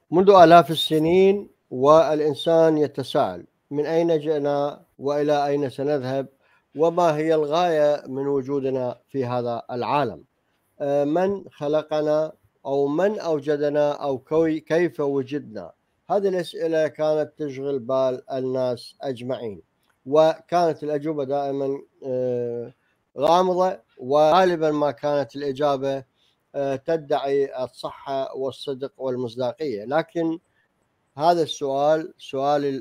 منذ آلاف السنين والإنسان يتساءل من أين جئنا وإلى أين سنذهب وما هي الغاية من وجودنا في هذا العالم آه، من خلقنا أو من أوجدنا أو كيف وجدنا هذه الأسئلة كانت تشغل بال الناس أجمعين وكانت الأجوبة دائما آه، غامضة وغالبا ما كانت الإجابة آه، تدعي الصحة والصدق والمصداقية لكن هذا السؤال سؤال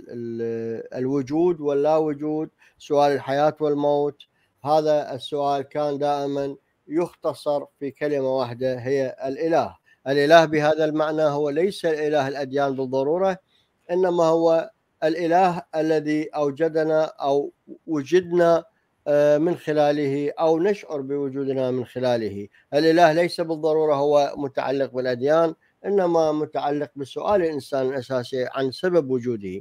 الوجود واللا وجود سؤال الحياة والموت هذا السؤال كان دائما يختصر في كلمة واحدة هي الإله الإله بهذا المعنى هو ليس الإله الأديان بالضرورة إنما هو الإله الذي أوجدنا أو وجدنا آه، من خلاله أو نشعر بوجودنا من خلاله الإله ليس بالضرورة هو متعلق بالأديان إنما متعلق بسؤال الإنسان الأساسي عن سبب وجوده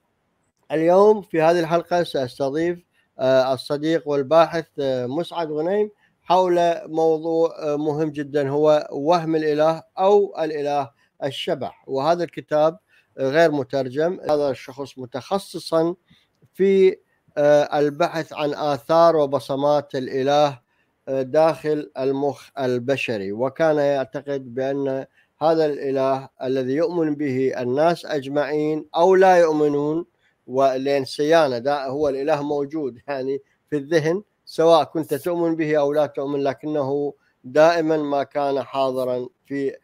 اليوم في هذه الحلقة سأستضيف آه، الصديق والباحث آه، مسعد غنيم حول موضوع مهم جدا هو وهم الإله أو الإله الشبح وهذا الكتاب غير مترجم هذا الشخص متخصصا في آه، البحث عن آثار وبصمات الإله آه، داخل المخ البشري وكان يعتقد بأن هذا الإله الذي يؤمن به الناس أجمعين أو لا يؤمنون ولين سيانة هو الإله موجود يعني في الذهن سواء كنت تؤمن به أو لا تؤمن لكنه دائما ما كان حاضرا في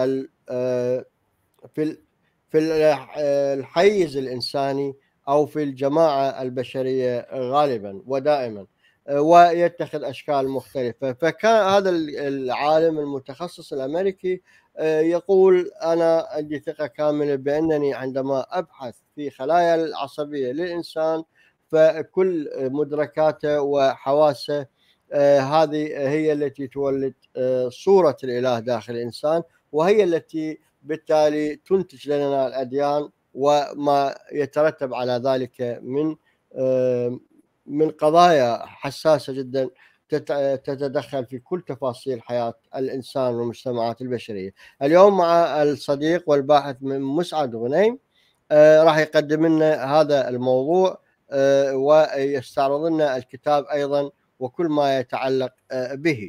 آه، في في الحيز الإنساني أو في الجماعة البشرية غالبا ودائما ويتخذ أشكال مختلفة فكان هذا العالم المتخصص الأمريكي آه، يقول أنا عندي ثقة كاملة بأنني عندما أبحث في خلايا العصبية للإنسان فكل مدركاته وحواسه آه، هذه هي التي تولد آه، صورة الإله داخل الإنسان وهي التي بالتالي تنتج لنا الأديان وما يترتب على ذلك من من قضايا حساسه جدا تتدخل في كل تفاصيل حياه الانسان والمجتمعات البشريه. اليوم مع الصديق والباحث من مسعد غنيم آه، راح يقدم لنا هذا الموضوع آه، ويستعرض لنا الكتاب ايضا وكل ما يتعلق آه، به.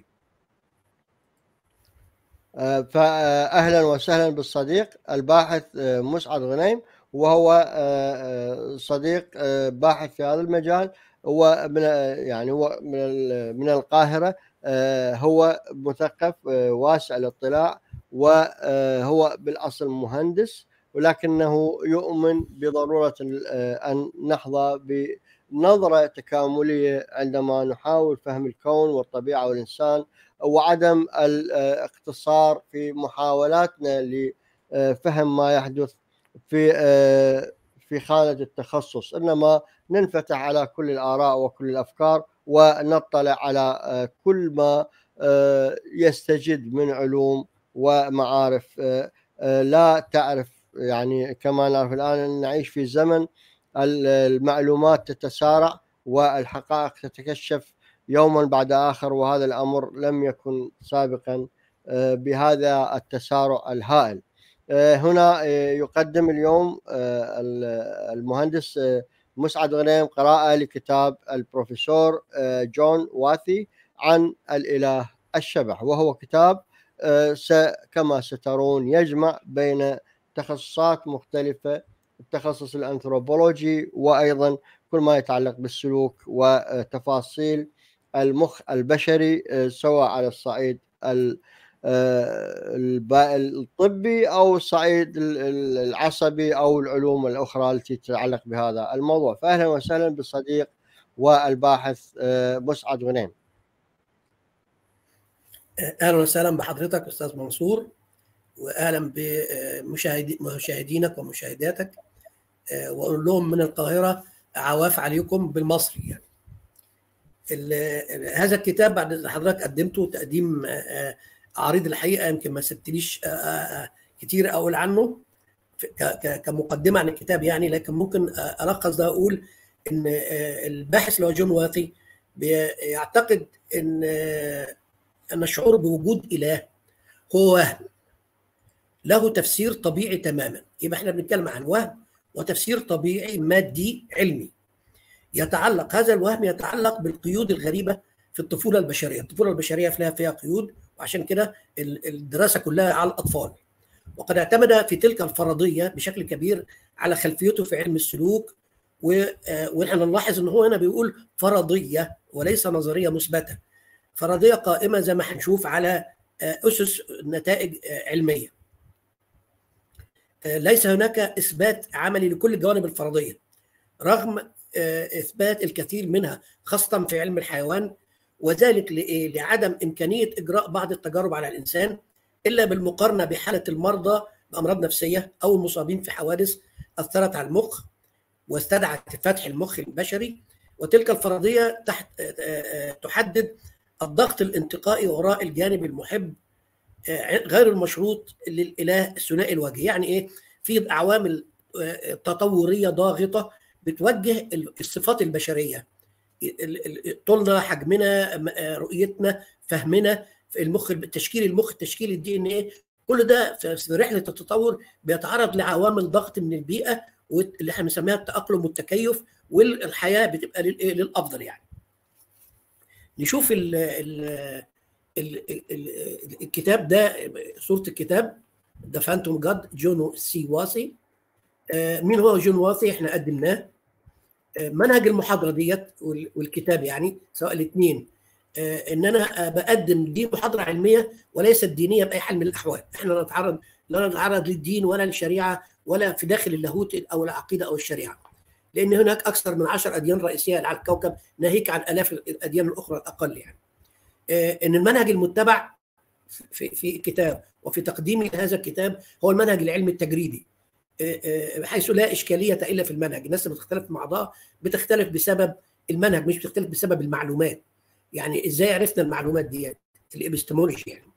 فاهلا وسهلا بالصديق الباحث مسعد غنيم وهو صديق باحث في هذا المجال هو من يعني هو من من القاهره هو مثقف واسع الاطلاع وهو بالاصل مهندس ولكنه يؤمن بضروره ان نحظى بنظره تكامليه عندما نحاول فهم الكون والطبيعه والانسان وعدم الاقتصار في محاولاتنا لفهم ما يحدث في في خانه التخصص انما ننفتح على كل الاراء وكل الافكار ونطلع على كل ما يستجد من علوم ومعارف لا تعرف يعني كما نعرف الان نعيش في زمن المعلومات تتسارع والحقائق تتكشف يوما بعد اخر وهذا الامر لم يكن سابقا بهذا التسارع الهائل آه، هنا آه، يقدم اليوم آه، المهندس مسعد غنيم قراءة لكتاب البروفيسور جون واثي عن الإله الشبح وهو كتاب كما سترون يجمع بين تخصصات مختلفة التخصص الأنثروبولوجي وأيضا كل ما يتعلق بالسلوك وتفاصيل المخ البشري سواء على الصعيد الطبي او الصعيد العصبي او العلوم الاخرى التي تتعلق بهذا الموضوع فاهلا وسهلا بالصديق والباحث آه، مسعد غنيم اهلا وسهلا بحضرتك استاذ منصور واهلا بمشاهدينك ومشاهداتك آه، واقول لهم من القاهره عواف عليكم بالمصري يعني هذا الكتاب بعد حضرتك قدمته تقديم آه، عريض الحقيقه يمكن ما سبتليش آه، آه، آه، كتير اقول عنه كمقدمه عن الكتاب يعني لكن ممكن الخص ده اقول ان الباحث اللي هو جون واثي بيعتقد ان ان الشعور بوجود اله هو وهم له تفسير طبيعي تماما يبقى احنا بنتكلم عن وهم وتفسير طبيعي مادي علمي يتعلق هذا الوهم يتعلق بالقيود الغريبه في الطفوله البشريه الطفوله البشريه فيها فيها قيود وعشان كده الدراسه كلها على الاطفال وقد اعتمد في تلك الفرضيه بشكل كبير على خلفيته في علم السلوك ونحن نلاحظ ان هو هنا بيقول فرضيه وليس نظريه مثبته فرضيه قائمه زي ما هنشوف على اسس نتائج علميه ليس هناك اثبات عملي لكل الجوانب الفرضيه رغم اثبات الكثير منها خاصه في علم الحيوان وذلك لعدم امكانيه اجراء بعض التجارب على الانسان الا بالمقارنه بحاله المرضى بامراض نفسيه او المصابين في حوادث اثرت على المخ واستدعت فتح المخ البشري وتلك الفرضيه تحت تحدد الضغط الانتقائي وراء الجانب المحب غير المشروط للاله الثنائي الوجه يعني ايه في عوامل تطوريه ضاغطه بتوجه الصفات البشريه طولنا حجمنا رؤيتنا فهمنا في المخ تشكيل المخ تشكيل الدي ان ايه كل ده في رحله التطور بيتعرض لعوامل ضغط من البيئه واللي احنا بنسميها التاقلم والتكيف والحياه بتبقى للافضل يعني نشوف ال ال ال الكتاب ده صوره الكتاب ذا فانتوم جاد جون سي واسي مين هو جون واسي احنا قدمناه منهج المحاضره ديت والكتاب يعني سواء الاثنين ان انا بقدم دي محاضره علميه وليست دينيه باي حال من الاحوال احنا نتعرض لا نتعرض للدين ولا للشريعه ولا في داخل اللاهوت او العقيده او الشريعه لان هناك اكثر من عشر اديان رئيسيه على الكوكب ناهيك عن الاف الاديان الاخرى الاقل يعني ان المنهج المتبع في في الكتاب وفي تقديمي لهذا الكتاب هو المنهج العلمي التجريبي حيث لا اشكاليه الا في المنهج الناس اللي بتختلف مع بعضها بتختلف بسبب المنهج مش بتختلف بسبب المعلومات يعني ازاي عرفنا المعلومات دي الابستمولوجي يعني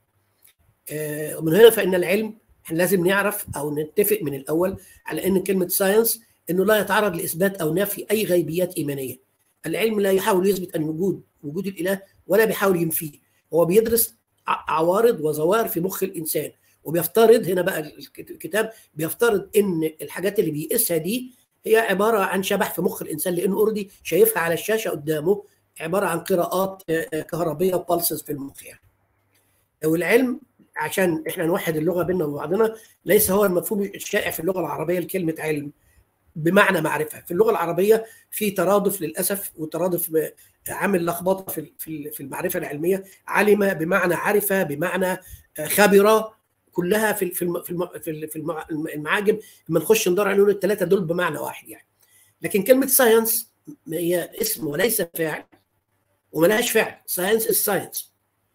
ومن هنا فان العلم احنا لازم نعرف او نتفق من الاول على ان كلمه ساينس انه لا يتعرض لاثبات او نفي اي غيبيات ايمانيه العلم لا يحاول يثبت ان وجود وجود الاله ولا بيحاول ينفيه هو بيدرس عوارض وظواهر في مخ الانسان وبيفترض هنا بقى الكتاب بيفترض ان الحاجات اللي بيقيسها دي هي عباره عن شبح في مخ الانسان لانه اوريدي شايفها على الشاشه قدامه عباره عن قراءات كهربيه وبالسز في المخ يعني والعلم عشان احنا نوحد اللغه بيننا وبعضنا ليس هو المفهوم الشائع في اللغه العربيه لكلمه علم بمعنى معرفه في اللغه العربيه في ترادف للاسف وترادف عامل لخبطه في في المعرفه العلميه علم بمعنى عرف بمعنى خبر كلها في في في في المعاجم لما نخش ندور عليهم الثلاثه دول بمعنى واحد يعني لكن كلمه ساينس هي اسم وليس فعل وملهاش فعل ساينس الساينس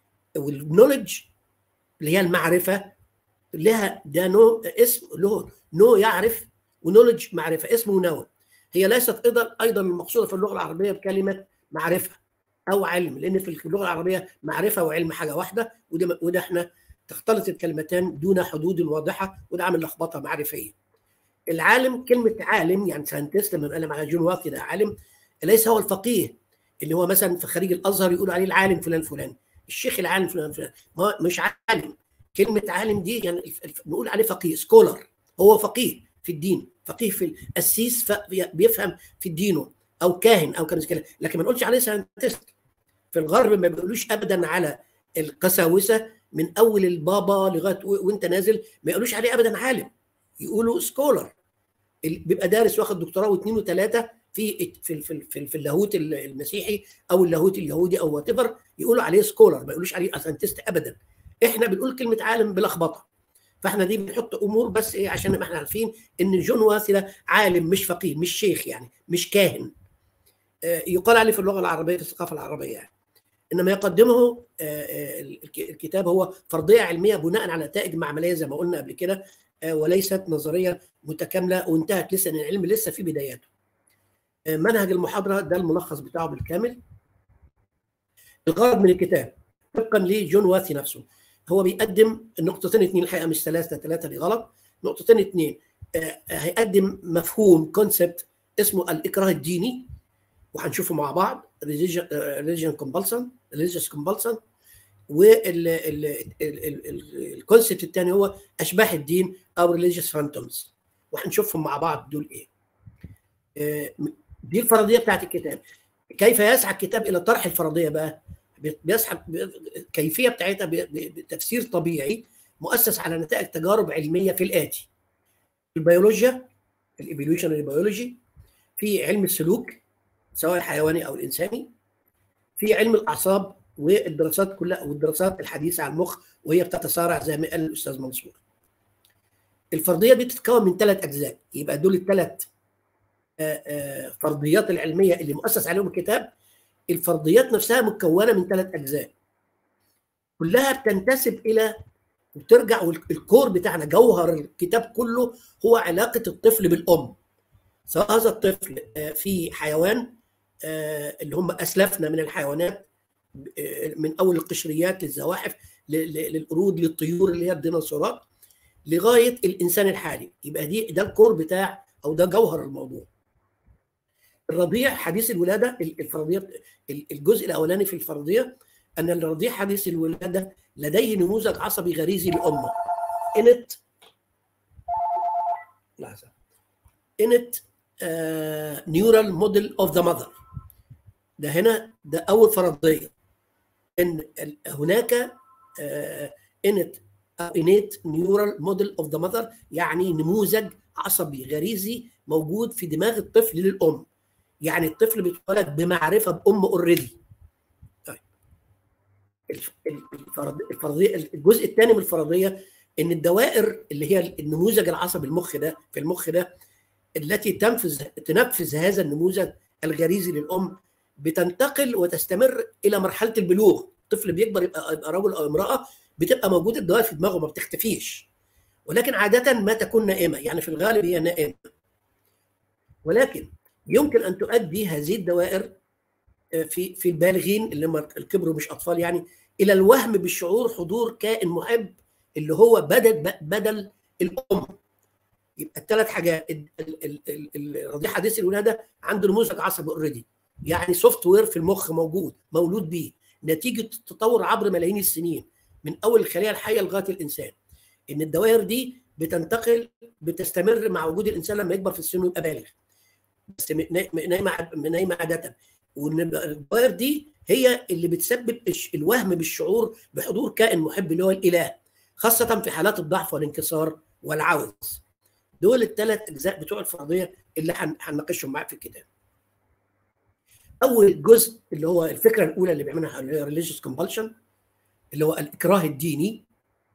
والنولج اللي هي المعرفه لها ده نو اسم له نو يعرف ونولج معرفه اسمه نو هي ليست ايضا ايضا المقصوده في اللغه العربيه بكلمه معرفه او علم لان في اللغه العربيه معرفه وعلم حاجه واحده وده وده احنا تختلط الكلمتان دون حدود واضحه وده عامل لخبطه معرفيه. العالم كلمه عالم يعني ساينتست لما نتكلم على جون واقي ده عالم ليس هو الفقيه اللي هو مثلا في خريج الازهر يقول عليه العالم فلان فلان الشيخ العالم فلان فلان ما مش عالم كلمه عالم دي يعني نقول عليه فقيه سكولر هو فقيه في الدين فقيه في القسيس بيفهم في دينه او كاهن او كذا لكن ما نقولش عليه ساينتست في الغرب ما بيقولوش ابدا على القساوسه من اول البابا لغايه وانت نازل ما يقولوش عليه ابدا عالم يقولوا سكولر بيبقى دارس واخد دكتوراه واثنين وثلاثه في في في, في, في اللاهوت المسيحي او اللاهوت اليهودي او وات يقولوا عليه سكولر ما يقولوش عليه ساينتست ابدا احنا بنقول كلمه عالم بلخبطه فاحنا دي بنحط امور بس ايه عشان نبقى احنا عارفين ان جون واسي ده عالم مش فقيه مش شيخ يعني مش كاهن يقال عليه في اللغه العربيه في الثقافه العربيه يعني انما يقدمه الكتاب هو فرضيه علميه بناء على نتائج معمليه زي ما قلنا قبل كده وليست نظريه متكامله وانتهت لسه ان العلم لسه في بداياته. منهج المحاضره ده الملخص بتاعه بالكامل. الغرض من الكتاب طبقا لجون واسي نفسه هو بيقدم النقطتين اثنين الحقيقه مش ثلاثه ثلاثه دي غلط نقطتين اثنين هيقدم مفهوم كونسبت اسمه الاكراه الديني وهنشوفه مع بعض religion compulsion religious compulsion والكونسيبت الثاني هو اشباح الدين او ريليجيوس فانتومز وهنشوفهم مع بعض دول ايه آه، دي الفرضيه بتاعت الكتاب كيف يسعى الكتاب الى طرح الفرضيه بقى بيسحب الكيفيه بتاعتها بتفسير طبيعي مؤسس على نتائج تجارب علميه في الاتي البيولوجيا الايفوليوشنري بيولوجي في علم السلوك سواء الحيواني او الانساني في علم الاعصاب والدراسات كلها والدراسات الحديثه عن المخ وهي بتتسارع زي ما قال الاستاذ منصور الفرضيه دي بتتكون من ثلاث اجزاء يبقى دول الثلاث فرضيات العلميه اللي مؤسس عليهم الكتاب الفرضيات نفسها مكونه من ثلاث اجزاء كلها بتنتسب الى وترجع الكور بتاعنا جوهر الكتاب كله هو علاقه الطفل بالام سواء هذا الطفل في حيوان اللي هم اسلافنا من الحيوانات من اول القشريات للزواحف للقرود للطيور اللي هي الديناصورات لغايه الانسان الحالي يبقى دي ده الكور بتاع او ده جوهر الموضوع الرضيع حديث الولاده الفرضيه الجزء الاولاني في الفرضيه ان الرضيع حديث الولاده لديه نموذج عصبي غريزي لامه انت لحظه انت نيورال موديل اوف ذا ماذر ده هنا ده اول فرضيه ان هناك انت انيت نيورال موديل اوف ذا ماذر يعني نموذج عصبي غريزي موجود في دماغ الطفل للام يعني الطفل بيتولد بمعرفه بام اوريدي طيب الفرضيه الجزء الثاني من الفرضيه ان الدوائر اللي هي النموذج العصبي المخ ده في المخ ده التي تنفذ تنفذ هذا النموذج الغريزي للام بتنتقل وتستمر الى مرحله البلوغ الطفل بيكبر يبقى, يبقى رجل او امراه بتبقى موجوده الدوائر في دماغه ما بتختفيش ولكن عاده ما تكون نائمه يعني في الغالب هي نائمه ولكن يمكن ان تؤدي هذه الدوائر في في البالغين اللي هم الكبروا مش اطفال يعني الى الوهم بالشعور حضور كائن محب اللي هو بدل بدل الام يبقى الثلاث حاجات الرضيع حديث الولاده عنده نموذج عصبي اوريدي يعني سوفت وير في المخ موجود مولود بيه نتيجه التطور عبر ملايين السنين من اول الخليه الحيه لغايه الانسان ان الدوائر دي بتنتقل بتستمر مع وجود الانسان لما يكبر في السن ويبقى بالغ بس نايمه نايمه عاده وان الدوائر دي هي اللي بتسبب الوهم بالشعور بحضور كائن محب اللي هو الاله خاصه في حالات الضعف والانكسار والعوز دول الثلاث اجزاء بتوع الفرضيه اللي هنناقشهم معاك في الكتاب اول جزء اللي هو الفكره الاولى اللي بيعملها ريليجيوس كومبالشن اللي هو الاكراه الديني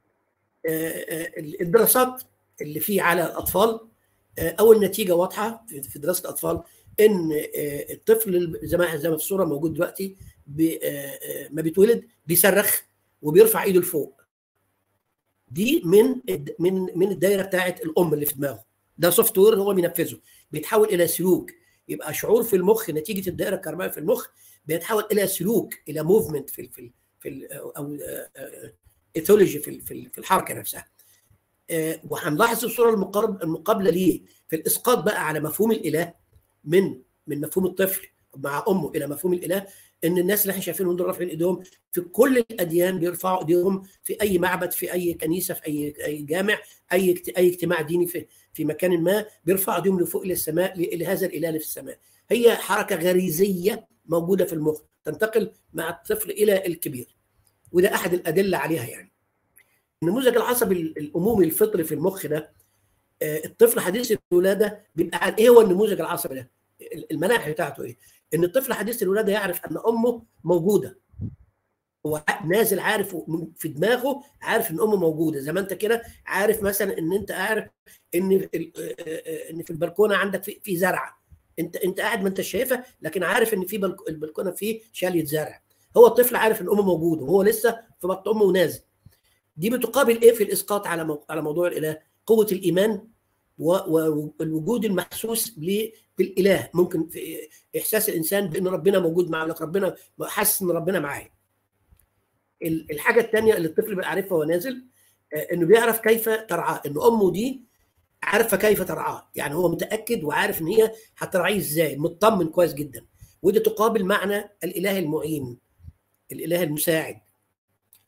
الدراسات اللي فيه على الاطفال اول نتيجه واضحه في دراسه الاطفال ان الطفل زي ما زي ما في الصوره موجود دلوقتي ما بيتولد بيصرخ وبيرفع ايده لفوق دي من من من الدايره بتاعت الام اللي في دماغه ده سوفت وير هو بينفذه بيتحول الى سلوك يبقى شعور في المخ نتيجه الدائره الكهربائيه في المخ بيتحول الى سلوك الى موفمنت في ال في ال في ال او ايثولوجي في في الحركه نفسها وهنلاحظ الصوره المقابله ليه في الاسقاط بقى على مفهوم الاله من من مفهوم الطفل مع امه الى مفهوم الاله ان الناس اللي احنا شايفينهم دول رافعين ايديهم في كل الاديان بيرفعوا ايديهم في اي معبد في اي كنيسه في اي اي جامع اي اي اجتماع ديني في في مكان ما بيرفعوا ايديهم لفوق الى السماء لهذا الاله اللي في السماء هي حركه غريزيه موجوده في المخ تنتقل مع الطفل الى الكبير وده احد الادله عليها يعني النموذج العصبي الامومي الفطري في المخ ده الطفل حديث الولاده بيبقى ايه هو النموذج العصبي ده المناعه بتاعته ايه ان الطفل حديث الولاده يعرف ان امه موجوده هو نازل عارف في دماغه عارف ان امه موجوده زي ما انت كده عارف مثلا ان انت عارف ان ان في البلكونه عندك في, في زرعه انت انت قاعد ما انت شايفها لكن عارف ان في البلكونه فيه شاليه زرع هو الطفل عارف ان امه موجوده وهو لسه في بطن امه ونازل دي بتقابل ايه في الاسقاط على مو... على موضوع الاله قوه الايمان والوجود المحسوس بالاله ممكن في احساس الانسان بان ربنا موجود معاه لك ربنا حاسس ان ربنا معاه الحاجه الثانيه اللي الطفل بيبقى عارفها وهو نازل انه بيعرف كيف ترعاه ان امه دي عارفه كيف ترعاه يعني هو متاكد وعارف ان هي هترعيه ازاي مطمن كويس جدا ودي تقابل معنى الاله المعين الاله المساعد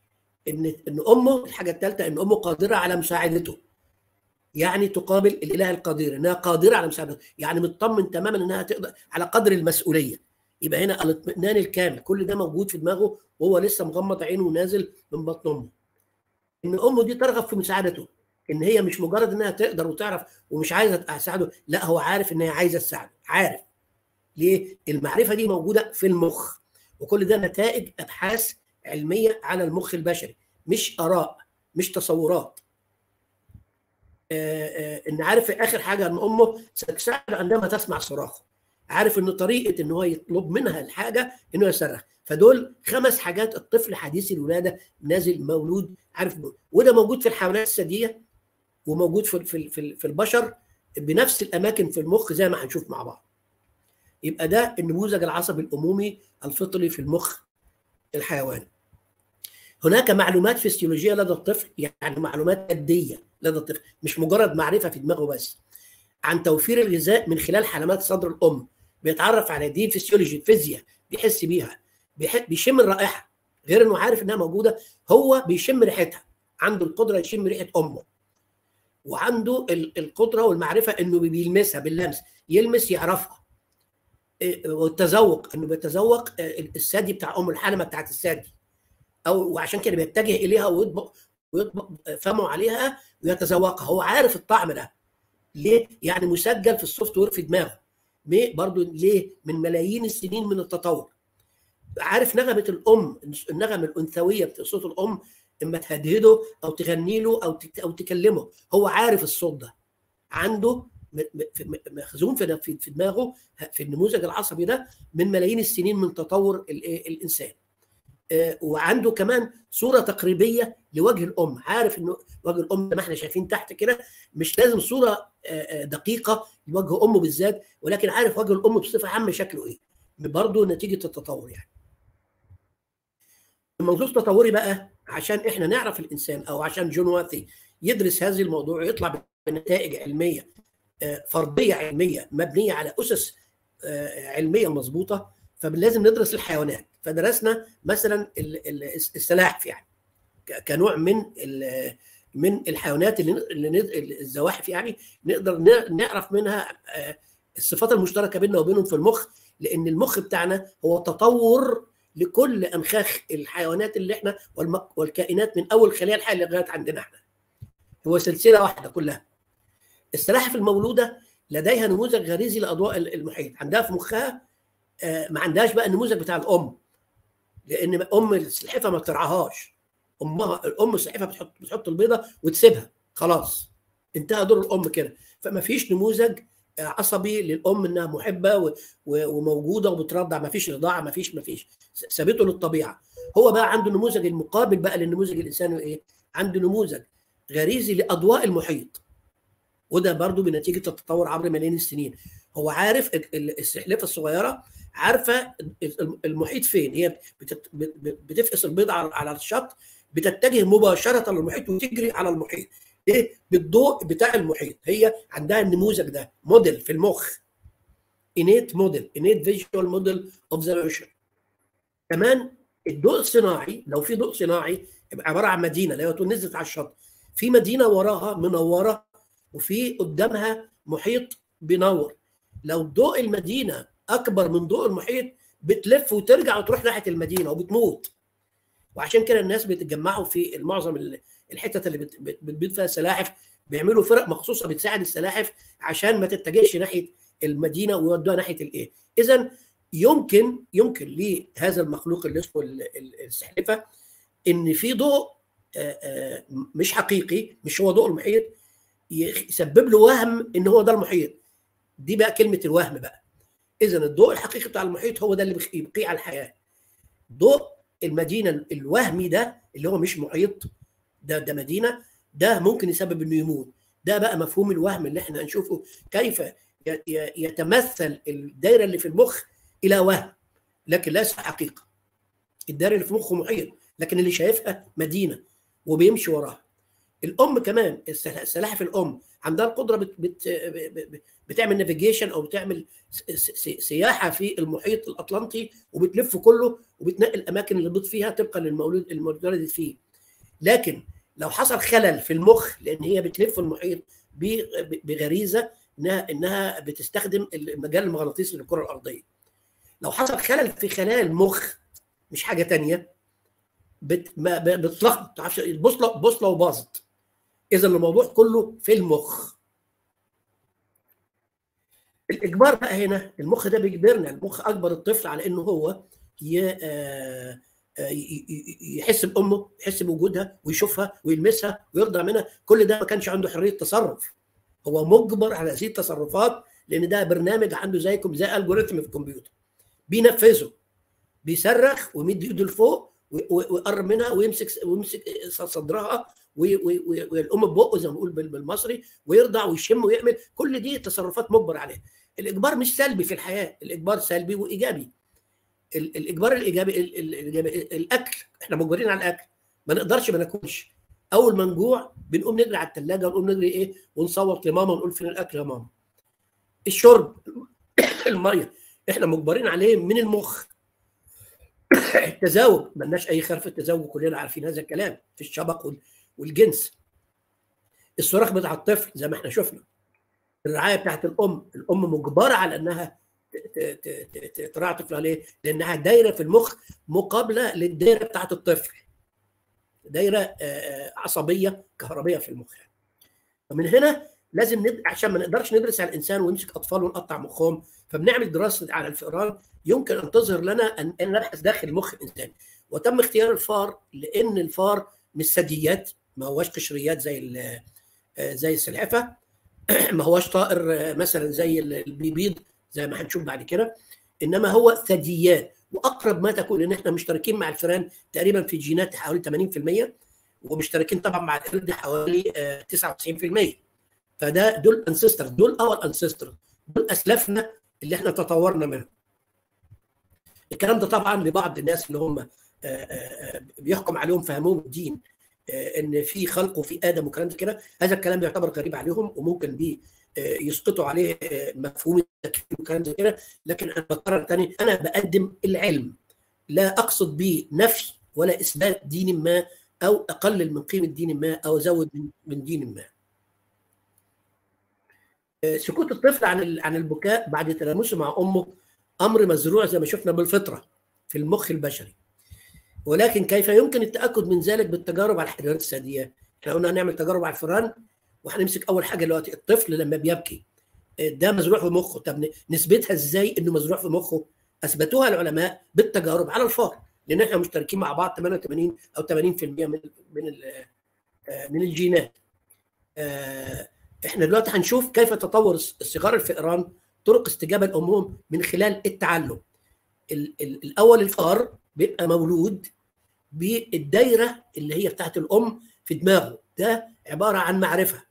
ان ان امه الحاجه الثالثه ان امه قادره على مساعدته يعني تقابل الاله القدير انها قادره على مساعدته يعني مطمن تماما انها تقدر على قدر المسؤوليه يبقى هنا الاطمئنان الكامل كل ده موجود في دماغه وهو لسه مغمض عينه ونازل من بطن امه ان امه دي ترغب في مساعدته ان هي مش مجرد انها تقدر وتعرف ومش عايزه تساعده لا هو عارف ان هي عايزه تساعده عارف ليه المعرفه دي موجوده في المخ وكل ده نتائج ابحاث علميه على المخ البشري مش اراء مش تصورات آآ آآ ان عارف في اخر حاجه ان امه ستساعد عندما تسمع صراخه عارف ان طريقه ان هو يطلب منها الحاجه انه يصرخ فدول خمس حاجات الطفل حديث الولاده نازل مولود عارف وده موجود في الحيوانات الثدييه وموجود في في في, في البشر بنفس الاماكن في المخ زي ما هنشوف مع بعض يبقى ده النموذج العصبي الامومي الفطري في المخ الحيواني هناك معلومات فسيولوجيه لدى الطفل يعني معلومات ماديه لدى الطفل مش مجرد معرفه في دماغه بس عن توفير الغذاء من خلال حلمات صدر الام بيتعرف على دي فسيولوجي الفيزياء بيحس بيها بيشم الرائحه غير انه عارف انها موجوده هو بيشم ريحتها عنده القدره يشم ريحه امه وعنده القدره والمعرفه انه بيلمسها باللمس يلمس يعرفها والتذوق انه بيتذوق الثدي بتاع ام الحلمه بتاعت الثدي او وعشان كده بيتجه اليها ويطبق ويطبق فمه عليها ويتذوقها هو عارف الطعم ده ليه؟ يعني مسجل في السوفت وير في دماغه برضه ليه؟ من ملايين السنين من التطور عارف نغمه الام النغمه الانثويه بتاع صوت الام اما تهدهده او تغني له او او تكلمه هو عارف الصوت ده عنده مخزون في في دماغه في النموذج العصبي ده من ملايين السنين من تطور الانسان وعنده كمان صوره تقريبيه لوجه الام عارف انه وجه الام زي ما احنا شايفين تحت كده مش لازم صوره دقيقه لوجه امه بالذات ولكن عارف وجه الام بصفه عامه شكله ايه برضه نتيجه التطور يعني الموضوع التطوري بقى عشان احنا نعرف الانسان او عشان جون واثي يدرس هذا الموضوع ويطلع بنتائج علميه فرضيه علميه مبنيه على اسس علميه مظبوطه فلازم ندرس الحيوانات فدرسنا مثلا السلاحف يعني كنوع من من الحيوانات اللي الزواحف يعني نقدر نعرف منها الصفات المشتركه بيننا وبينهم في المخ لان المخ بتاعنا هو تطور لكل انخاخ الحيوانات اللي احنا والكائنات من اول خليه الحيه لغايه عندنا احنا هو سلسله واحده كلها السلاحف المولوده لديها نموذج غريزي لاضواء المحيط عندها في مخها ما عندهاش بقى النموذج بتاع الام لان ام السلحفه ما بترعاهاش امها الام السلحفه بتحط بتحط البيضه وتسيبها خلاص انتهى دور الام كده فما فيش نموذج عصبي للام انها محبه وموجوده وبترضع ما فيش رضاعه ما فيش ما فيش سابته للطبيعه هو بقى عنده نموذج المقابل بقى للنموذج الانساني ايه عنده نموذج غريزي لاضواء المحيط وده برضو بنتيجه التطور عبر ملايين السنين هو عارف السلحفه الصغيره عارفه المحيط فين هي بتفقس البيض على الشط بتتجه مباشره للمحيط وتجري على المحيط ايه بالضوء بتاع المحيط هي عندها النموذج ده موديل في المخ innate موديل innate visual model observation كمان الضوء الصناعي لو في ضوء صناعي يبقى عباره عن مدينه لو نزلت على الشط في مدينه وراها منوره وفي قدامها محيط بينور لو ضوء المدينه اكبر من ضوء المحيط بتلف وترجع وتروح ناحيه المدينه وبتموت وعشان كده الناس بيتجمعوا في معظم الحتت اللي بتبيض فيها السلاحف بيعملوا فرق مخصوصه بتساعد السلاحف عشان ما تتجهش ناحيه المدينه ويودوها ناحيه الايه اذا يمكن يمكن لهذا المخلوق اللي اسمه السلحفه ان في ضوء مش حقيقي مش هو ضوء المحيط يسبب له وهم ان هو ده المحيط دي بقى كلمه الوهم بقى اذا الضوء الحقيقي بتاع المحيط هو ده اللي يبقيه على الحياه ضوء المدينه الوهمي ده اللي هو مش محيط ده ده مدينه ده ممكن يسبب انه يموت ده بقى مفهوم الوهم اللي احنا هنشوفه كيف يتمثل الدايره اللي في المخ الى وهم لكن ليس حقيقه الدايره اللي في مخه محيط لكن اللي شايفها مدينه وبيمشي وراها الام كمان السلاحف الام عندها القدره بت بت بتعمل نافيجيشن او بتعمل سياحه في المحيط الاطلنطي وبتلف كله وبتنقي الاماكن اللي بيض فيها طبقا للمولود المولود فيه لكن لو حصل خلل في المخ لان هي بتلف المحيط بغريزه انها انها بتستخدم المجال المغناطيسي للكره الارضيه لو حصل خلل في خلايا المخ مش حاجه تانية بت... ما بتلخبط تعرفش البوصله بوصله وباظت اذا الموضوع كله في المخ الاجبار بقى هنا المخ ده بيجبرنا المخ اجبر الطفل على انه هو يحس بامه يحس بوجودها ويشوفها ويلمسها ويرضى منها كل ده ما كانش عنده حريه تصرف هو مجبر على هذه التصرفات لان ده برنامج عنده زيكم زي الجوريثم في الكمبيوتر بينفذه بيصرخ ويمد ايده لفوق ويقرب منها ويمسك ويمسك صدرها والام ببقه زي ما بنقول بالمصري ويرضع ويشم ويعمل كل دي تصرفات مجبر عليها الاجبار مش سلبي في الحياه الاجبار سلبي وايجابي الاجبار الايجابي الايجابي الاكل احنا مجبرين على الاكل ما نقدرش ما ناكلش اول ما نجوع بنقوم نجري على الثلاجه ونقوم نجري ايه ونصوت لماما ونقول فين الاكل يا ماما الشرب الميه احنا مجبرين عليه من المخ التزاوج ملناش اي خير في التزاوج كلنا عارفين هذا الكلام في الشبق والجنس الصراخ بتاع الطفل زي ما احنا شفنا الرعايه بتاعت الام الام مجبره على انها تراعي طفلها ليه؟ لانها دايره في المخ مقابله للدايره بتاعت الطفل دايره عصبيه كهربيه في المخ فمن هنا لازم ند... عشان ما نقدرش ندرس على الانسان ويمسك اطفال ونقطع مخهم فبنعمل دراسه على الفئران يمكن ان تظهر لنا ان نبحث داخل مخ الانسان وتم اختيار الفار لان الفار مش ثدييات ما هوش قشريات زي زي السلحفه ما هوش طائر مثلا زي اللي بيبيض زي ما هنشوف بعد كده انما هو ثدييات واقرب ما تكون ان احنا مشتركين مع الفئران تقريبا في الجينات حوالي 80% ومشتركين طبعا مع القرد حوالي 99% فده دول انسستر دول اول انسستر دول اسلافنا اللي احنا تطورنا منهم الكلام ده طبعا لبعض الناس اللي هم بيحكم عليهم فهمهم الدين ان في خلق وفي ادم وكلام كده هذا الكلام يعتبر غريب عليهم وممكن بيه يسقطوا عليه مفهوم التكفير وكلام زي كده لكن انا بكرر تاني انا بقدم العلم لا اقصد به نفي ولا اثبات دين ما او اقلل من قيمه دين ما او ازود من دين ما. سكوت الطفل عن عن البكاء بعد تلامسه مع امه امر مزروع زي ما شفنا بالفطره في المخ البشري. ولكن كيف يمكن التاكد من ذلك بالتجارب على الحيوانات الثدييه؟ احنا قلنا هنعمل تجارب على الفئران وهنمسك اول حاجه دلوقتي الطفل لما بيبكي ده مزروع في مخه طب نثبتها ازاي انه مزروع في مخه؟ اثبتوها العلماء بالتجارب على الفار لان احنا مشتركين مع بعض 88 او 80% من من من الجينات. احنا دلوقتي هنشوف كيف تطور صغار الفئران طرق استجابه لامهم من خلال التعلم. الاول الفار بيبقى مولود بالدايره اللي هي بتاعت الام في دماغه ده عباره عن معرفه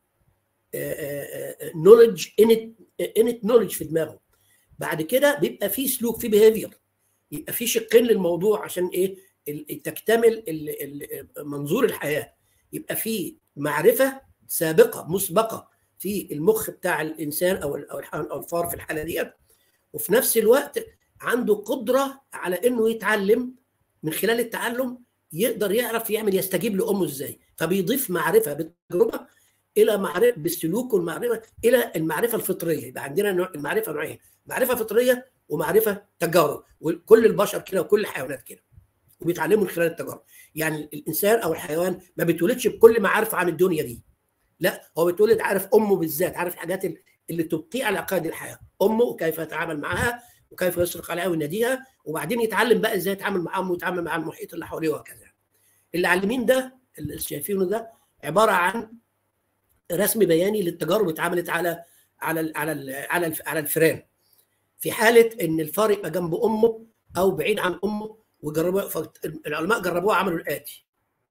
نولج انت نولج في دماغه بعد كده بيبقى في سلوك في بيهيفير يبقى في شقين للموضوع عشان ايه تكتمل منظور الحياه يبقى في معرفه سابقه مسبقه في المخ بتاع الانسان او او الفار في الحاله ديت وفي نفس الوقت عنده قدره على انه يتعلم من خلال التعلم يقدر يعرف يعمل يستجيب لامه ازاي فبيضيف معرفه بالتجربه الى معرفه بالسلوك والمعرفه الى المعرفه الفطريه يبقى عندنا نوع المعرفه نوعين معرفه فطريه ومعرفه تجارب وكل البشر كده وكل الحيوانات كده وبيتعلموا من خلال التجارب يعني الانسان او الحيوان ما بيتولدش بكل معارفه عن الدنيا دي لا هو بيتولد عارف امه بالذات عارف الحاجات اللي تبقيه على قيد الحياه امه وكيف يتعامل معها وكيف يصرخ عليها ويناديها وبعدين يتعلم بقى ازاي يتعامل مع امه ويتعامل مع المحيط اللي حواليه وهكذا اللي على اليمين ده اللي شايفينه ده عباره عن رسم بياني للتجارب اتعملت على على ال على ال على ال على الفئران في حاله ان الفار يبقى جنب امه او بعيد عن امه وجربوا العلماء جربوها عملوا الاتي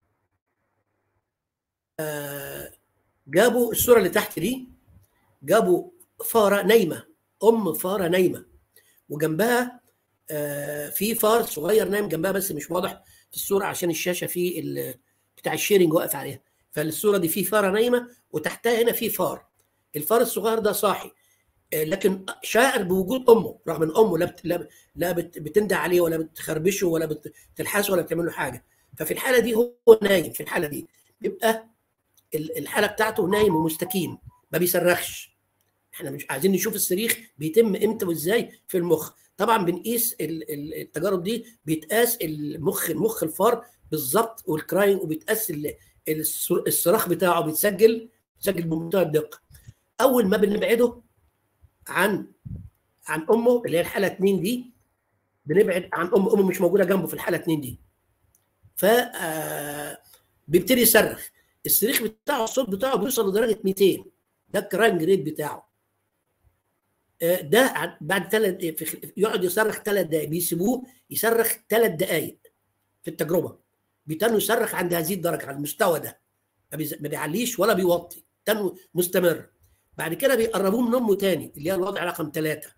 آه جابوا الصوره اللي تحت دي جابوا فاره نايمه ام فاره نايمه وجنبها آه في فار صغير نايم جنبها بس مش واضح في الصوره عشان الشاشه في بتاع الشيرنج واقف عليها فالصوره دي في فاره نايمه وتحتها هنا في فار الفار الصغير ده صاحي لكن شاعر بوجود امه رغم ان امه لا بت... لا, لا بت... بتندى عليه ولا بتخربشه ولا بتلحسه ولا بتعمل له حاجه ففي الحاله دي هو نايم في الحاله دي بيبقى الحاله بتاعته نايم ومستكين ما بيصرخش احنا مش عايزين نشوف الصريخ بيتم امتى وازاي في المخ طبعا بنقيس التجارب دي بيتقاس المخ المخ الفار بالظبط والكراين وبيتقاس الصراخ بتاعه بيتسجل بيتسجل بمنتهى الدقه اول ما بنبعده عن عن امه اللي هي الحاله 2 دي بنبعد عن امه امه مش موجوده جنبه في الحاله 2 دي ف بيبتدي يصرخ الصريخ بتاعه الصوت بتاعه بيوصل لدرجه 200 ده الكرايم جريد بتاعه ده بعد ثلاث يقعد يصرخ ثلاث دقائق بيسيبوه يصرخ ثلاث دقائق في التجربه بيتنوا يصرخ عند هذه الدرجه على المستوى ده ما بيعليش ولا بيوطي تنو مستمر بعد كده بيقربوه من امه تاني اللي هي الوضع رقم ثلاثه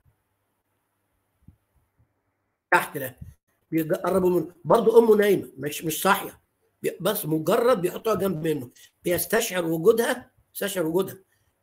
تحت ده بيقربوا من برضه امه نايمه مش مش صاحيه بس مجرد بيحطوها جنب منه بيستشعر وجودها يستشعر وجودها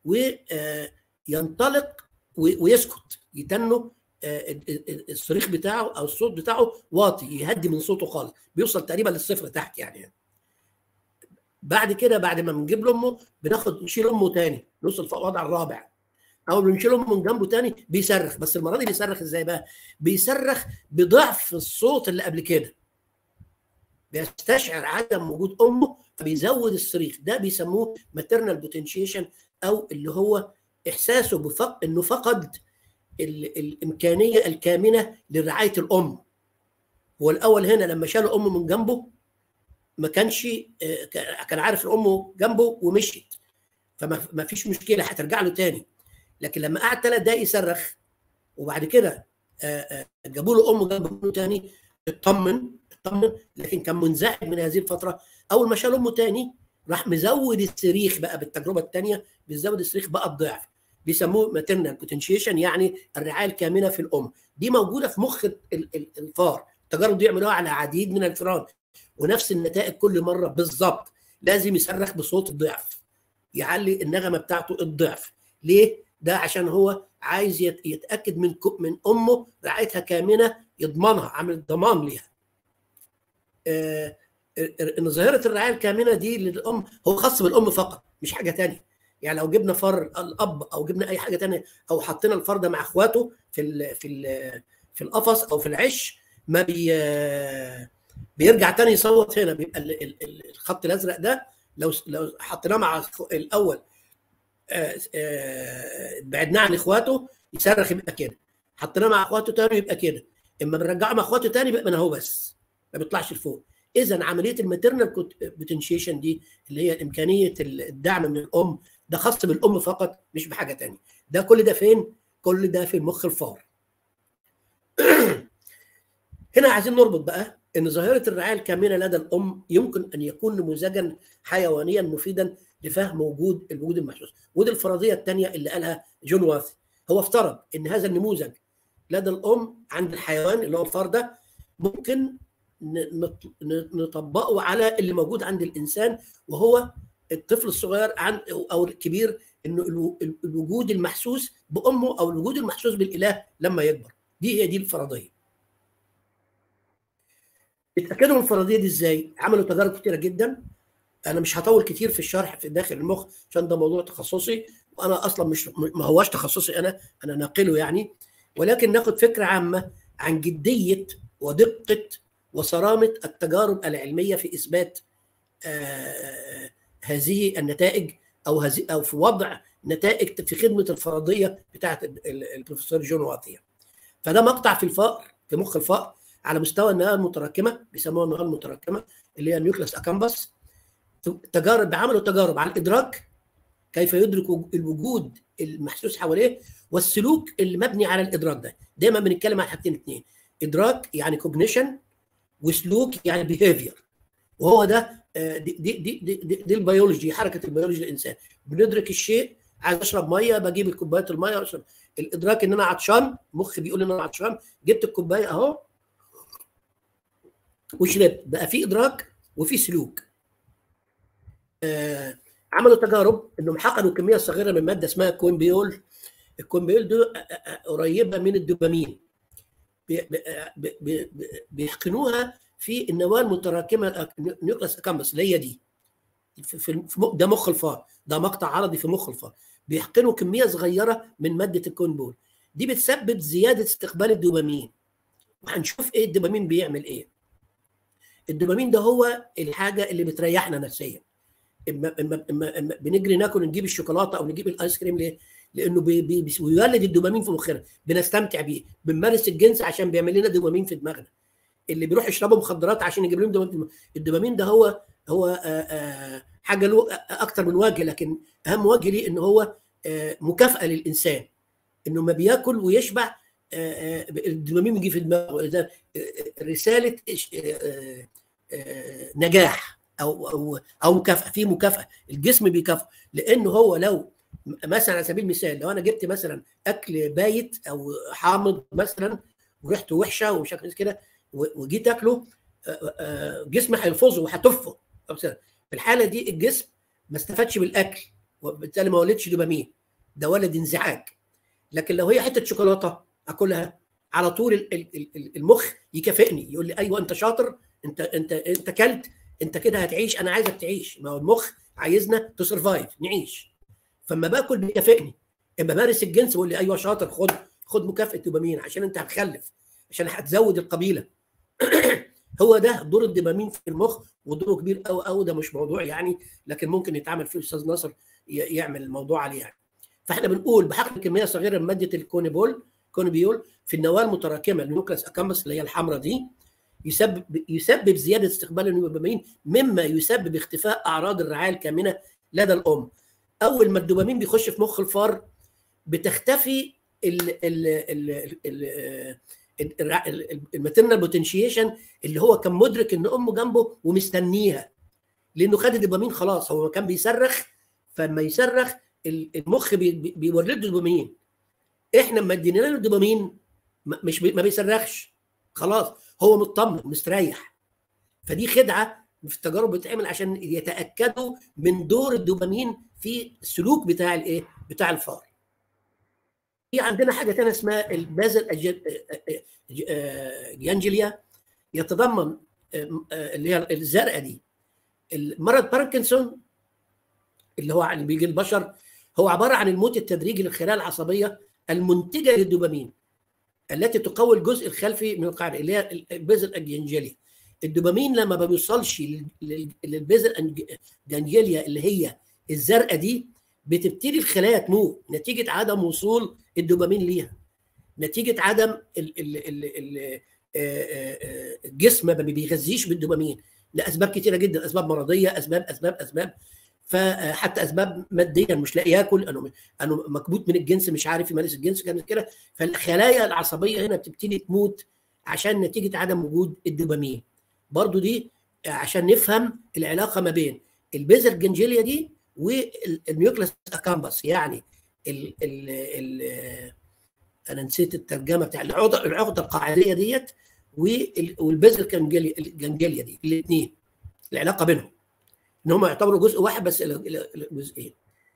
وينطلق ويسكت يتنه الصريخ بتاعه او الصوت بتاعه واطي يهدي من صوته خالص بيوصل تقريبا للصفر تحت يعني بعد كده بعد ما بنجيب له امه بناخد نشيل امه تاني نوصل في الوضع الرابع اول ما بنشيل امه من جنبه تاني بيصرخ بس المره دي بيصرخ ازاي بقى؟ بيصرخ بضعف الصوت اللي قبل كده بيستشعر عدم وجود امه فبيزود الصريخ ده بيسموه ماترنال بوتنشيشن او اللي هو احساسه بفق انه فقد الامكانيه الكامنه لرعايه الام هو الاول هنا لما شالوا امه من جنبه ما كانش كان عارف ان امه جنبه ومشيت فما فيش مشكله هترجع له تاني لكن لما قعد ثلاث دقايق يصرخ وبعد كده جابوا له امه جنبه تاني اطمن اطمن لكن كان منزعج من هذه الفتره اول ما شال امه تاني راح مزود الصريخ بقى بالتجربه الثانيه بيزود الصريخ بقى الضعف بيسموه ماترنال بوتنشيشن يعني الرعايه الكامنه في الام دي موجوده في مخ الفار التجارب دي يعملوها على عديد من الفئران ونفس النتائج كل مره بالظبط لازم يصرخ بصوت الضعف يعلي النغمه بتاعته الضعف ليه ده عشان هو عايز يتاكد من من امه رعايتها كامنه يضمنها عامل ضمان ليها آه ان ظاهره الرعايه الكامنه دي للام هو خاص بالام فقط مش حاجه تانية يعني لو جبنا فر الاب او جبنا اي حاجه تانية او حطينا الفر ده مع اخواته في ال في ال في القفص او في العش ما بي بيرجع تاني يصوت هنا بيبقى الخط الازرق ده لو لو حطيناه مع الاول بعدناه عن اخواته يصرخ يبقى كده حطيناه مع اخواته تاني يبقى كده اما بنرجعه مع اخواته تاني بيبقى من اهو بس ما بيطلعش لفوق اذا عمليه الماتيرنال بوتنشيشن دي اللي هي امكانيه الدعم من الام ده خاص بالام فقط مش بحاجه تانية ده كل ده فين كل ده في المخ الفار هنا عايزين نربط بقى ان ظاهره الرعايه الكامنه لدى الام يمكن ان يكون نموذجا حيوانيا مفيدا لفهم وجود الوجود المحسوس ودي الفرضيه الثانيه اللي قالها جون واث هو افترض ان هذا النموذج لدى الام عند الحيوان اللي هو الفار ده ممكن نطبقه على اللي موجود عند الانسان وهو الطفل الصغير عن او الكبير انه الوجود المحسوس بامه او الوجود المحسوس بالاله لما يكبر دي هي دي الفرضيه اتاكدوا من الفرضيه دي ازاي عملوا تجارب كتيره جدا انا مش هطول كتير في الشرح في داخل المخ عشان ده موضوع تخصصي وانا اصلا مش ما هواش تخصصي انا انا ناقله يعني ولكن ناخد فكره عامه عن جديه ودقه وصرامه التجارب العلميه في اثبات آه هذه النتائج او هذه او في وضع نتائج في خدمه الفرضيه بتاعه البروفيسور جون واتيا فده مقطع في الفأر في مخ الفأر على مستوى النواة المتراكمه بيسموها النواة المتراكمه اللي هي النيوكليس اكامبس تجارب عملوا تجارب على الادراك كيف يدرك الوجود المحسوس حواليه والسلوك اللي مبني على الادراك ده دايما بنتكلم على حاجتين اثنين ادراك يعني كوجنيشن وسلوك يعني بيهيفير وهو ده دي دي دي دي, دي, دي البيولوجي حركه البيولوجي للانسان بندرك الشيء عايز اشرب ميه بجيب الكوبايه الميه واشرب الادراك ان انا عطشان مخي بيقول ان انا عطشان جبت الكوبايه اهو وشربت بقى في ادراك وفي سلوك آه عملوا تجارب انهم حقنوا كميه صغيره من ماده اسمها كوينبيول الكوينبيول دي قريبه من الدوبامين بي بي بي بيحقنوها في النواه المتراكمه نيوكلاس اكامبس اللي هي دي في في ده مخ الفار ده مقطع عرضي في مخ الفار بيحقنوا كميه صغيره من ماده الكونبول دي بتسبب زياده استقبال الدوبامين وهنشوف ايه الدوبامين بيعمل ايه الدوبامين ده هو الحاجه اللي بتريحنا نفسيا اما اما اما, إما بنجري ناكل نجيب الشوكولاته او نجيب الايس كريم ليه؟ لانه بي بي بيولد الدوبامين في مخنا بنستمتع بيه بنمارس الجنس عشان بيعمل لنا دوبامين في دماغنا اللي بيروح يشربوا مخدرات عشان يجيب لهم دوبامين الدوبامين ده هو هو آآ آآ حاجه له اكتر من وجه لكن اهم وجه ليه ان هو مكافاه للانسان انه ما بياكل ويشبع الدوبامين بيجي في دماغه رساله نجاح او او او مكافاه في مكافاه الجسم بيكافئ لانه هو لو مثلا على سبيل المثال لو انا جبت مثلا اكل بايت او حامض مثلا وريحته وحشه وشكل كده وجيت اكله جسمي هيلفظه وهتفه في الحاله دي الجسم ما استفادش بالاكل وبالتالي ما ولدش دوبامين ده ولد انزعاج لكن لو هي حته شوكولاته اكلها على طول المخ يكافئني يقول لي ايوه انت شاطر انت انت انت كلت انت كده هتعيش انا عايزك تعيش ما هو المخ عايزنا تسرفايف نعيش فما باكل بيكافئني اما مارس الجنس بيقول لي ايوه شاطر خد خد مكافاه دوبامين عشان انت هتخلف عشان هتزود القبيله هو ده دور الدوبامين في المخ ودوره كبير قوي قوي ده مش موضوع يعني لكن ممكن يتعمل فيه الاستاذ ناصر يعمل الموضوع عليه يعني فاحنا بنقول بحقن كميه صغيره من ماده الكونيبول كونيبيول في النواه المتراكمه النيوكلاس اكامبس اللي هي الحمراء دي يسبب يسبب زياده استقبال الدوبامين مما يسبب اختفاء اعراض الرعايه الكامنه لدى الام اول ما الدوبامين بيخش في مخ الفار بتختفي ال ال ال الماتيرنال بوتنشيشن اللي هو كان مدرك ان امه جنبه ومستنيها لانه خد الدوبامين خلاص هو كان بيصرخ فلما يصرخ المخ بيولد له دوبامين احنا لما ادينا له الدوبامين مش ما بيصرخش خلاص هو مطمن مستريح فدي خدعه في التجارب بتتعمل عشان يتاكدوا من دور الدوبامين في السلوك بتاع الايه بتاع الفار في عندنا حاجه ثانيه اسمها البازل جانجليا يتضمن اللي هي الزرقاء دي مرض باركنسون اللي هو اللي بيجي البشر هو عباره عن الموت التدريجي للخلايا العصبيه المنتجه للدوبامين التي تقوي الجزء الخلفي من القاعده اللي هي البيزل انجليا الدوبامين لما ما بيوصلش للبيزل جانجليا اللي هي الزرقاء دي بتبتدي الخلايا تموت نتيجه عدم وصول الدوبامين ليها نتيجه عدم ال ال ال ال الجسم ما بيغذيش بالدوبامين لاسباب كثيره جدا اسباب مرضيه اسباب اسباب اسباب فحتى اسباب ماديه مش لاقي ياكل انه انه مكبوت من الجنس مش عارف يمارس الجنس كانت كده فالخلايا العصبيه هنا بتبتدي تموت عشان نتيجه عدم وجود الدوبامين برضو دي عشان نفهم العلاقه ما بين البيزر جنجيليا دي والنيوكلاس اكامبس يعني ال ال ال انا نسيت الترجمه بتاع العقده العقده القاعديه ديت والبيزر جنجيليا دي الاثنين العلاقه بينهم ان هم يعتبروا جزء واحد بس جزئين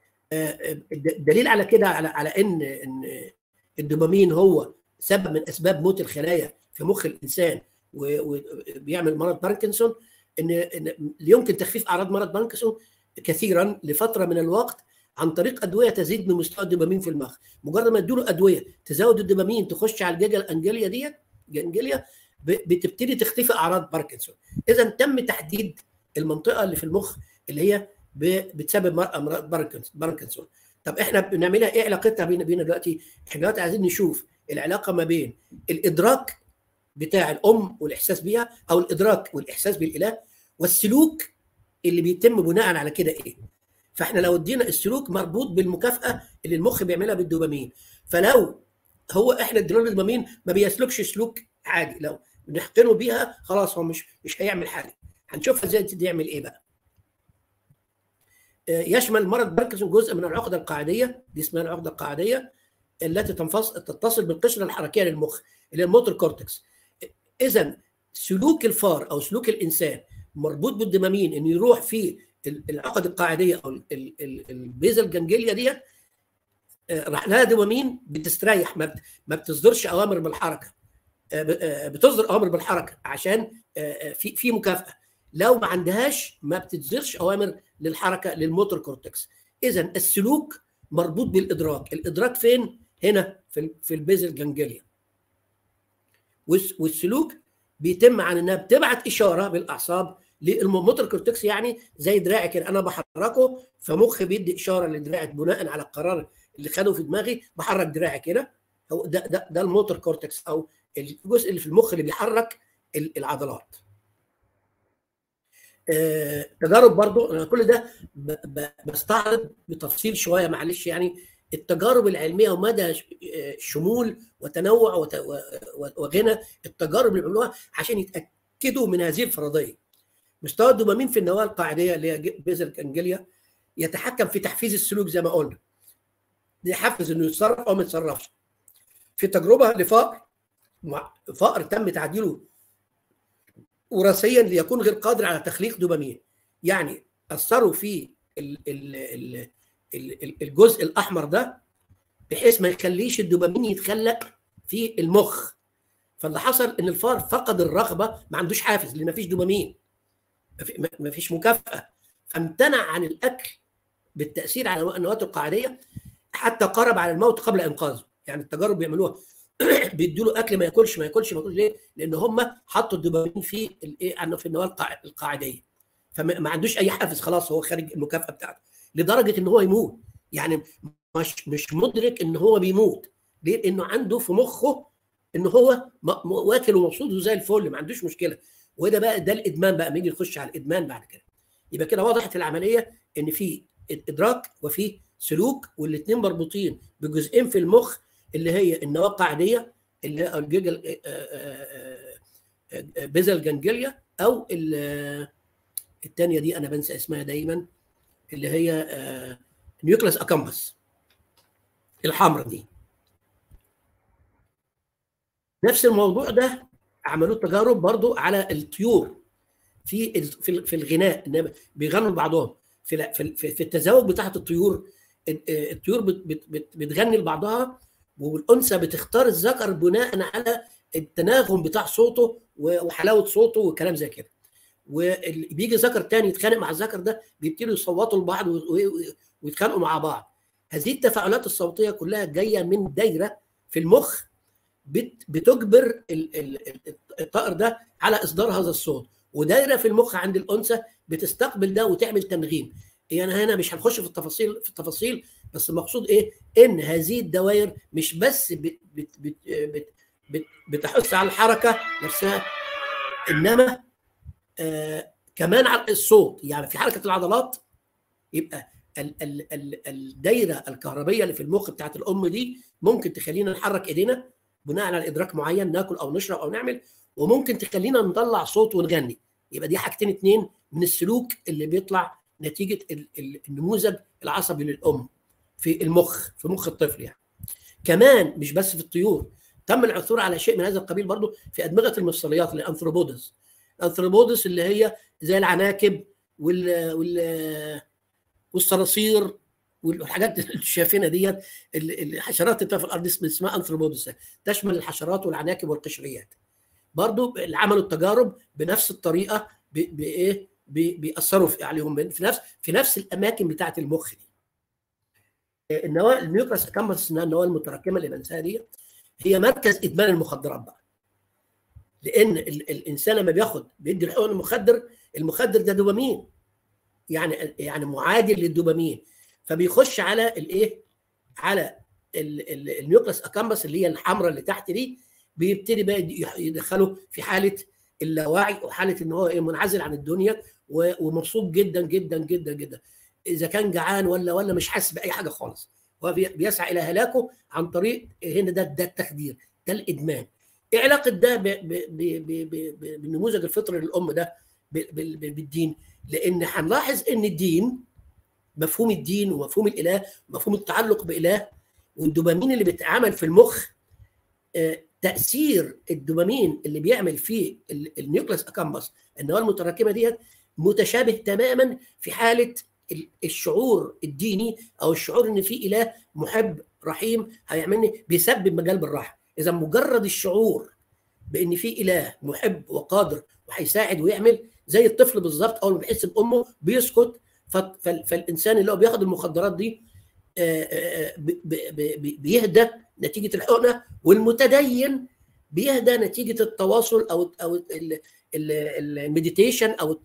الدليل على كده على على ان ان الدوبامين هو سبب من اسباب موت الخلايا في مخ الانسان وبيعمل مرض باركنسون ان ان يمكن تخفيف اعراض مرض باركنسون كثيرا لفتره من الوقت عن طريق ادويه تزيد من مستوى الدوبامين في المخ مجرد ما ادوا ادويه تزود الدوبامين تخش على الجيجا الانجليا ديت جانجليا بتبتدي تختفي اعراض باركنسون اذا تم تحديد المنطقه اللي في المخ اللي هي بتسبب امراض باركنسون طب احنا بنعملها ايه علاقتها بينا بينا دلوقتي احنا دلوقتي عايزين نشوف العلاقه ما بين الادراك بتاع الام والاحساس بيها او الادراك والاحساس بالاله والسلوك اللي بيتم بناء على كده ايه فاحنا لو ادينا السلوك مربوط بالمكافاه اللي المخ بيعملها بالدوبامين فلو هو احنا ادينا له الدوبامين ما بيسلكش سلوك عادي لو بنحقنه بيها خلاص هو مش مش هيعمل حاجه هنشوفها ازاي يعمل ايه بقى يشمل مرض باركنسون جزء من العقده القاعديه دي اسمها العقده القاعديه التي تنفصل تتصل بالقشره الحركيه للمخ اللي هي الموتور كورتكس اذا سلوك الفار او سلوك الانسان مربوط بالدوبامين انه يروح في العقد القاعديه او البيزل جانجليا ديت راح لها دوبامين بتستريح ما بتصدرش اوامر بالحركه بتصدر اوامر بالحركه عشان في في مكافاه لو ما عندهاش ما بتصدرش اوامر للحركه للموتور كورتكس اذا السلوك مربوط بالادراك الادراك فين هنا في في البيزل جانجليا والسلوك بيتم عن انها بتبعت اشاره بالاعصاب للموتور كورتكس يعني زي دراعي كده انا بحركه فمخي بيدي اشاره لدراعي بناء على القرار اللي خده في دماغي بحرك دراعي كده هو ده ده ده الموتور كورتكس او الجزء اللي في المخ اللي بيحرك العضلات آه، تجارب برضو انا كل ده بستعرض بتفصيل شويه معلش يعني التجارب العلميه ومدى شمول وتنوع وغنى التجارب اللي بيعملوها عشان يتاكدوا من هذه الفرضيه مستوى الدوبامين في النواه القاعديه اللي هي بيزل كانجليا يتحكم في تحفيز السلوك زي ما قلنا يحفز انه يتصرف او ما يتصرفش في تجربه لفأر فأر تم تعديله وراثيا ليكون غير قادر على تخليق دوبامين يعني اثروا في ال ال ال الجزء الاحمر ده بحيث ما يخليش الدوبامين يتخلق في المخ فاللي حصل ان الفار فقد الرغبه ما عندوش حافز لان ما فيش دوبامين ما فيش مكافاه فامتنع عن الاكل بالتاثير على النواه القاعديه حتى قرب على الموت قبل انقاذه يعني التجارب بيعملوها بيدوا له اكل ما ياكلش ما ياكلش ما ياكلش ليه؟ لان هم حطوا الدوبامين في الايه في النواه القاعديه فما عندوش اي حافز خلاص هو خارج المكافاه بتاعته لدرجه ان هو يموت يعني مش مش مدرك ان هو بيموت ليه؟ لانه عنده في مخه ان هو واكل ومبسوط وزي الفل ما عندوش مشكله وده بقى ده الادمان بقى نيجي نخش على الادمان بعد كده يبقى كده وضحت العمليه ان في ادراك وفي سلوك والاثنين مربوطين بجزئين في المخ اللي هي النواه القاعديه اللي هي الجيجل بيزل جانجليا او الثانيه دي انا بنسى اسمها دايما اللي هي نيوكلاس اكامبس الحمراء دي نفس الموضوع ده عملوا تجارب برضو على الطيور في في الغناء ان بيغنوا لبعضهم في في التزاوج بتاعه الطيور الطيور بتغني لبعضها والانثى بتختار الذكر بناء على التناغم بتاع صوته وحلاوه صوته وكلام زي كده وبيجي ذكر تاني يتخانق مع الذكر ده بيبتدوا يصوتوا لبعض ويتخانقوا مع بعض هذه التفاعلات الصوتيه كلها جايه من دايره في المخ بتجبر الطائر ده على اصدار هذا الصوت ودايره في المخ عند الانثى بتستقبل ده وتعمل تنغيم يعني هنا مش هنخش في التفاصيل في التفاصيل بس المقصود ايه ان هذه الدوائر مش بس بت بت بت بت بت بتحث على الحركه نفسها انما آه كمان على الصوت يعني في حركه العضلات يبقى ال ال ال الدايره الكهربيه اللي في المخ بتاعت الام دي ممكن تخلينا نحرك ايدينا بناء على ادراك معين ناكل او نشرب او نعمل وممكن تخلينا نطلع صوت ونغني يبقى دي حاجتين اتنين من السلوك اللي بيطلع نتيجه النموذج العصبي للام في المخ في مخ الطفل يعني كمان مش بس في الطيور تم العثور على شيء من هذا القبيل برضه في ادمغه المفصليات الانثروبودس الانثروبودس اللي هي زي العناكب وال وال والصراصير والحاجات اللي شايفينها ديت الحشرات اللي في الارض اسمها انثروبودس تشمل الحشرات والعناكب والقشريات برضو اللي عملوا التجارب بنفس الطريقه بايه بيأثروا في عليهم في نفس في نفس الاماكن بتاعه المخ دي النواه النيوكلاس اكامبس النواه المتراكمه اللي بنساها دي هي مركز ادمان المخدرات بقى لان الانسان لما بياخد بيدي الحقن المخدر المخدر ده دوبامين يعني يعني معادل للدوبامين فبيخش على الايه على النيوكلاس اكامبس اللي هي الحمراء اللي تحت دي بيبتدي بقى يدخله في حاله اللاوعي وحاله ان هو منعزل عن الدنيا ومبسوط جدا جدا جدا جدا اذا كان جعان ولا ولا مش حاسس باي حاجه خالص هو بيسعى الى هلاكه عن طريق هنا ده ده التخدير ده الادمان ايه علاقه ده بالنموذج الفطري للام ده بالدين لان هنلاحظ ان الدين مفهوم الدين ومفهوم الاله ومفهوم التعلق باله والدوبامين اللي بيتعمل في المخ تاثير الدوبامين اللي بيعمل فيه النيوكلاس اكامبس النواه المتراكمه ديت متشابه تماما في حاله الشعور الديني او الشعور ان في اله محب رحيم هيعملني بيسبب مجال بالراحه اذا مجرد الشعور بان في اله محب وقادر وهيساعد ويعمل زي الطفل بالظبط اول ما بيحس بامه بيسكت فالانسان اللي هو بياخد المخدرات دي بيهدى نتيجه الحقنه والمتدين بيهدى نتيجه التواصل او او المديتيشن او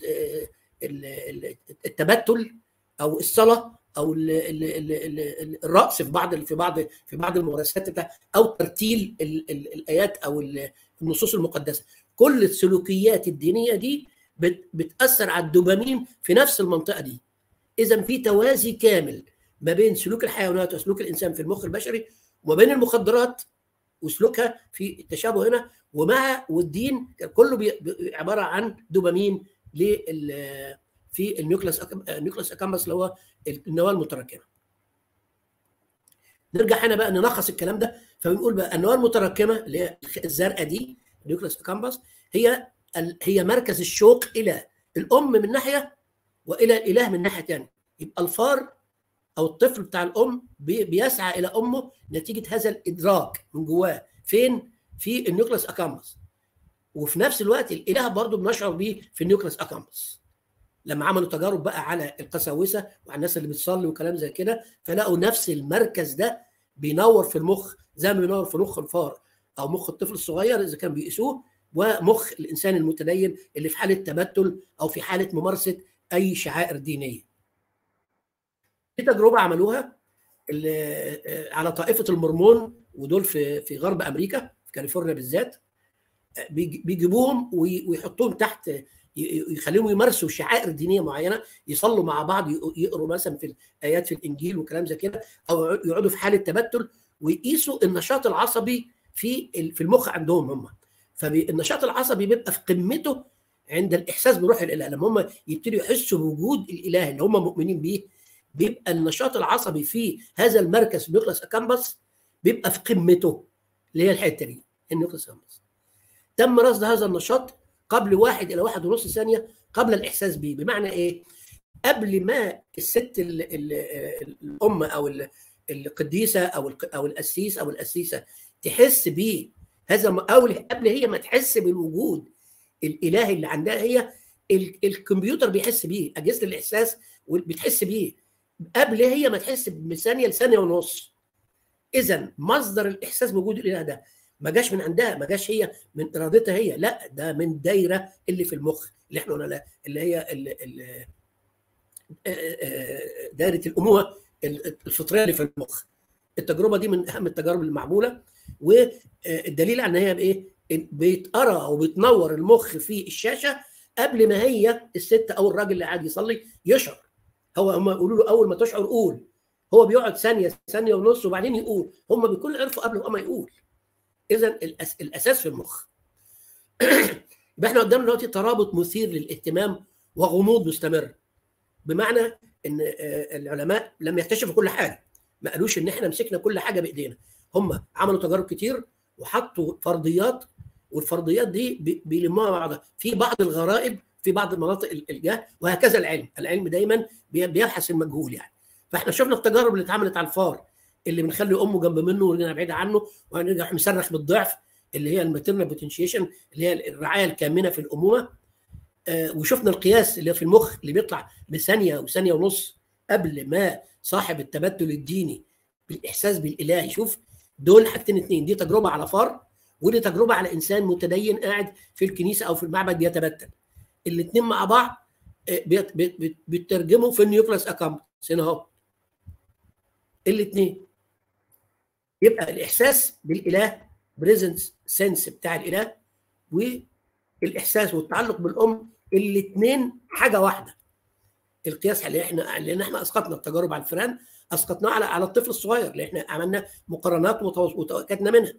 التبتل او الصلاه او الرقص في بعض في بعض في بعض الممارسات بتاع او ترتيل الايات او النصوص المقدسه كل السلوكيات الدينيه دي بتاثر على الدوبامين في نفس المنطقه دي اذا في توازي كامل ما بين سلوك الحيوانات وسلوك الانسان في المخ البشري وما بين المخدرات وسلوكها في التشابه هنا ومع والدين كله بي عباره عن دوبامين لل في النيوكلاس النيوكلاس اكامبس اللي هو النواه المتراكمه. نرجع هنا بقى نلخص الكلام ده فبنقول بقى النواه المتراكمه اللي هي الزرقاء دي النيوكلاس اكامبس هي هي مركز الشوق الى الام من ناحيه والى الاله من ناحيه ثانيه يبقى الفار او الطفل بتاع الام بيسعى الى امه نتيجه هذا الادراك من جواه فين في النيوكلاس اكامبس وفي نفس الوقت الاله برضه بنشعر بيه في النيوكلاس اكامبس لما عملوا تجارب بقى على القساوسه وعلى الناس اللي بتصلي وكلام زي كده فلقوا نفس المركز ده بينور في المخ زي ما بينور في مخ الفار او مخ الطفل الصغير اذا كان بيقيسوه ومخ الانسان المتدين اللي في حاله تبتل او في حاله ممارسه اي شعائر دينيه. في تجربه عملوها على طائفه المورمون ودول في في غرب امريكا في كاليفورنيا بالذات بيجيبوهم ويحطوهم تحت يخليهم يمارسوا شعائر دينيه معينه يصلوا مع بعض يقروا مثلا في الايات في الانجيل وكلام زي كده او يقعدوا في حاله تبتل ويقيسوا النشاط العصبي في في المخ عندهم هم فالنشاط العصبي بيبقى في قمته عند الاحساس بروح الاله لما هم يبتدوا يحسوا بوجود الاله اللي هم مؤمنين بيه بيبقى النشاط العصبي في هذا المركز نيوكلاس اكامبس بيبقى في قمته اللي هي الحته دي النيوكلاس اكامبس تم رصد هذا النشاط قبل واحد الى واحد ونص ثانيه قبل الاحساس به بمعنى ايه؟ قبل ما الست ال ال الام او القديسه او او القسيس او القسيسه تحس بيه هذا او قبل هي ما تحس بالوجود الالهي اللي عندها هي الكمبيوتر بيحس بيه اجهزه الاحساس بتحس بيه قبل هي ما تحس بثانيه لثانيه ونص اذا مصدر الاحساس بوجود الاله ده ما جاش من عندها ما جاش هي من ارادتها هي لا ده من دايره اللي في المخ اللي احنا قلنا اللي هي دايره الامومه الفطريه اللي في المخ التجربه دي من اهم التجارب المعموله والدليل على ان هي بايه بيتقرا او بتنور المخ في الشاشه قبل ما هي الست او الراجل اللي قاعد يصلي يشعر هو هم يقولوا له اول ما تشعر قول هو بيقعد ثانيه ثانيه ونص وبعدين يقول هم بيكونوا عرفوا قبل ما يقول اذا الأس... الاساس في المخ يبقى احنا قدامنا دلوقتي ترابط مثير للاهتمام وغموض مستمر بمعنى ان العلماء لم يكتشفوا كل حاجه ما قالوش ان احنا مسكنا كل حاجه بايدينا هم عملوا تجارب كتير وحطوا فرضيات والفرضيات دي بيلموها مع بعضها في بعض الغرائب في بعض المناطق الجهل وهكذا العلم العلم دايما بيبحث المجهول يعني فاحنا شفنا التجارب اللي اتعملت على الفار اللي بنخلي امه جنب منه ونرجع بعيد عنه ونرجع مصرخ بالضعف اللي هي الماتيرنال بوتنشيشن اللي هي الرعايه الكامنه في الامومه آه وشفنا القياس اللي في المخ اللي بيطلع بثانيه وثانيه ونص قبل ما صاحب التبتل الديني بالاحساس بالاله يشوف دول حاجتين اتنين دي تجربه على فار ودي تجربه على انسان متدين قاعد في الكنيسه او في المعبد بيتبتل الاثنين مع بعض بيت بيت بيترجموا في النيوكلاس اكامبس هنا اهو الاثنين يبقى الاحساس بالاله بريزنس سنس بتاع الاله والاحساس والتعلق بالام الاثنين حاجه واحده القياس اللي احنا لان احنا اسقطنا التجارب على الفئران اسقطناه على على الطفل الصغير اللي احنا عملنا مقارنات وتاكدنا منها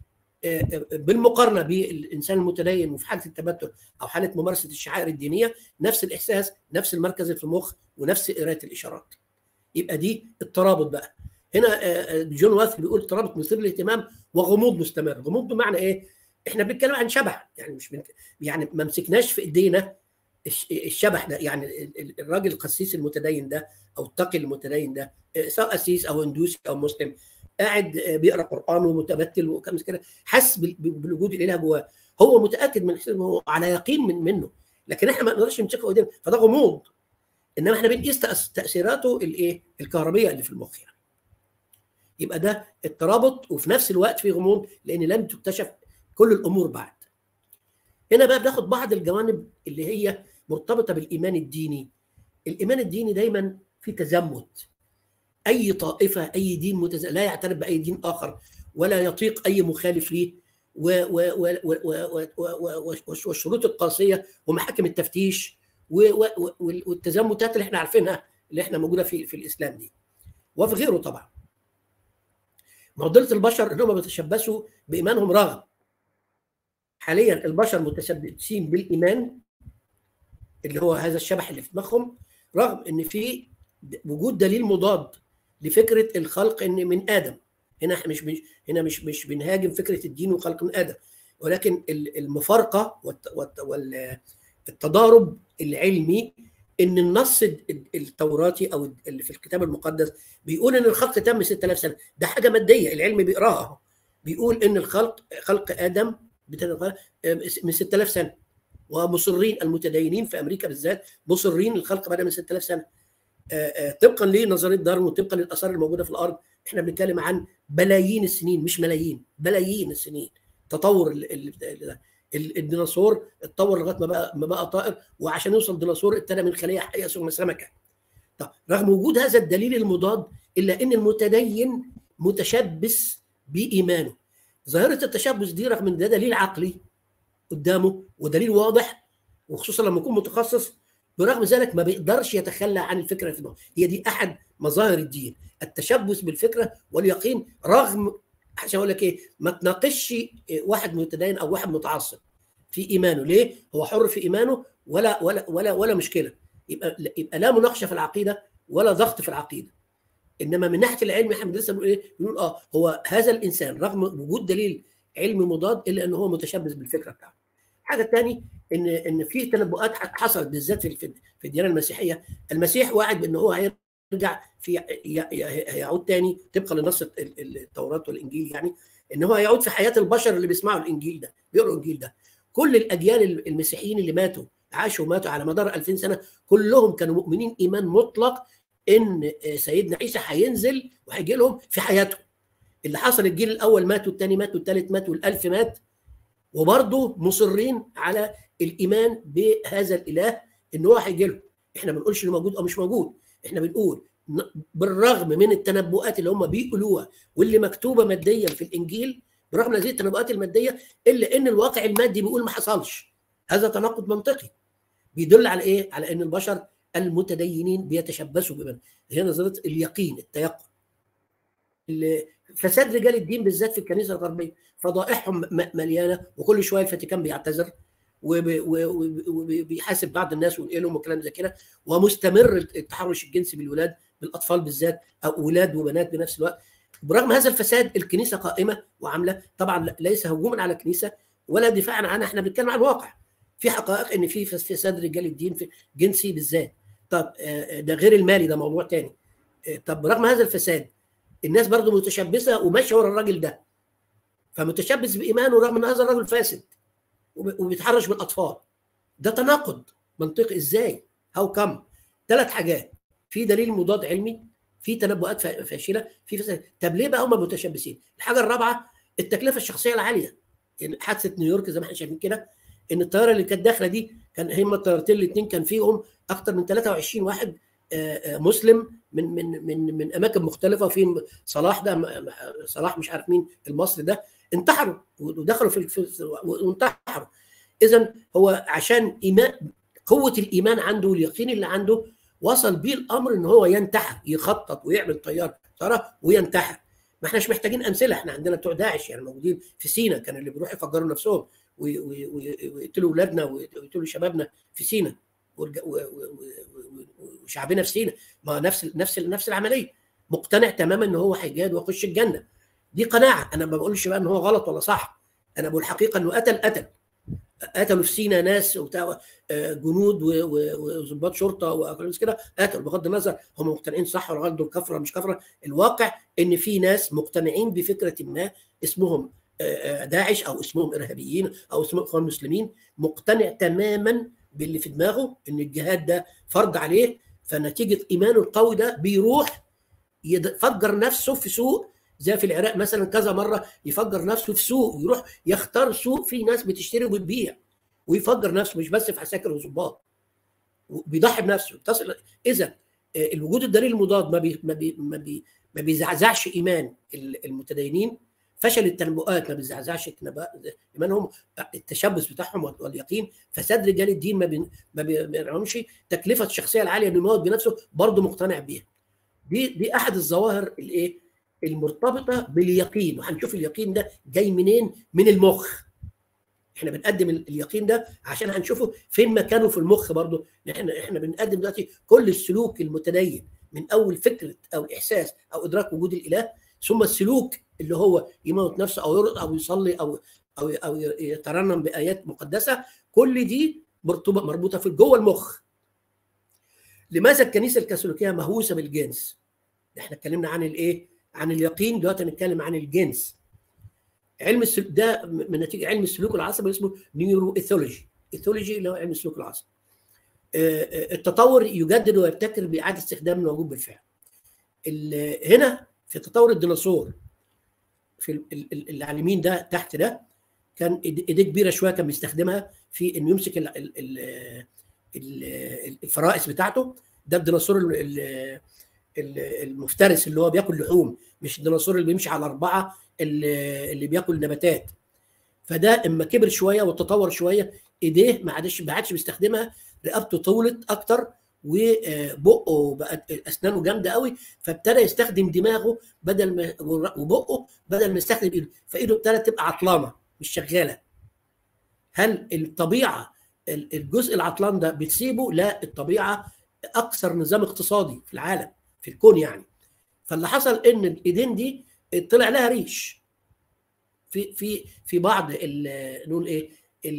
بالمقارنه بالانسان المتدين وفي حاله التبتل او حاله ممارسه الشعائر الدينيه نفس الاحساس نفس المركز في المخ ونفس قرايه الاشارات يبقى دي الترابط بقى هنا جون واث بيقول ترابط مثير للاهتمام وغموض مستمر غموض بمعنى ايه احنا بنتكلم عن شبح يعني مش بنك... يعني ما مسكناش في ايدينا الشبح ده يعني الراجل القسيس المتدين ده او التقي المتدين ده سواء قسيس او هندوسي او مسلم قاعد بيقرا قران ومتبتل وكم كده حس بالوجود الاله جواه هو متاكد من هو على يقين من منه لكن احنا ما نقدرش نمسكه ايدينا فده غموض انما احنا بنقيس تاثيراته الايه الكهربيه اللي في المخ يعني يبقى ده الترابط وفي نفس الوقت في غموض لان لم تكتشف كل الامور بعد هنا بقى بناخد بعض الجوانب اللي هي مرتبطه بالايمان الديني الايمان الديني دايما في تزمت اي طائفه اي دين متز... لا يعترف باي دين اخر ولا يطيق اي مخالف ليه والشروط القاسيه ومحاكم التفتيش والتزمتات اللي احنا عارفينها اللي احنا موجوده في في الاسلام دي وفي غيره طبعا معضله البشر انهم بيتشبثوا بايمانهم رغم حاليا البشر متشبثين بالايمان اللي هو هذا الشبح اللي في دماغهم رغم ان في وجود دليل مضاد لفكره الخلق ان من ادم هنا احنا مش هنا مش مش بنهاجم فكره الدين وخلق من ادم ولكن المفارقه والتضارب العلمي ان النص التوراتي او اللي في الكتاب المقدس بيقول ان الخلق تم 6000 سنه ده حاجه ماديه العلم بيقراها بيقول ان الخلق خلق ادم من 6000 سنه ومصرين المتدينين في امريكا بالذات مصرين الخلق بدا من 6000 سنه طبقا لنظريه داروين وطبقا للاثار الموجوده في الارض احنا بنتكلم عن بلايين السنين مش ملايين بلايين السنين تطور الديناصور اتطور لغايه ما بقى ما بقى طائر وعشان يوصل ديناصور ابتدى من خليه حيه ثم سمكه طب رغم وجود هذا الدليل المضاد الا ان المتدين متشبث بايمانه ظاهره التشبث دي رغم ان ده دليل عقلي قدامه ودليل واضح وخصوصا لما يكون متخصص برغم ذلك ما بيقدرش يتخلى عن الفكره في دماغه هي دي احد مظاهر الدين التشبث بالفكره واليقين رغم عشان اقول لك ايه ما تناقشش واحد متدين او واحد متعصب في ايمانه ليه هو حر في ايمانه ولا ولا ولا ولا مشكله يبقى يبقى لا مناقشه في العقيده ولا ضغط في العقيده انما من ناحيه العلم احنا بندرسها بنقول ايه بنقول اه هو هذا الانسان رغم وجود دليل علمي مضاد الا ان هو متشبث بالفكره بتاعته الحاجه الثانيه ان ان في تنبؤات حصلت بالذات في في الديانه المسيحيه المسيح وعد بان هو هيرجع في هيعود تاني طبقا لنص التوراه والانجيل يعني ان هو هيعود في حياه البشر اللي بيسمعوا الانجيل ده بيقروا الانجيل ده كل الاجيال المسيحيين اللي ماتوا عاشوا وماتوا على مدار 2000 سنه كلهم كانوا مؤمنين ايمان مطلق ان سيدنا عيسى هينزل وهيجي لهم في حياتهم اللي حصل الجيل الاول مات والثاني مات والثالث مات والالف مات وبرضه مصرين على الايمان بهذا الاله ان هو هيجي لهم احنا ما بنقولش انه موجود او مش موجود احنا بنقول بالرغم من التنبؤات اللي هم بيقولوها واللي مكتوبه ماديا في الانجيل برغم هذه التنبؤات الماديه الا ان الواقع المادي بيقول ما حصلش هذا تناقض منطقي بيدل على ايه؟ على ان البشر المتدينين بيتشبثوا بمن هي نظريه اليقين التيقن فساد رجال الدين بالذات في الكنيسه الغربيه فضائحهم مليانه وكل شويه الفاتيكان بيعتذر وبيحاسب بعض الناس وينقلهم وكلام زي كده ومستمر التحرش الجنسي بالولاد بالاطفال بالذات او اولاد وبنات بنفس الوقت برغم هذا الفساد الكنيسه قائمه وعامله طبعا ليس هجوما على الكنيسه ولا دفاعا عنها احنا بنتكلم عن الواقع في حقائق ان في فساد رجال الدين في جنسي بالذات طب ده غير المالي ده موضوع تاني طب رغم هذا الفساد الناس برضه متشبثه وماشيه ورا الراجل ده فمتشبث بايمانه رغم ان هذا الرجل فاسد وبيتحرش بالاطفال ده تناقض منطقي ازاي هاو كم ثلاث حاجات في دليل مضاد علمي في تنبؤات فاشله في فساد طب ليه بقى هم متشبثين الحاجه الرابعه التكلفه الشخصيه العاليه يعني حادثه نيويورك زي ما احنا شايفين كده ان الطياره اللي كانت داخله دي كان هم الطيارتين الاثنين كان فيهم اكثر من 23 واحد مسلم من من من من اماكن مختلفه في صلاح ده صلاح مش عارف مين المصري ده انتحروا ودخلوا في وانتحروا اذا هو عشان ايمان قوه الايمان عنده واليقين اللي عنده وصل بيه الامر ان هو ينتحر يخطط ويعمل طيار طياره وينتحر ما احناش محتاجين امثله احنا عندنا بتوع داعش يعني موجودين في سينا كان اللي بيروحوا يفجروا نفسهم ويقتلوا اولادنا ويقتلوا شبابنا في سينا وشعبنا في سينا ما نفس نفس نفس العمليه مقتنع تماما ان هو هيجاهد ويخش الجنه دي قناعه انا ما بقولش بقى ان هو غلط ولا صح انا بقول حقيقه انه قتل قتل قتلوا في سينا ناس وبتاع آه، جنود و- و- وضباط شرطه وأكلام كده قتلوا بغض النظر هم مقتنعين صح ولا غلط دول كفره مش كفره الواقع ان في ناس مقتنعين بفكره ما اسمهم آه، آه، داعش او اسمهم ارهابيين او اسمهم اخوان مسلمين مقتنع تماما باللي في دماغه ان الجهاد ده فرض عليه فنتيجه ايمانه القوي ده بيروح يفجر نفسه في سوق زي في العراق مثلا كذا مره يفجر نفسه في سوق يروح يختار سوق فيه ناس بتشتري وبتبيع ويفجر نفسه مش بس في عساكر وظباط بيضحي بنفسه تصل اذا الوجود الدليل المضاد ما بي ما بي ما, بي ما بيزعزعش ايمان ال- المتدينين فشل التنبؤات ما بيزعزعش التنبؤات- ايمانهم التشبث بتاعهم وال- واليقين فساد رجال الدين ما بي ما بيرعهمش تكلفه الشخصيه العاليه انه يموت بنفسه برضه مقتنع بيها دي دي احد الظواهر الايه المرتبطه باليقين وهنشوف اليقين ده جاي منين من المخ احنا بنقدم ال- اليقين ده عشان هنشوفه فين مكانه في المخ برضه احنا احنا بنقدم دلوقتي كل السلوك المتدين من اول فكره او احساس او ادراك وجود الاله ثم السلوك اللي هو يموت نفسه او يرقص او يصلي او او او يترنم بايات مقدسه كل دي مرتبطه مربوطه في جوه المخ لماذا الكنيسه الكاثوليكيه مهووسه بالجنس احنا اتكلمنا عن الايه عن اليقين دلوقتي هنتكلم عن الجنس علم السلوك ده من نتيجه علم السلوك العصبي اسمه نيورو ايثولوجي ايثولوجي اللي هو علم السلوك العصبي آه، آه، التطور يجدد ويبتكر باعاده استخدام الموجود بالفعل ال- هنا في تطور الديناصور في ال- ال- ال- اللي على اليمين ده تحت ده كان إيد- ايديه كبيره شويه كان بيستخدمها في انه يمسك ال- ال- ال- ال- الفرائس بتاعته ده الديناصور ال- ال- ال- المفترس اللي هو بياكل لحوم مش الديناصور اللي بيمشي على اربعه اللي اللي بياكل نباتات فده اما كبر شويه وتطور شويه ايديه ما عادش ما عادش بيستخدمها رقبته طولت اكتر وبقه بقت اسنانه جامده قوي فابتدى يستخدم دماغه بدل ما وبقه بدل ما يستخدم ايده فايده ابتدت تبقى عطلانه مش شغاله هل الطبيعه الجزء العطلان ده بتسيبه لا الطبيعه اكثر نظام اقتصادي في العالم في الكون يعني فاللي حصل ان الايدين دي طلع لها ريش في في في بعض ال- نقول ايه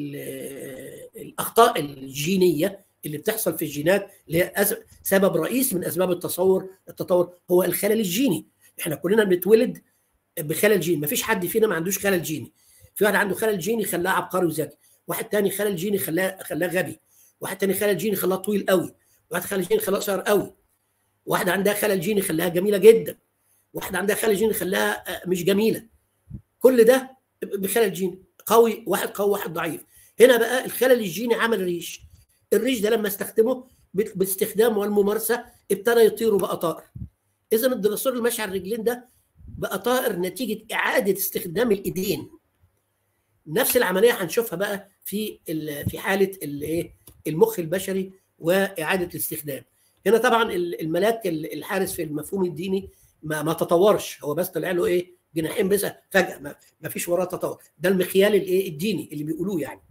ال- الاخطاء الجينيه اللي بتحصل في الجينات اللي هي أس- سبب رئيس من اسباب التصور التطور هو الخلل الجيني احنا كلنا بنتولد بخلل جيني مفيش حد فينا ما عندوش خلل جيني في واحد عنده خلل جيني خلاه عبقري وذكي واحد تاني خلل جيني خلاه خلاه غبي واحد تاني خلل جيني خلاه طويل قوي واحد خلل جيني خلاه قصير قوي واحده عندها خلل جيني خلاها جميله جدا واحده عندها خلل جيني خلاها آه، مش جميله كل ده بخلل جيني قوي واحد قوي واحد ضعيف هنا بقى الخلل الجيني عمل ريش الريش ده لما استخدمه بال- باستخدام والممارسه ابتدى يطير وبقى طائر اذا الديناصور اللي ماشي على الرجلين ده بقى طائر نتيجه اعاده استخدام الايدين نفس العمليه هنشوفها بقى في ال- في حاله الايه المخ البشري واعاده الاستخدام هنا طبعا ال- الملاك ال- الحارس في المفهوم الديني ما, ما تطورش هو بس طلع له ايه جناحين بس فجاه ما, ما فيش وراه تطور ده المخيال الايه الديني اللي بيقولوه يعني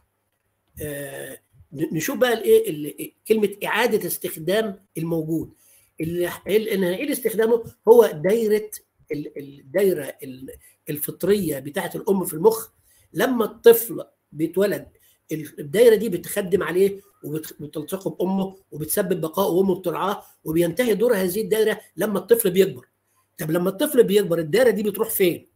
آه ن- نشوف بقى الايه ال- كلمه اعاده استخدام الموجود اللي اللي هنعيد استخدامه هو دايره ال- الدايره ال- الفطريه بتاعه الام في المخ لما الطفل بيتولد الدايره دي بتخدم عليه وبتلتصقه بامه وبتسبب بقاء وامه بترعاه وبينتهي دور هذه الدايره لما الطفل بيكبر طب لما الطفل بيكبر الدايره دي بتروح فين؟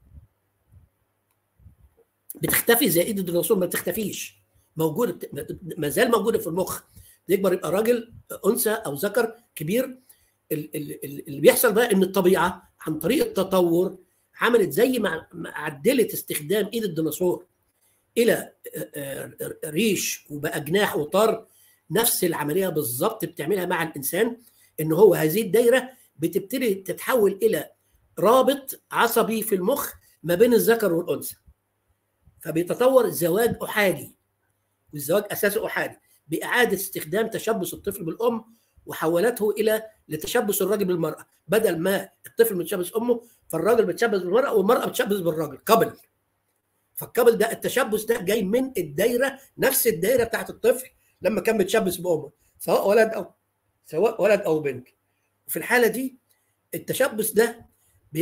بتختفي زي ايد الديناصور ما بتختفيش موجوده بت- ما زال موجوده في المخ يكبر يبقى راجل انثى او ذكر كبير ال- ال- ال- اللي بيحصل بقى ان الطبيعه عن طريق التطور عملت زي ما ما عدلت استخدام ايد الديناصور الى آه، آه، ريش وبقى جناح وطار نفس العمليه بالظبط بتعملها مع الانسان ان هو هذه الدايره بتبتدي تتحول الى رابط عصبي في المخ ما بين الذكر والانثى فبيتطور زواج احادي والزواج اساسه احادي باعاده استخدام تشبث الطفل بالام وحولته الى لتشبث الراجل بالمراه بدل ما الطفل متشبث امه فالراجل بيتشبث بالمراه والمراه بتشبث بالراجل قبل فالقبل ده التشبث ده جاي من الدايره نفس الدايره بتاعت الطفل لما كان متشبث بامه سواء ولد او سواء ولد او بنت وفي الحاله دي التشبث ده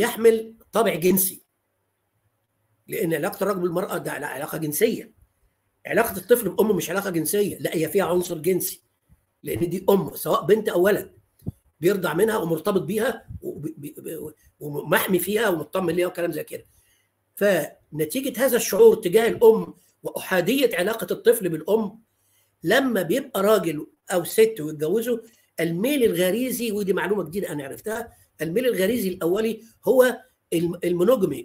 بيحمل طابع جنسي لان علاقه الرجل بالمراه ده علاقه جنسيه علاقه الطفل بامه مش علاقه جنسيه لا هي فيها عنصر جنسي لان دي ام سواء بنت او ولد بيرضع منها ومرتبط بيها ومحمي فيها ومطمن ليها وكلام زي كده فنتيجه هذا الشعور تجاه الام واحاديه علاقه الطفل بالام لما بيبقى راجل او ست ويتجوزوا الميل الغريزي ودي معلومه جديده انا عرفتها الميل الغريزي الاولي هو المونوجمي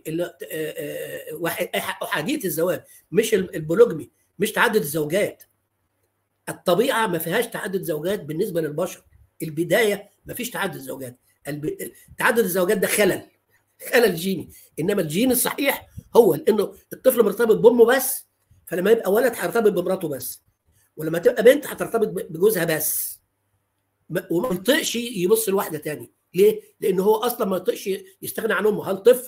احاديه الزواج مش البولوجمي مش تعدد الزوجات الطبيعه ما فيهاش تعدد زوجات بالنسبه للبشر البدايه ما فيش تعدد زوجات الب... تعدد الزوجات ده خلل خلل جيني انما الجين الصحيح هو انه الطفل مرتبط بامه بس فلما يبقى ولد هيرتبط بمراته بس ولما تبقى بنت هترتبط بجوزها بس وما ينطقش يبص لواحده تاني ليه؟ لان هو اصلا ما ينطقش يستغنى عن امه هل طفل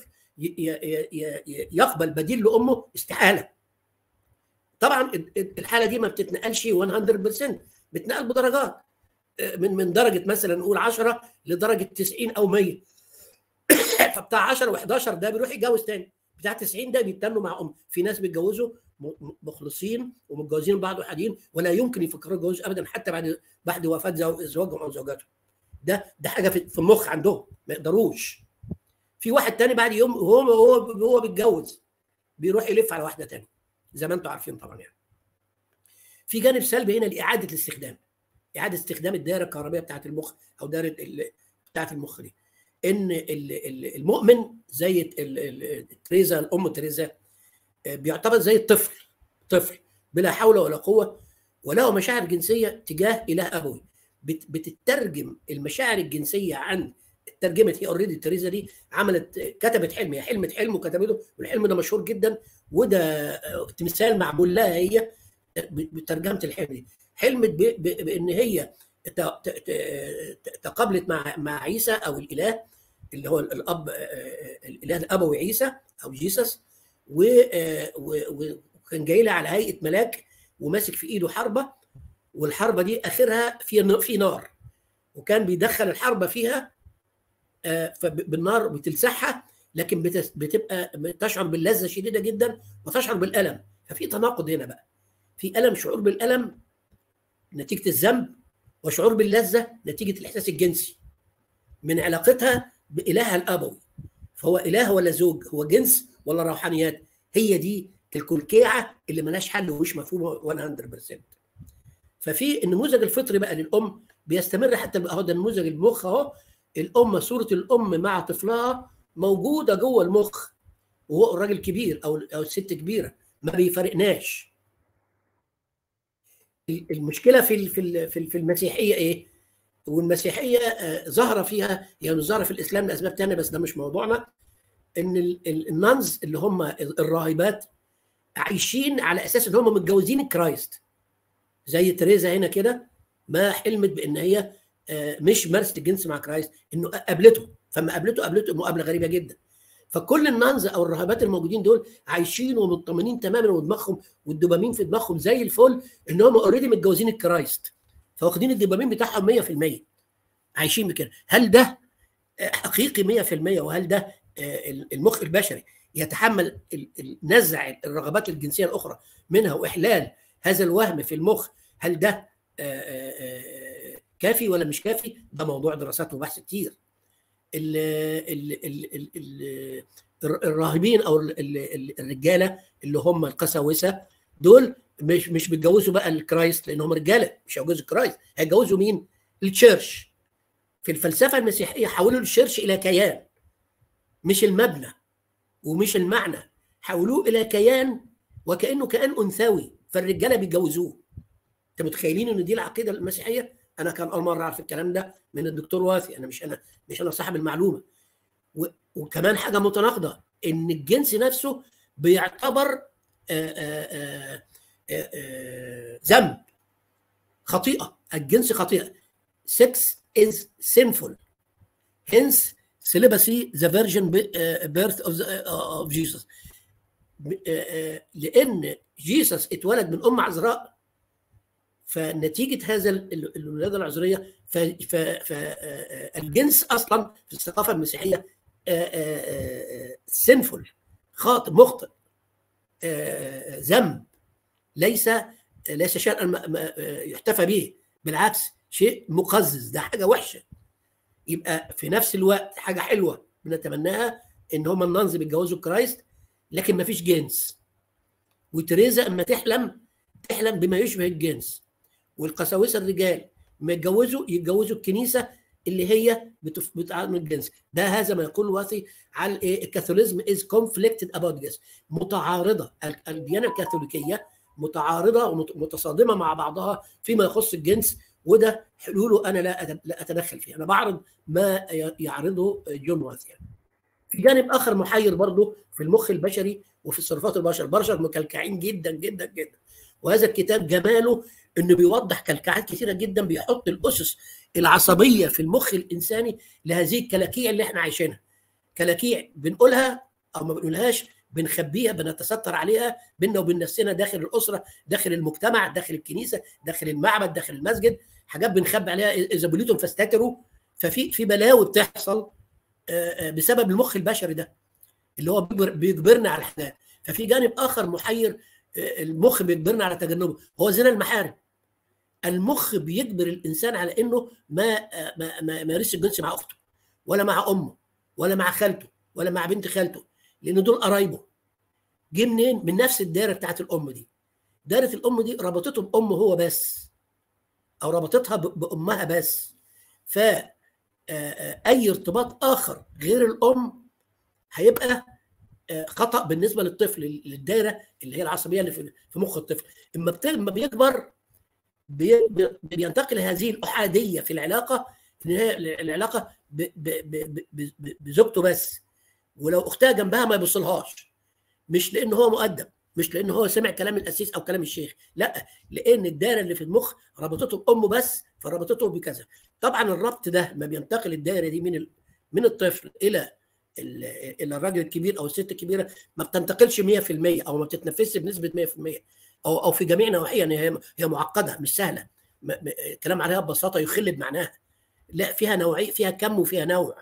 يقبل بديل لامه استحاله طبعا الحاله دي ما بتتنقلش 100% بتنقل بدرجات من من درجه مثلا نقول 10 لدرجه 90 او 100 فبتاع 10 و11 ده بيروح يتجوز تاني بتاع 90 ده بيتنوا مع ام في ناس بيتجوزوا مخلصين ومتجوزين بعض وحدين ولا يمكن يفكروا يتجوزوا ابدا حتى بعد بعد وفاه زوجهم او زوجاتهم ده ده حاجه في المخ عندهم ما يقدروش في واحد تاني بعد يوم هو هو هو بيتجوز بيروح يلف على واحده تانية زي ما انتم عارفين طبعا يعني في جانب سلبي هنا لاعاده الاستخدام اعاده استخدام الدائره الكهربائيه بتاعت المخ او دائره بتاعت المخ دي ان المؤمن زي تريزا الام تريزا بيعتبر زي الطفل طفل بلا حول ولا قوه وله مشاعر جنسيه تجاه اله ابوي بتترجم المشاعر الجنسيه عن ترجمت هي اوريدي تريزا دي عملت كتبت حلم هي حلمت حلم وكتبته والحلم ده مشهور جدا وده تمثال معمول لها هي بترجمه الحلم دي حلمت بان هي تقابلت مع مع عيسى او الاله اللي هو الاب الاله الابوي عيسى او جيسس وكان جاي لها على هيئه ملاك وماسك في ايده حربه والحربه دي اخرها في في نار وكان بيدخل الحربه فيها بالنار بتلسعها لكن بتبقى تشعر باللذه شديده جدا وتشعر بالالم ففي تناقض هنا بقى في الم شعور بالالم نتيجه الذنب وشعور باللذه نتيجه الاحساس الجنسي من علاقتها بالهها الابوي فهو اله ولا زوج هو جنس ولا روحانيات هي دي الكلكيعه اللي ملهاش حل ومش مفهومه 100% ففي النموذج الفطري بقى للام بيستمر حتى اهو ده نموذج المخ اهو الام صوره الام مع طفلها موجوده جوه المخ وهو الراجل كبير او او الست كبيره ما بيفرقناش المشكله في في في المسيحيه ايه؟ والمسيحيه ظاهره فيها يعني ظاهره في الاسلام لاسباب ثانيه بس ده مش موضوعنا ان النانز اللي هم الراهبات عايشين على اساس ان هم متجوزين الكرايست زي تريزا هنا كده ما حلمت بان هي مش مارست الجنس مع كرايست انه قابلته فما قابلته قابلته مقابله غريبه جدا فكل النانز او الراهبات الموجودين دول عايشين ومطمنين تماما ودماغهم والدوبامين في دماغهم زي الفل ان هم اوريدي متجوزين الكرايست فواخدين الدوبامين بتاعهم 100% عايشين بكده هل ده حقيقي 100% وهل ده المخ البشري يتحمل نزع الرغبات الجنسيه الاخرى منها واحلال هذا الوهم في المخ هل ده كافي ولا مش كافي ده موضوع دراسات وبحث كتير ال ال ال ال الراهبين او الرجاله اللي هم القساوسه دول مش مش بيتجوزوا بقى الكرايست لان هم رجاله مش هيتجوزوا الكرايست هيتجوزوا مين؟ التشيرش في الفلسفه المسيحيه حولوا الشيرش الى كيان مش المبنى ومش المعنى حولوه الى كيان وكانه كيان انثوي فالرجاله بيتجوزوه انت متخيلين ان دي العقيده المسيحيه انا كان اول مره اعرف الكلام ده من الدكتور وافي انا مش انا مش انا صاحب المعلومه و... وكمان حاجه متناقضه ان الجنس نفسه بيعتبر ذنب خطيئه الجنس خطيئه sex is sinful hence celibacy the virgin birth of, the, of Jesus لان جيسس اتولد من ام عذراء فنتيجه هذا الولاده العذريه فالجنس اصلا في الثقافه المسيحيه سنفول خاطئ مخطئ ذنب ليس ليس شيئا يحتفى به بالعكس شيء مقزز ده حاجه وحشه يبقى في نفس الوقت حاجه حلوه بنتمناها ان هم النانز بيتجوزوا كرايست لكن ما فيش جنس وتريزا اما تحلم تحلم بما يشبه الجنس والقساوسه الرجال ما يتجوزوا يتجوزوا الكنيسه اللي هي بتعامل الجنس ده هذا ما يقول واثي على الكاثوليزم از كونفليكتد اباوت جنس متعارضه الديانه الكاثوليكيه متعارضه ومتصادمه مع بعضها فيما يخص الجنس وده حلوله انا لا لا اتدخل فيه انا بعرض ما يعرضه جون واثي يعني. في جانب اخر محير برضه في المخ البشري وفي صرفات البشر البشر مكلكعين جدا جدا جدا وهذا الكتاب جماله انه بيوضح كلكعات كثيره جدا بيحط الاسس العصبيه في المخ الانساني لهذه الكلاكيع اللي احنا عايشينها كلاكيع بنقولها او ما بنقولهاش بنخبيها بنتستر عليها بينا وبين نفسنا داخل الاسره داخل المجتمع داخل الكنيسه داخل المعبد داخل المسجد حاجات بنخبي عليها اذا بليتم فاستتروا ففي في بلاوي بتحصل بسبب المخ البشري ده اللي هو بيجبرنا على الحاجات ففي جانب اخر محير المخ بيجبرنا على تجنبه هو زنا المحارم المخ بيجبر الانسان على انه ما ما ما يمارسش الجنس مع اخته ولا مع امه ولا مع خالته ولا مع بنت خالته لان دول قرايبه جه منين من نفس الدائره بتاعت الام دي دائره الام دي ربطته بامه هو بس او ربطتها بامها بس ف اي ارتباط اخر غير الام هيبقى خطا بالنسبه للطفل للدائره اللي هي العصبيه اللي في مخ الطفل اما اما بيكبر بينتقل هذه الاحاديه في العلاقه ان هي العلاقه بزوجته بس ولو اختها جنبها ما يبصلهاش مش لان هو مؤدب مش لان هو سمع كلام القسيس او كلام الشيخ لا لان الدائره اللي في المخ ربطته بامه بس فربطته بكذا طبعا الربط ده ما بينتقل الدائره دي من من الطفل الى الى الراجل الكبير او الست الكبيره ما بتنتقلش 100% او ما بتتنفسش بنسبه 100% او او في جميع نواحيها يعني هي هي معقده مش سهله الكلام عليها ببساطه يخل بمعناها لا فيها نوعيه فيها كم وفيها نوع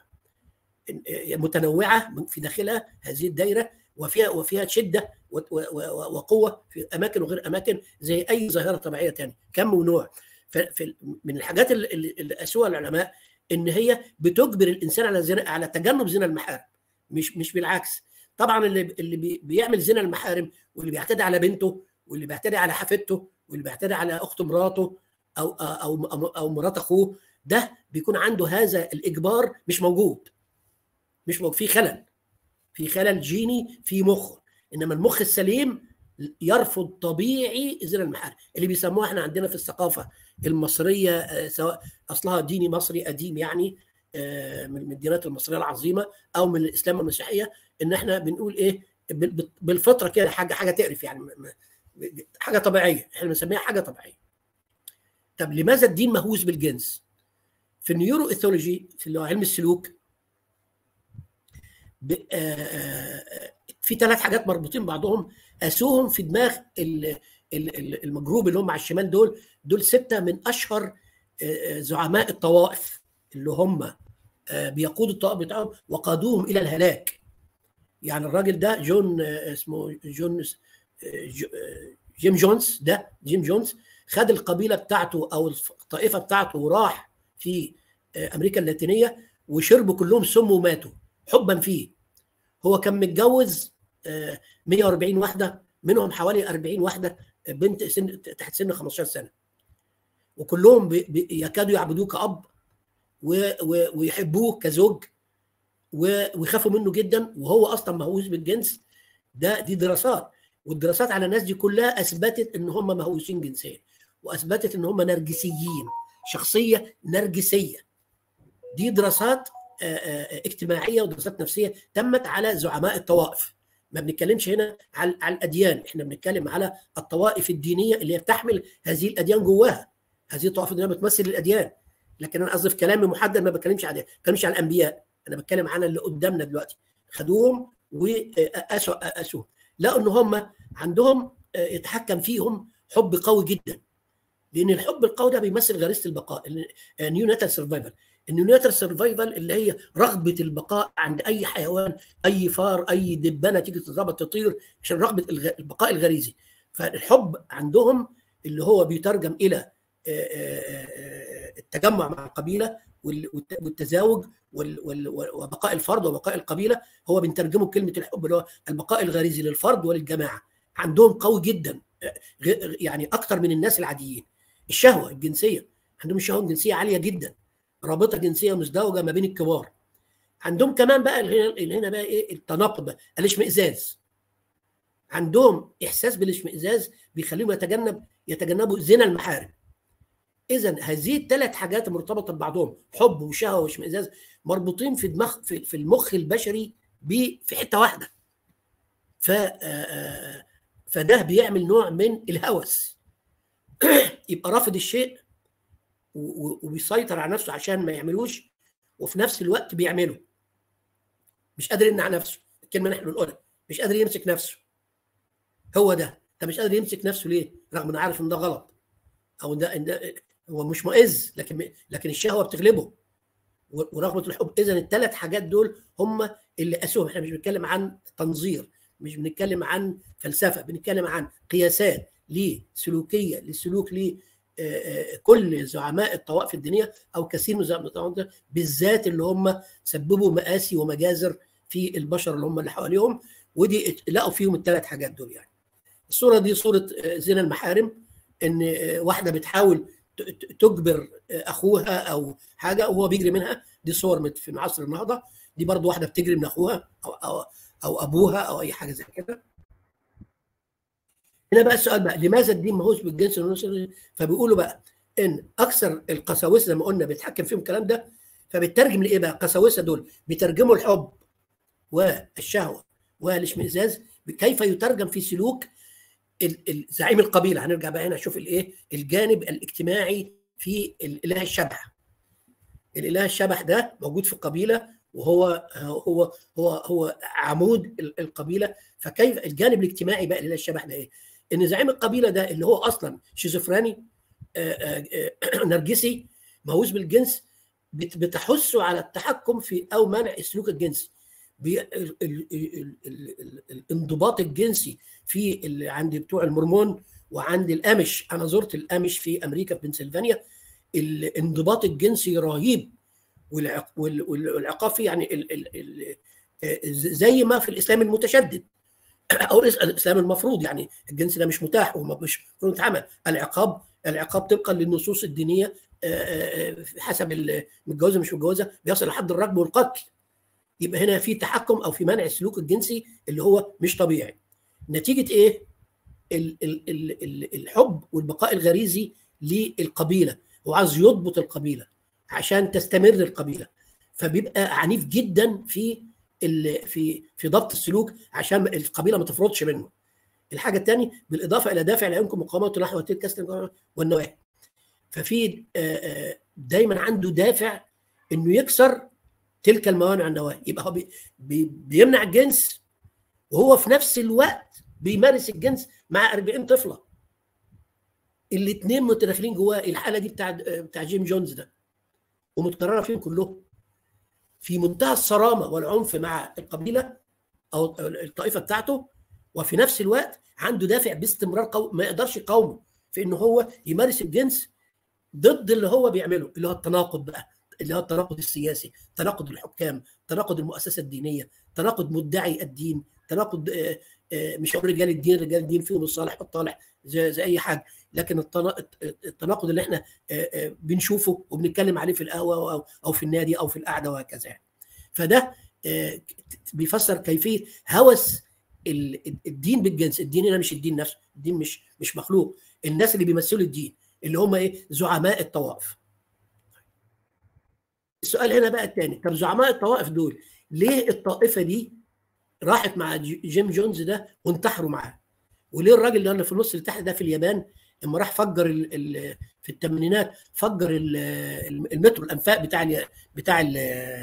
متنوعه في داخلها هذه الدائره وفيها وفيها شده وقوه في اماكن وغير اماكن زي اي ظاهره طبيعيه ثانيه كم ونوع من الحاجات اللي قاسوها العلماء ان هي بتجبر الانسان على زنا على تجنب زنا المحارم مش مش بالعكس طبعا اللي اللي بيعمل زنا المحارم واللي بيعتدي على بنته واللي بيعتدي على حفيدته واللي بيعتدي على اخت مراته او او او, أو مرات اخوه ده بيكون عنده هذا الاجبار مش موجود مش موجود في خلل في خلل جيني في مخه انما المخ السليم يرفض طبيعي زنا المحارم اللي بيسموها احنا عندنا في الثقافه المصريه سواء اصلها ديني مصري قديم يعني من الديانات المصريه العظيمه او من الاسلام والمسيحيه ان احنا بنقول ايه بالفطره كده حاجه حاجه تقرف يعني حاجه طبيعيه احنا بنسميها حاجه طبيعيه طب لماذا الدين مهووس بالجنس في النيورو ايثولوجي في اللي هو علم السلوك في ثلاث حاجات مربوطين بعضهم قاسوهم في دماغ المجروب اللي هم على الشمال دول دول سته من اشهر زعماء الطوائف اللي هم بيقودوا الطوائف بتاعهم وقادوهم الى الهلاك يعني الراجل ده جون اسمه جون جيم جونز ده جيم جونز خد القبيله بتاعته او الطائفه بتاعته وراح في امريكا اللاتينيه وشربوا كلهم سم وماتوا حبا فيه هو كان متجوز 140 واحده منهم حوالي 40 واحده بنت سن تحت سن 15 سنه وكلهم بي بي يكادوا يعبدوه كاب ويحبوه كزوج ويخافوا منه جدا وهو اصلا مهووس بالجنس ده دي دراسات والدراسات على الناس دي كلها اثبتت ان هم مهووسين جنسيا واثبتت ان هم نرجسيين شخصيه نرجسيه دي دراسات اجتماعيه ودراسات نفسيه تمت على زعماء الطوائف ما بنتكلمش هنا على على الاديان احنا بنتكلم على الطوائف الدينيه اللي هي بتحمل هذه الاديان جواها هذه الطوائف الدينيه بتمثل الاديان لكن انا قصدي في كلامي محدد ما بتكلمش على ما بتكلمش على الانبياء انا بتكلم على اللي قدامنا دلوقتي خدوهم وقاسوا قاسوهم لقوا ان هم عندهم يتحكم فيهم حب قوي جدا لان الحب القوي ده بيمثل غريزه البقاء نيو ناتال سرفايفل النيو ناتال سرفايفل اللي هي رغبه البقاء عند اي حيوان اي فار اي دبانه تيجي تضربها تطير عشان رغبه البقاء الغريزي فالحب عندهم اللي هو بيترجم الى التجمع مع القبيله والتزاوج وبقاء الفرد وبقاء القبيله هو بنترجمه كلمه الحب اللي هو البقاء الغريزي للفرد وللجماعه عندهم قوي جدا يعني اكتر من الناس العاديين الشهوه الجنسيه عندهم الشهوه الجنسيه عاليه جدا رابطه جنسيه مزدوجه ما بين الكبار عندهم كمان بقى اللي هنا بقى ايه التناقض بقى الاشمئزاز عندهم احساس بالاشمئزاز بيخليهم يتجنب يتجنبوا زنا المحارم اذا هذه الثلاث حاجات مرتبطه ببعضهم حب وشهوه واشمئزاز مربوطين في دماغ في, في المخ البشري في حته واحده ف فده بيعمل نوع من الهوس يبقى رافض الشيء وبيسيطر على نفسه عشان ما يعملوش وفي نفس الوقت بيعمله مش قادر يمنع نفسه الكلمه نحن بنقولها مش قادر يمسك نفسه هو ده انت مش قادر يمسك نفسه ليه رغم انه عارف ان ده غلط او ده, ده هو مش مؤذ لكن لكن الشهوه بتغلبه ورغبه الحب اذا الثلاث حاجات دول هم اللي قاسوهم احنا مش بنتكلم عن تنظير مش بنتكلم عن فلسفه بنتكلم عن قياسات لسلوكيه لسلوك ل كل زعماء الطوائف الدينيه او كثير من زعماء الطوائف بالذات اللي هم سببوا مآسي ومجازر في البشر اللي هم اللي حواليهم ودي لقوا فيهم الثلاث حاجات دول يعني. الصوره دي صوره زنا المحارم ان واحده بتحاول تجبر اخوها او حاجه وهو بيجري منها دي صور في عصر النهضه دي برضو واحده بتجري من اخوها او او او ابوها او اي حاجه زي كده هنا بقى السؤال بقى لماذا الدين مهووس بالجنس العنصري فبيقولوا بقى ان اكثر القساوسه زي ما قلنا بيتحكم فيهم الكلام ده فبيترجم لايه بقى القساوسه دول بيترجموا الحب والشهوه والاشمئزاز كيف يترجم في سلوك زعيم القبيله هنرجع بقى هنا نشوف الايه الجانب الاجتماعي في الاله الشبح الاله الشبح ده موجود في القبيله وهو هو هو هو عمود القبيله فكيف الجانب الاجتماعي بقى للاله الشبح ده ايه ان زعيم القبيله ده اللي هو اصلا شيزوفراني نرجسي مهووس بالجنس بتحثه على التحكم في او منع السلوك الجنسي الانضباط الجنسي في اللي عند بتوع المورمون وعند الامش انا زرت الامش في امريكا في بنسلفانيا الانضباط الجنسي رهيب والعقاب فيه يعني ال ال ال زي ما في الاسلام المتشدد او الاسلام المفروض يعني الجنس ده مش متاح ومش المفروض يتعمل العقاب العقاب طبقا للنصوص الدينيه حسب متجوزه مش متجوزه بيصل لحد الرجم والقتل يبقى هنا في تحكم او في منع السلوك الجنسي اللي هو مش طبيعي نتيجه ايه ال ال ال ال الحب والبقاء الغريزي للقبيله هو عايز يضبط القبيله عشان تستمر القبيله فبيبقى عنيف جدا في في في ضبط السلوك عشان القبيله ما تفرطش منه الحاجه الثانيه بالاضافه الى دافع لا يمكن مقاومته نحو تلك كسر والنواهي ففي دايما عنده دافع انه يكسر تلك الموانع النواهي يبقى هو بي بي بيمنع الجنس وهو في نفس الوقت بيمارس الجنس مع 40 طفله الاثنين متداخلين جواه الحاله دي بتاع بتاع جيم جونز ده ومتكرره فيهم كلهم في منتهى الصرامه والعنف مع القبيله او الطائفه بتاعته وفي نفس الوقت عنده دافع باستمرار قو... ما يقدرش يقاومه في ان هو يمارس الجنس ضد اللي هو بيعمله اللي هو التناقض بقى اللي هو التناقض السياسي تناقض الحكام تناقض المؤسسه الدينيه تناقض مدعي الدين تناقض مش هقول رجال الدين رجال الدين فيهم الصالح والطالح زي, زي اي حاجه لكن التناقض اللي احنا بنشوفه وبنتكلم عليه في القهوه او او في النادي او في القعده وهكذا يعني. فده بيفسر كيفيه هوس الدين بالجنس الدين هنا مش الدين نفسه الدين مش مش مخلوق الناس اللي بيمثلوا الدين اللي هم ايه زعماء الطوائف السؤال هنا بقى الثاني طب زعماء الطوائف دول ليه الطائفه دي راحت مع جيم جونز ده وانتحروا معاه وليه الراجل اللي في النص اللي تحت ده في اليابان لما راح فجر ال ال في الثمانينات فجر ال المترو الانفاق بتاع ال بتاع ال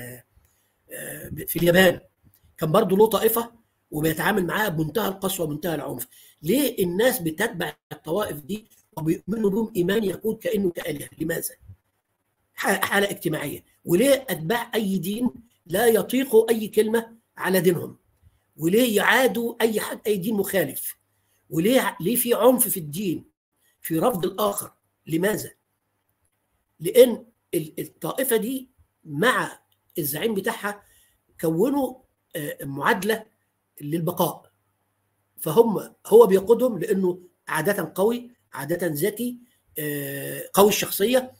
في اليابان كان برضه له طائفه وبيتعامل معاها بمنتهى القسوه ومنتهى العنف ليه الناس بتتبع الطوائف دي وبيؤمنوا بهم ايمان يقود كانه كالهه لماذا حاله اجتماعيه وليه اتباع اي دين لا يطيقوا اي كلمه على دينهم وليه يعادوا اي حد اي دين مخالف وليه ليه في عنف في الدين في رفض الاخر لماذا لان الطائفه دي مع الزعيم بتاعها كونوا معادله للبقاء فهم هو بيقودهم لانه عاده قوي عاده ذكي قوي الشخصيه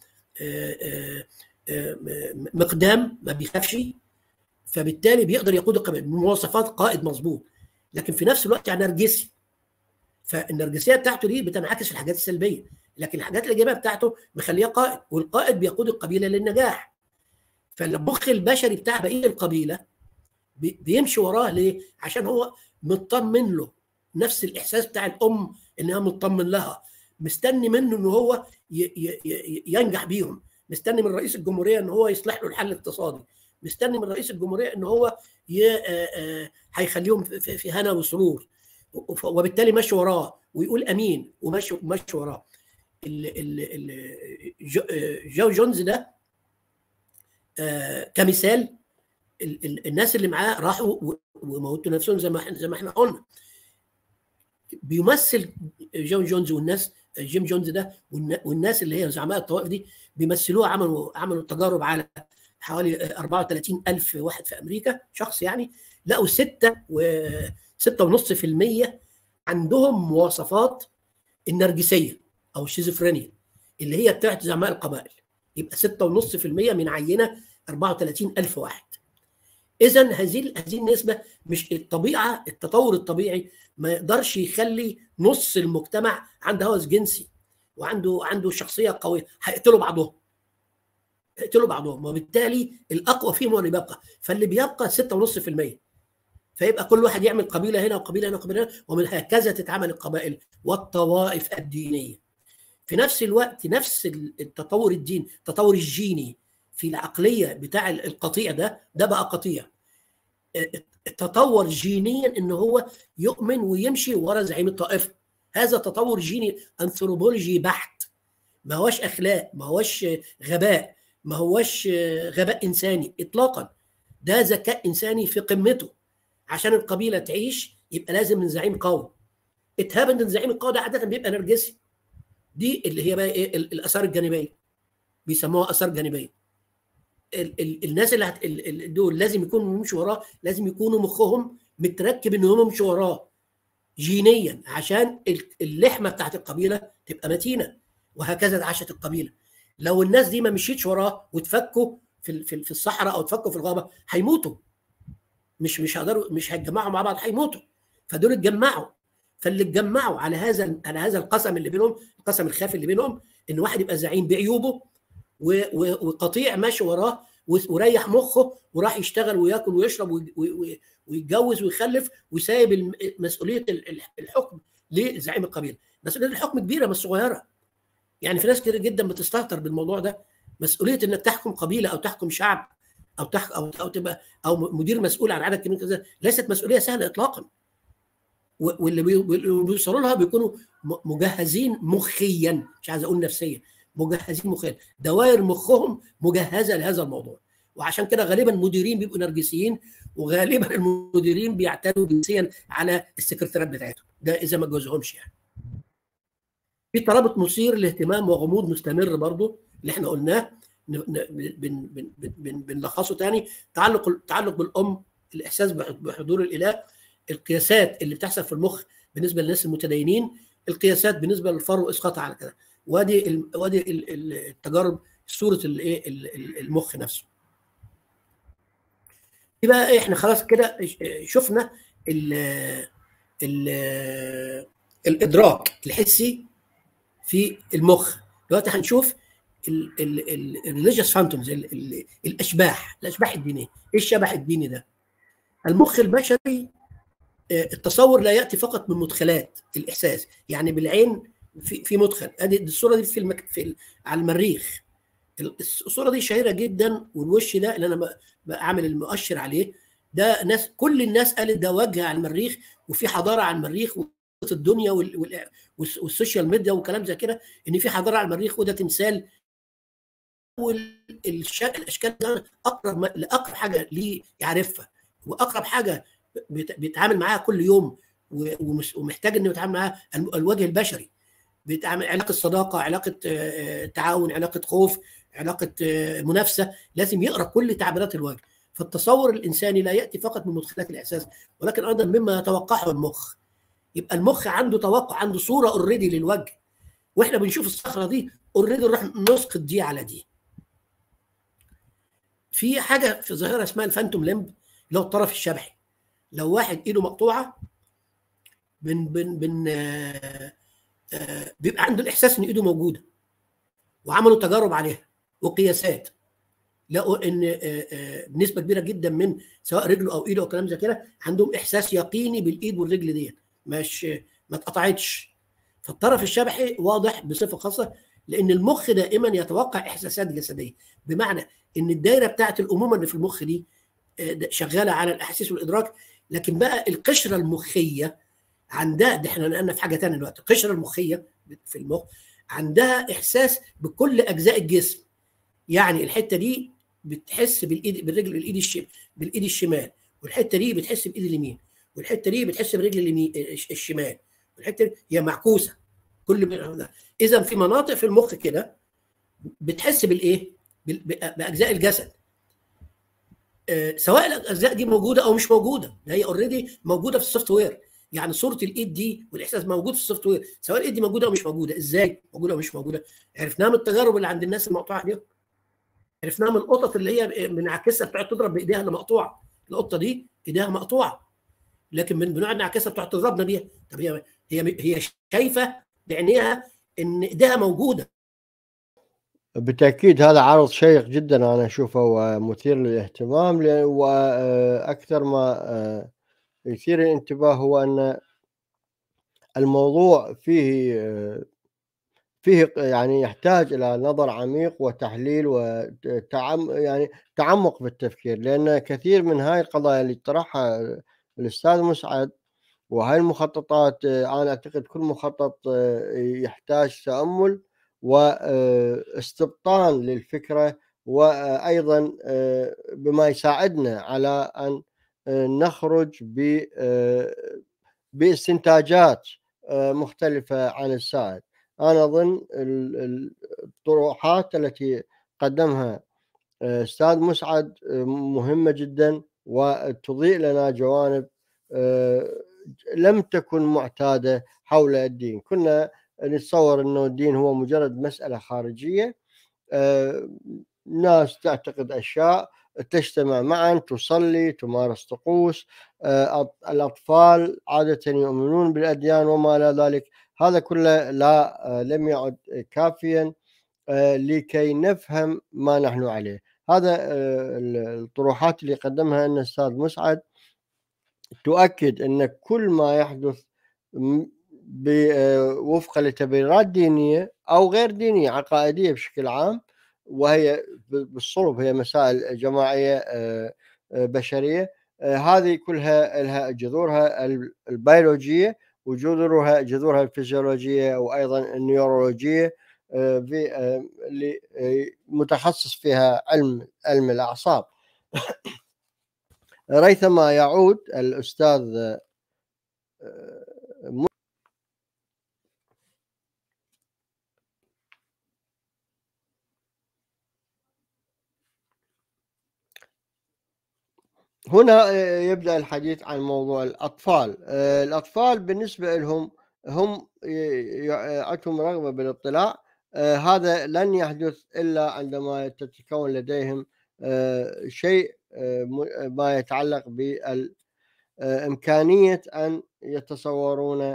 مقدام ما بيخافش فبالتالي بيقدر يقود القبائل بمواصفات قائد مظبوط لكن في نفس الوقت يعني نرجسي فالنرجسيه بتاعته دي بتنعكس الحاجات السلبيه لكن الحاجات الايجابيه بتاعته مخليه قائد والقائد بيقود القبيله للنجاح فالمخ البشري بتاع بقيه القبيله بيمشي وراه ليه؟ عشان هو مطمن له نفس الاحساس بتاع الام ان هو مطمن لها مستني منه ان هو ينجح بيهم مستني من رئيس الجمهوريه ان هو يصلح له الحل الاقتصادي مستني من رئيس الجمهوريه ان هو هيخليهم في هنا وسرور وبالتالي ماشي وراه ويقول امين وماشي ماشي وراه جو جونز ده كمثال الناس اللي معاه راحوا وموتوا نفسهم زي ما احنا زي ما احنا قلنا بيمثل جون جونز والناس جيم جونز ده والناس اللي هي زعماء الطوائف دي بيمثلوها عملوا عملوا تجارب على حوالي 34 ألف واحد في أمريكا شخص يعني لقوا 6 و 6.5% عندهم مواصفات النرجسية أو الشيزوفرينيا اللي هي بتاعت زعماء القبائل يبقى 6.5% من عينة 34 ألف واحد إذا هذه هذه النسبة مش الطبيعة التطور الطبيعي ما يقدرش يخلي نص المجتمع عنده هوس جنسي وعنده عنده شخصية قوية هيقتلوا بعضهم يقتلوا بعضهم وبالتالي الاقوى فيهم هو اللي بيبقى فاللي بيبقى 6.5% فيبقى كل واحد يعمل قبيله هنا وقبيله هنا وقبيله هنا ومن هكذا تتعامل القبائل والطوائف الدينيه. في نفس الوقت نفس التطور الدين التطور الجيني في العقليه بتاع القطيع ده ده بقى قطيع. تطور جينيا ان هو يؤمن ويمشي ورا زعيم الطائفه. هذا تطور جيني انثروبولوجي بحت. ما هوش اخلاق، ما هوش غباء، ما هوش غباء انساني اطلاقا. ده ذكاء انساني في قمته. عشان القبيله تعيش يبقى لازم من زعيم قوي اتهاب ان الزعيم القوي ده عاده بيبقى نرجسي دي اللي هي بقى ايه الاثار الجانبيه بيسموها اثار جانبيه ال ال الناس اللي هت ال دول لازم يكونوا يمشوا وراه لازم يكونوا مخهم متركب ان هم يمشوا وراه جينيا عشان اللحمه بتاعت القبيله تبقى متينه وهكذا عاشت القبيله لو الناس دي ما مشيتش وراه وتفكوا في في الصحراء او تفكوا في الغابه هيموتوا مش مش هيقدروا مش هيتجمعوا مع بعض هيموتوا فدول اتجمعوا فاللي اتجمعوا على هذا على هذا القسم اللي بينهم القسم الخافي اللي بينهم ان واحد يبقى زعيم بعيوبه وقطيع ماشي وراه وريح مخه وراح يشتغل وياكل ويشرب ويتجوز ويخلف وسايب مسؤوليه الحكم لزعيم القبيله مسؤوليه الحكم كبيره مش صغيره يعني في ناس كتير جدا بتستهتر بالموضوع ده مسؤوليه انك تحكم قبيله او تحكم شعب او تح او او تبقى او مدير مسؤول عن عدد كبير كذا ليست مسؤوليه سهله اطلاقا واللي بيوصلوا لها بيكونوا مجهزين مخيا مش عايز اقول نفسيا مجهزين مخيا دوائر مخهم مجهزه لهذا الموضوع وعشان كده غالبا مديرين بيبقوا نرجسيين وغالبا المديرين بيعتادوا جنسيا على السكرتيرات بتاعتهم ده اذا ما جوزهمش يعني في ترابط مثير للاهتمام وغموض مستمر برضه اللي احنا قلناه بنلخصه تاني تعلق تعلق بالام الاحساس بحضور الاله القياسات اللي بتحصل في المخ بالنسبه للناس المتدينين القياسات بالنسبه للفرو اسقاطها على كده وادي ال... وادي التجارب صوره الايه المخ نفسه يبقى إيه احنا خلاص كده شفنا ال ال الادراك الحسي في المخ دلوقتي هنشوف الريليجيوس فانتومز الاشباح الاشباح الدينيه ايه الشبح الديني ده المخ البشري التصور لا ياتي فقط من مدخلات الاحساس يعني بالعين في في مدخل ادي الصوره دي في, المك... في على المريخ الصوره دي شهيره جدا والوش ده اللي انا بعمل المؤشر عليه ده ناس كل الناس قالت ده وجه على المريخ وفي حضاره على المريخ الدنيا وال... وال... والسوشيال ميديا وكلام زي كده ان في حضاره على المريخ وده تمثال الاشكال ده اقرب لاقرب حاجه ليه يعرفها واقرب حاجه بيتعامل معاها كل يوم ومحتاج انه يتعامل معاه الوجه البشري بيتعامل علاقه صداقه علاقه تعاون علاقه خوف علاقه منافسه لازم يقرا كل تعبيرات الوجه فالتصور الانساني لا ياتي فقط من مدخلات الاحساس ولكن ايضا مما يتوقعه المخ يبقى المخ عنده توقع عنده صوره اوريدي للوجه واحنا بنشوف الصخره دي اوريدي نروح نسقط دي على دي في حاجه في ظاهره اسمها الفانتوم لمب اللي هو الطرف الشبحي لو واحد ايده مقطوعه بن بن بن آه آه بيبقى عنده الاحساس ان ايده موجوده وعملوا تجارب عليها وقياسات لقوا ان آه بنسبه كبيره جدا من سواء رجله او ايده او كلام زي كده عندهم احساس يقيني بالايد والرجل ديت مش ما اتقطعتش فالطرف الشبحي واضح بصفه خاصه لان المخ دائما يتوقع احساسات جسديه بمعنى ان الدايره بتاعت الامومه اللي في المخ دي شغاله على الاحاسيس والادراك لكن بقى القشره المخيه عندها ده احنا نقلنا في حاجه ثانيه دلوقتي القشره المخيه في المخ عندها احساس بكل اجزاء الجسم يعني الحته دي بتحس بالايد بالرجل بالايد الشمال بالايد الشمال والحته دي بتحس بالايد اليمين والحته دي بتحس برجل اليمين الشمال والحته دي هي معكوسه كل اذا في مناطق في المخ كده بتحس بالايه باجزاء الجسد أه سواء الاجزاء دي موجوده او مش موجوده هي اوريدي موجوده في السوفت وير يعني صوره الايد دي والاحساس موجود في السوفت وير سواء الايد دي موجوده او مش موجوده ازاي موجوده او مش موجوده عرفناها من التجارب اللي عند الناس المقطوعه دي عرفناها من القطط اللي هي بنعكسها بتقعد تضرب بايديها اللي مقطوعه القطه دي ايديها مقطوعه لكن من بنقعد نعكسها بتقعد تضربنا بيها طب هي هي هي شايفه بعينيها ان ايديها موجوده بالتاكيد هذا عرض شيق جدا انا اشوفه ومثير للاهتمام واكثر ما يثير الانتباه هو ان الموضوع فيه فيه يعني يحتاج الى نظر عميق وتحليل وتعم يعني تعمق بالتفكير لان كثير من هاي القضايا اللي طرحها الاستاذ مسعد وهاي المخططات انا اعتقد كل مخطط يحتاج تامل واستبطان للفكره وايضا بما يساعدنا على ان نخرج باستنتاجات مختلفه عن السائد انا اظن الطروحات التي قدمها استاذ مسعد مهمه جدا وتضيء لنا جوانب لم تكن معتاده حول الدين كنا نتصور انه الدين هو مجرد مساله خارجيه ناس تعتقد اشياء تجتمع معا تصلي تمارس طقوس الاطفال عاده يؤمنون بالاديان وما الى ذلك هذا كله لا لم يعد كافيا لكي نفهم ما نحن عليه هذا الطروحات اللي قدمها ان الاستاذ مسعد تؤكد ان كل ما يحدث وفق لتبريرات دينيه او غير دينيه عقائديه بشكل عام وهي بالصلب هي مسائل جماعيه بشريه هذه كلها لها جذورها البيولوجيه وجذورها جذورها الفيزيولوجيه وايضا النيورولوجيه في اللي متخصص فيها علم علم الاعصاب ريثما يعود الاستاذ هنا يبدا الحديث عن موضوع الاطفال الاطفال بالنسبه لهم هم عندهم رغبه بالاطلاع هذا لن يحدث الا عندما تتكون لديهم شيء ما يتعلق بامكانيه ان يتصورون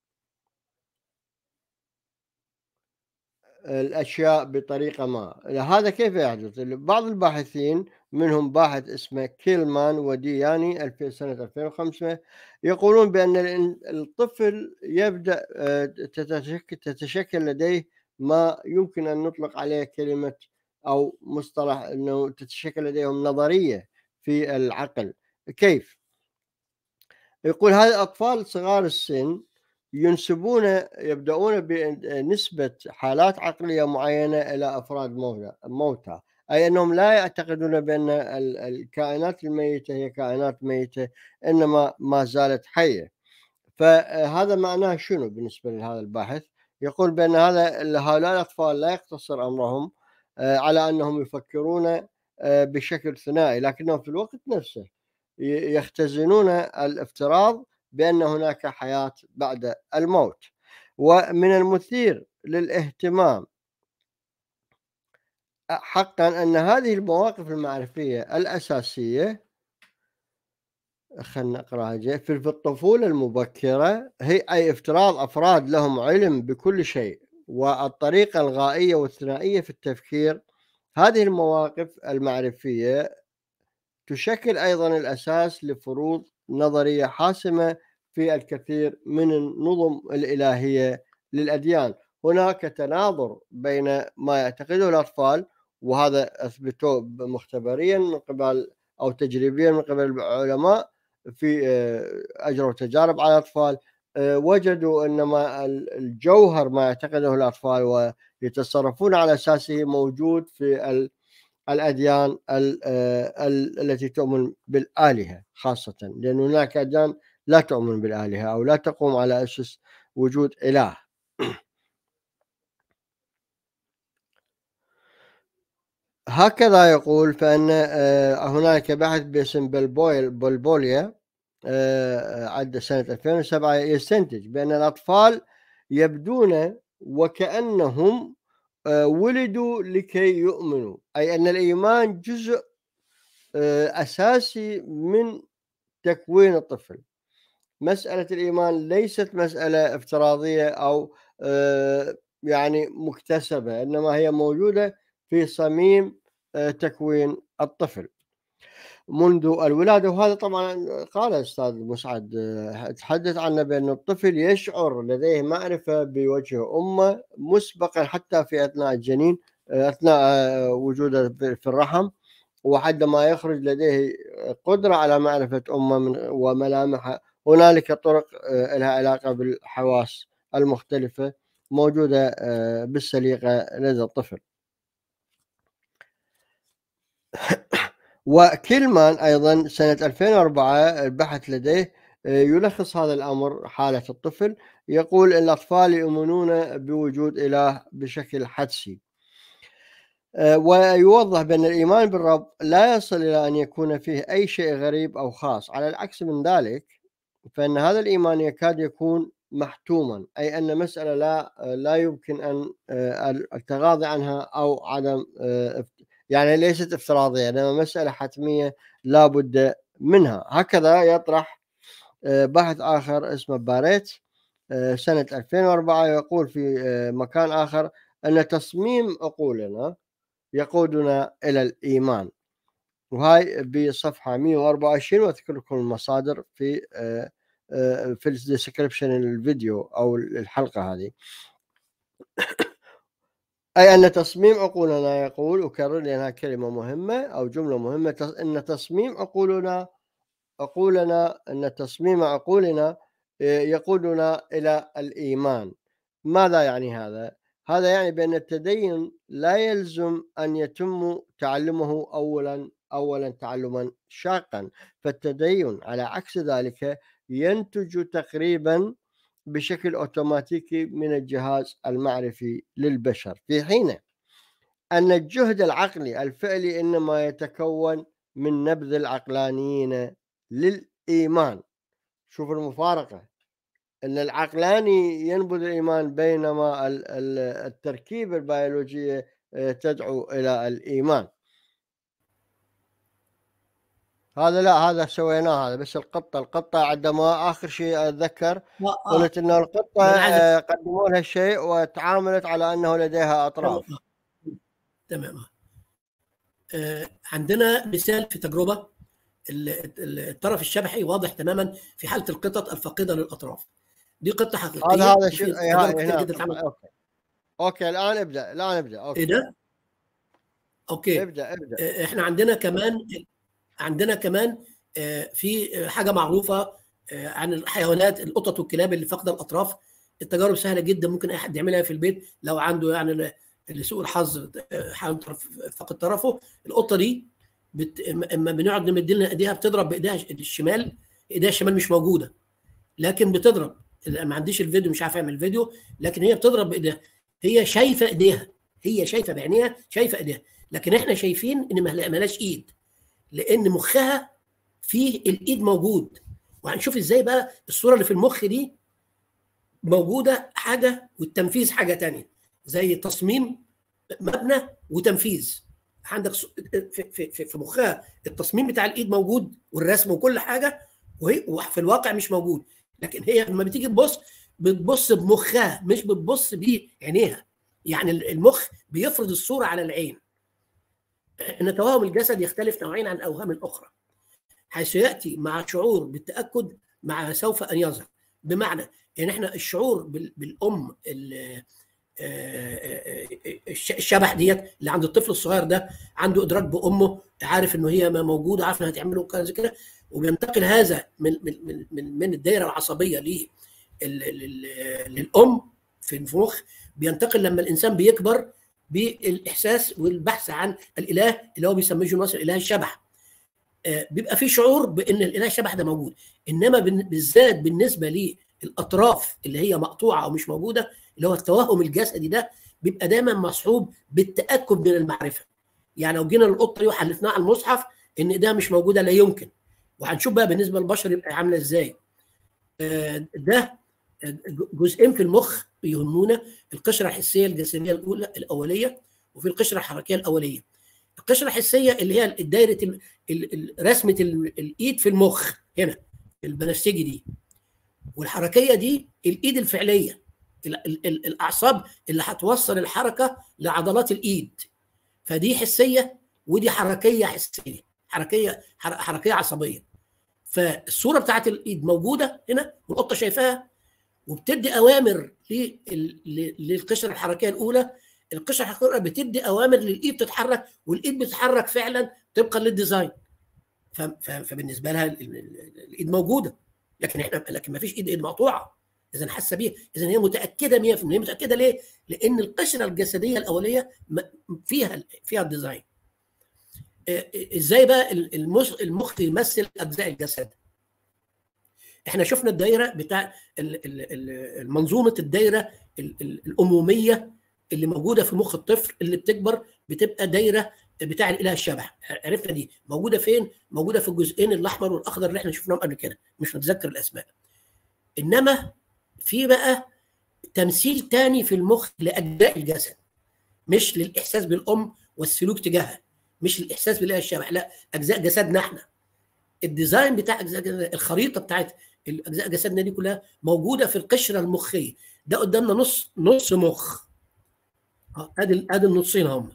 الاشياء بطريقه ما هذا كيف يحدث بعض الباحثين منهم باحث اسمه كيلمان ودياني في سنة 2005 يقولون بأن الطفل يبدأ تتشكل, تتشكل لديه ما يمكن أن نطلق عليه كلمة أو مصطلح أنه تتشكل لديهم نظرية في العقل كيف؟ يقول هذه الأطفال صغار السن ينسبون يبدأون بنسبة حالات عقلية معينة إلى أفراد موتى أي أنهم لا يعتقدون بأن الكائنات الميتة هي كائنات ميتة إنما ما زالت حية فهذا معناه شنو بالنسبه لهذا الباحث؟ يقول بان هذا هؤلاء الاطفال لا يقتصر امرهم آه، على انهم يفكرون آه، بشكل ثنائي لكنهم في الوقت نفسه يختزنون الافتراض بان هناك حياه بعد الموت ومن المثير للاهتمام حقا ان هذه المواقف المعرفيه الاساسيه خلنا نقراها في الطفوله المبكره هي اي افتراض افراد لهم علم بكل شيء والطريقه الغائيه والثنائيه في التفكير هذه المواقف المعرفيه تشكل ايضا الاساس لفروض نظريه حاسمه في الكثير من النظم الالهيه للاديان هناك تناظر بين ما يعتقده الاطفال وهذا اثبتوه مختبريا من قبل او تجريبيا من قبل العلماء في آه، اجروا تجارب على الاطفال آه، وجدوا ان ما الجوهر ما يعتقده الاطفال ويتصرفون على اساسه موجود في الاديان آه، التي تؤمن بالالهه خاصه لان هناك اديان لا تؤمن بالالهه او لا تقوم على اسس وجود اله هكذا يقول فان آه، هناك بحث باسم بلبوليا آه، عد سنه 2007 يستنتج بان الاطفال يبدون وكانهم آه، ولدوا لكي يؤمنوا اي ان الايمان جزء اساسي من تكوين الطفل مساله الايمان ليست مساله افتراضيه او يعني مكتسبه انما هي موجوده في صميم آه، تكوين الطفل منذ الولادة وهذا طبعا قال أستاذ مسعد آه، تحدث عنه بأن الطفل يشعر لديه معرفة بوجه أمه مسبقا حتى في أثناء الجنين آه، أثناء وجوده في الرحم وحتى يخرج لديه قدرة على معرفة أمه وملامحها هنالك طرق لها علاقة بالحواس المختلفة موجودة بالسليقة لدى الطفل وكيلمان أيضا سنة 2004 البحث لديه آه، يلخص هذا الأمر حالة الطفل يقول الأطفال يؤمنون بوجود إله بشكل حدسي آه، ويوضح بأن الإيمان بالرب لا يصل إلى أن يكون فيه أي شيء غريب أو خاص على العكس من ذلك فإن هذا الإيمان يكاد يكون محتوما أي أن مسألة لا لا يمكن أن آه، التغاضي عنها أو عدم يعني ليست افتراضية إنما مسألة حتمية لا بد منها هكذا يطرح آه، بحث آخر اسمه باريت آه، سنة 2004 يقول في آه، مكان آخر أن تصميم عقولنا يقودنا إلى الإيمان وهاي بصفحة 124 واذكر لكم المصادر في في الديسكربشن الفيديو أو الحلقة هذه أي أن تصميم عقولنا يقول أكرر لأنها كلمة مهمة أو جملة مهمة أن تصميم عقولنا عقولنا أن تصميم عقولنا آه، يقودنا إلى الإيمان ماذا يعني هذا؟ هذا يعني بأن التدين لا يلزم أن يتم تعلمه أولا أولا تعلما شاقا فالتدين على عكس ذلك ينتج تقريبا بشكل اوتوماتيكي من الجهاز المعرفي للبشر في حين ان الجهد العقلي الفعلي انما يتكون من نبذ العقلانيين للايمان شوف المفارقه ان العقلاني ينبذ الايمان بينما التركيب البيولوجيه آه، تدعو الى الايمان هذا لا هذا سويناه هذا بس القطه القطه عندما اخر شيء اتذكر آه. قلت انه القطه آه، قدموا لها الشيء وتعاملت على انه لديها اطراف تمام آه عندنا مثال في تجربه الطرف الشبحي واضح تماما في حاله القطط الفاقده للاطراف دي قطه حقيقيه هذا هذا شيء اوكي اوكي الان ابدا الان ابدا اوكي ايه ده؟ اوكي ابدا ابدا آه، احنا عندنا كمان عندنا كمان آه، في حاجه معروفه آه، عن الحيوانات القطط والكلاب اللي فاقده الاطراف التجارب سهله جدا ممكن اي حد يعملها في البيت لو عنده يعني لسوء الحظ آه، حيوان فقد طرفه القطه دي بت... اما بنقعد نمد لها ايديها بتضرب بايديها الشمال ايديها الشمال مش موجوده لكن بتضرب ما عنديش الفيديو مش عارف اعمل فيديو لكن هي بتضرب بايديها هي شايفه ايديها هي شايفه بعينيها شايفه ايديها لكن احنا شايفين ان مالهاش ايد لان مخها فيه الايد موجود وهنشوف ازاي بقى الصوره اللي في المخ دي موجوده حاجه والتنفيذ حاجه تانية زي تصميم مبنى وتنفيذ عندك في, في, في مخها التصميم بتاع الايد موجود والرسم وكل حاجه وهي وفي الواقع مش موجود لكن هي لما بتيجي تبص بتبص بمخها مش بتبص بعينيها يعني المخ بيفرض الصوره على العين ان توهم الجسد يختلف نوعين عن الاوهام الاخرى حيث ياتي مع شعور بالتاكد مع سوف ان يظهر بمعنى ان احنا الشعور بالام الشبح ديت اللي عند الطفل الصغير ده عنده ادراك بامه عارف انه هي ما موجوده عارف انها هتعمله كذا زي كده وبينتقل هذا من من من من الدائره العصبيه للام في المخ بينتقل لما الانسان بيكبر بالاحساس والبحث عن الاله اللي هو بيسميه جون اله الشبح بيبقى في شعور بان الاله الشبح ده موجود انما بالذات بالنسبه للاطراف اللي هي مقطوعه او مش موجوده اللي هو التوهم الجسدي ده بيبقى دايما مصحوب بالتاكد من المعرفه يعني لو جينا للقطه دي وحلفناها على المصحف ان ده مش موجوده لا يمكن وهنشوف بقى بالنسبه للبشر يبقى عامله ازاي ده جزئين في المخ بيهمونا القشره الحسيه الجسديه الاولى الاوليه وفي القشره الحركيه الاوليه القشره الحسيه اللي هي دايره رسمه الايد في المخ هنا البنفسجي دي والحركيه دي الايد الفعليه الاعصاب اللي هتوصل الحركه لعضلات الايد فدي حسيه ودي حركيه حسيه حركيه حركيه عصبيه فالصوره بتاعت الايد موجوده هنا والقطه شايفاها وبتدي اوامر للقشره الحركيه الاولى القشره الحركيه الاولى بتدي اوامر للايد تتحرك والايد بتتحرك فعلا طبقا للديزاين فبالنسبه لها الايد موجوده لكن احنا لكن ما فيش ايد ايد مقطوعه اذا حاسه بيها اذا هي متاكده 100% هي متاكده ليه؟ لان القشره الجسديه الاوليه فيها فيها الديزاين ازاي بقى المخ يمثل اجزاء الجسد احنا شفنا الدايره بتاع منظومه الدايره الاموميه اللي موجوده في مخ الطفل اللي بتكبر بتبقى دايره بتاع الاله الشبح عرفنا دي موجوده فين موجوده في الجزئين الاحمر والاخضر اللي احنا شفناهم قبل كده مش متذكر الاسماء انما في بقى تمثيل تاني في المخ لاجزاء الجسد مش للاحساس بالام والسلوك تجاهها مش الاحساس بالاله الشبح لا اجزاء جسدنا احنا الديزاين بتاع اجزاء الخريطه بتاعت اجزاء جسدنا دي كلها موجوده في القشره المخيه ده قدامنا نص نص مخ ادي ادي النصين هم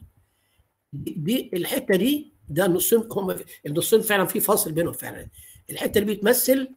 دي الحته دي ده النصين هم النصين فعلا في فاصل بينهم فعلا الحته اللي بتمثل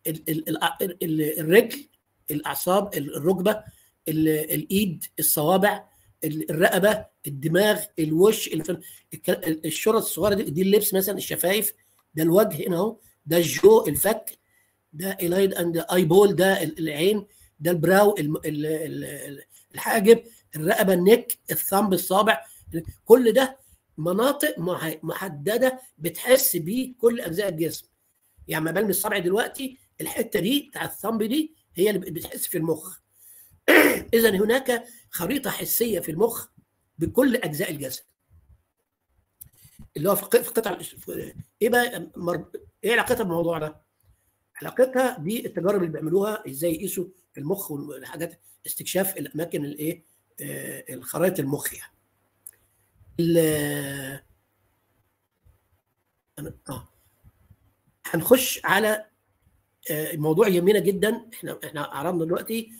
الرجل الاعصاب الركبه الايد الصوابع الرقبه الدماغ الوش الشرط الصغيره دي, دي اللبس مثلا الشفايف ده الوجه هنا اهو ده الجو الفك ده الايد اند اي بول ده العين ده البراو الحاجب الرقبه النك الثمب الصابع كل ده مناطق محدده بتحس بيه كل اجزاء الجسم يعني ما بلمس الصبع دلوقتي الحته دي بتاع الثمب دي هي اللي بتحس في المخ اذا هناك خريطه حسيه في المخ بكل اجزاء الجسد اللي هو في قطع ايه بقى مر... ايه علاقتها بالموضوع ده؟ علاقتها بالتجارب اللي بيعملوها ازاي يقيسوا المخ والحاجات استكشاف الاماكن الايه آه الخرائط المخ يعني. اه هنخش على آه موضوع يهمنا جدا احنا احنا عرضنا دلوقتي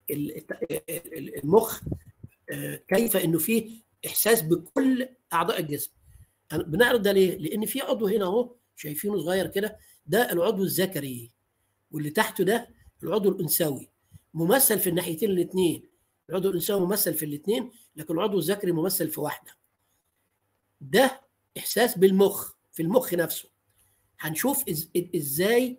المخ آه كيف انه فيه احساس بكل اعضاء الجسم بنعرض ده ليه؟ لان في عضو هنا اهو شايفينه صغير كده ده العضو الذكري واللي تحته ده العضو الانثوي ممثل في الناحيتين الاثنين العضو الانثوي ممثل في الاثنين لكن العضو الذكري ممثل في واحده ده احساس بالمخ في المخ نفسه هنشوف ازاي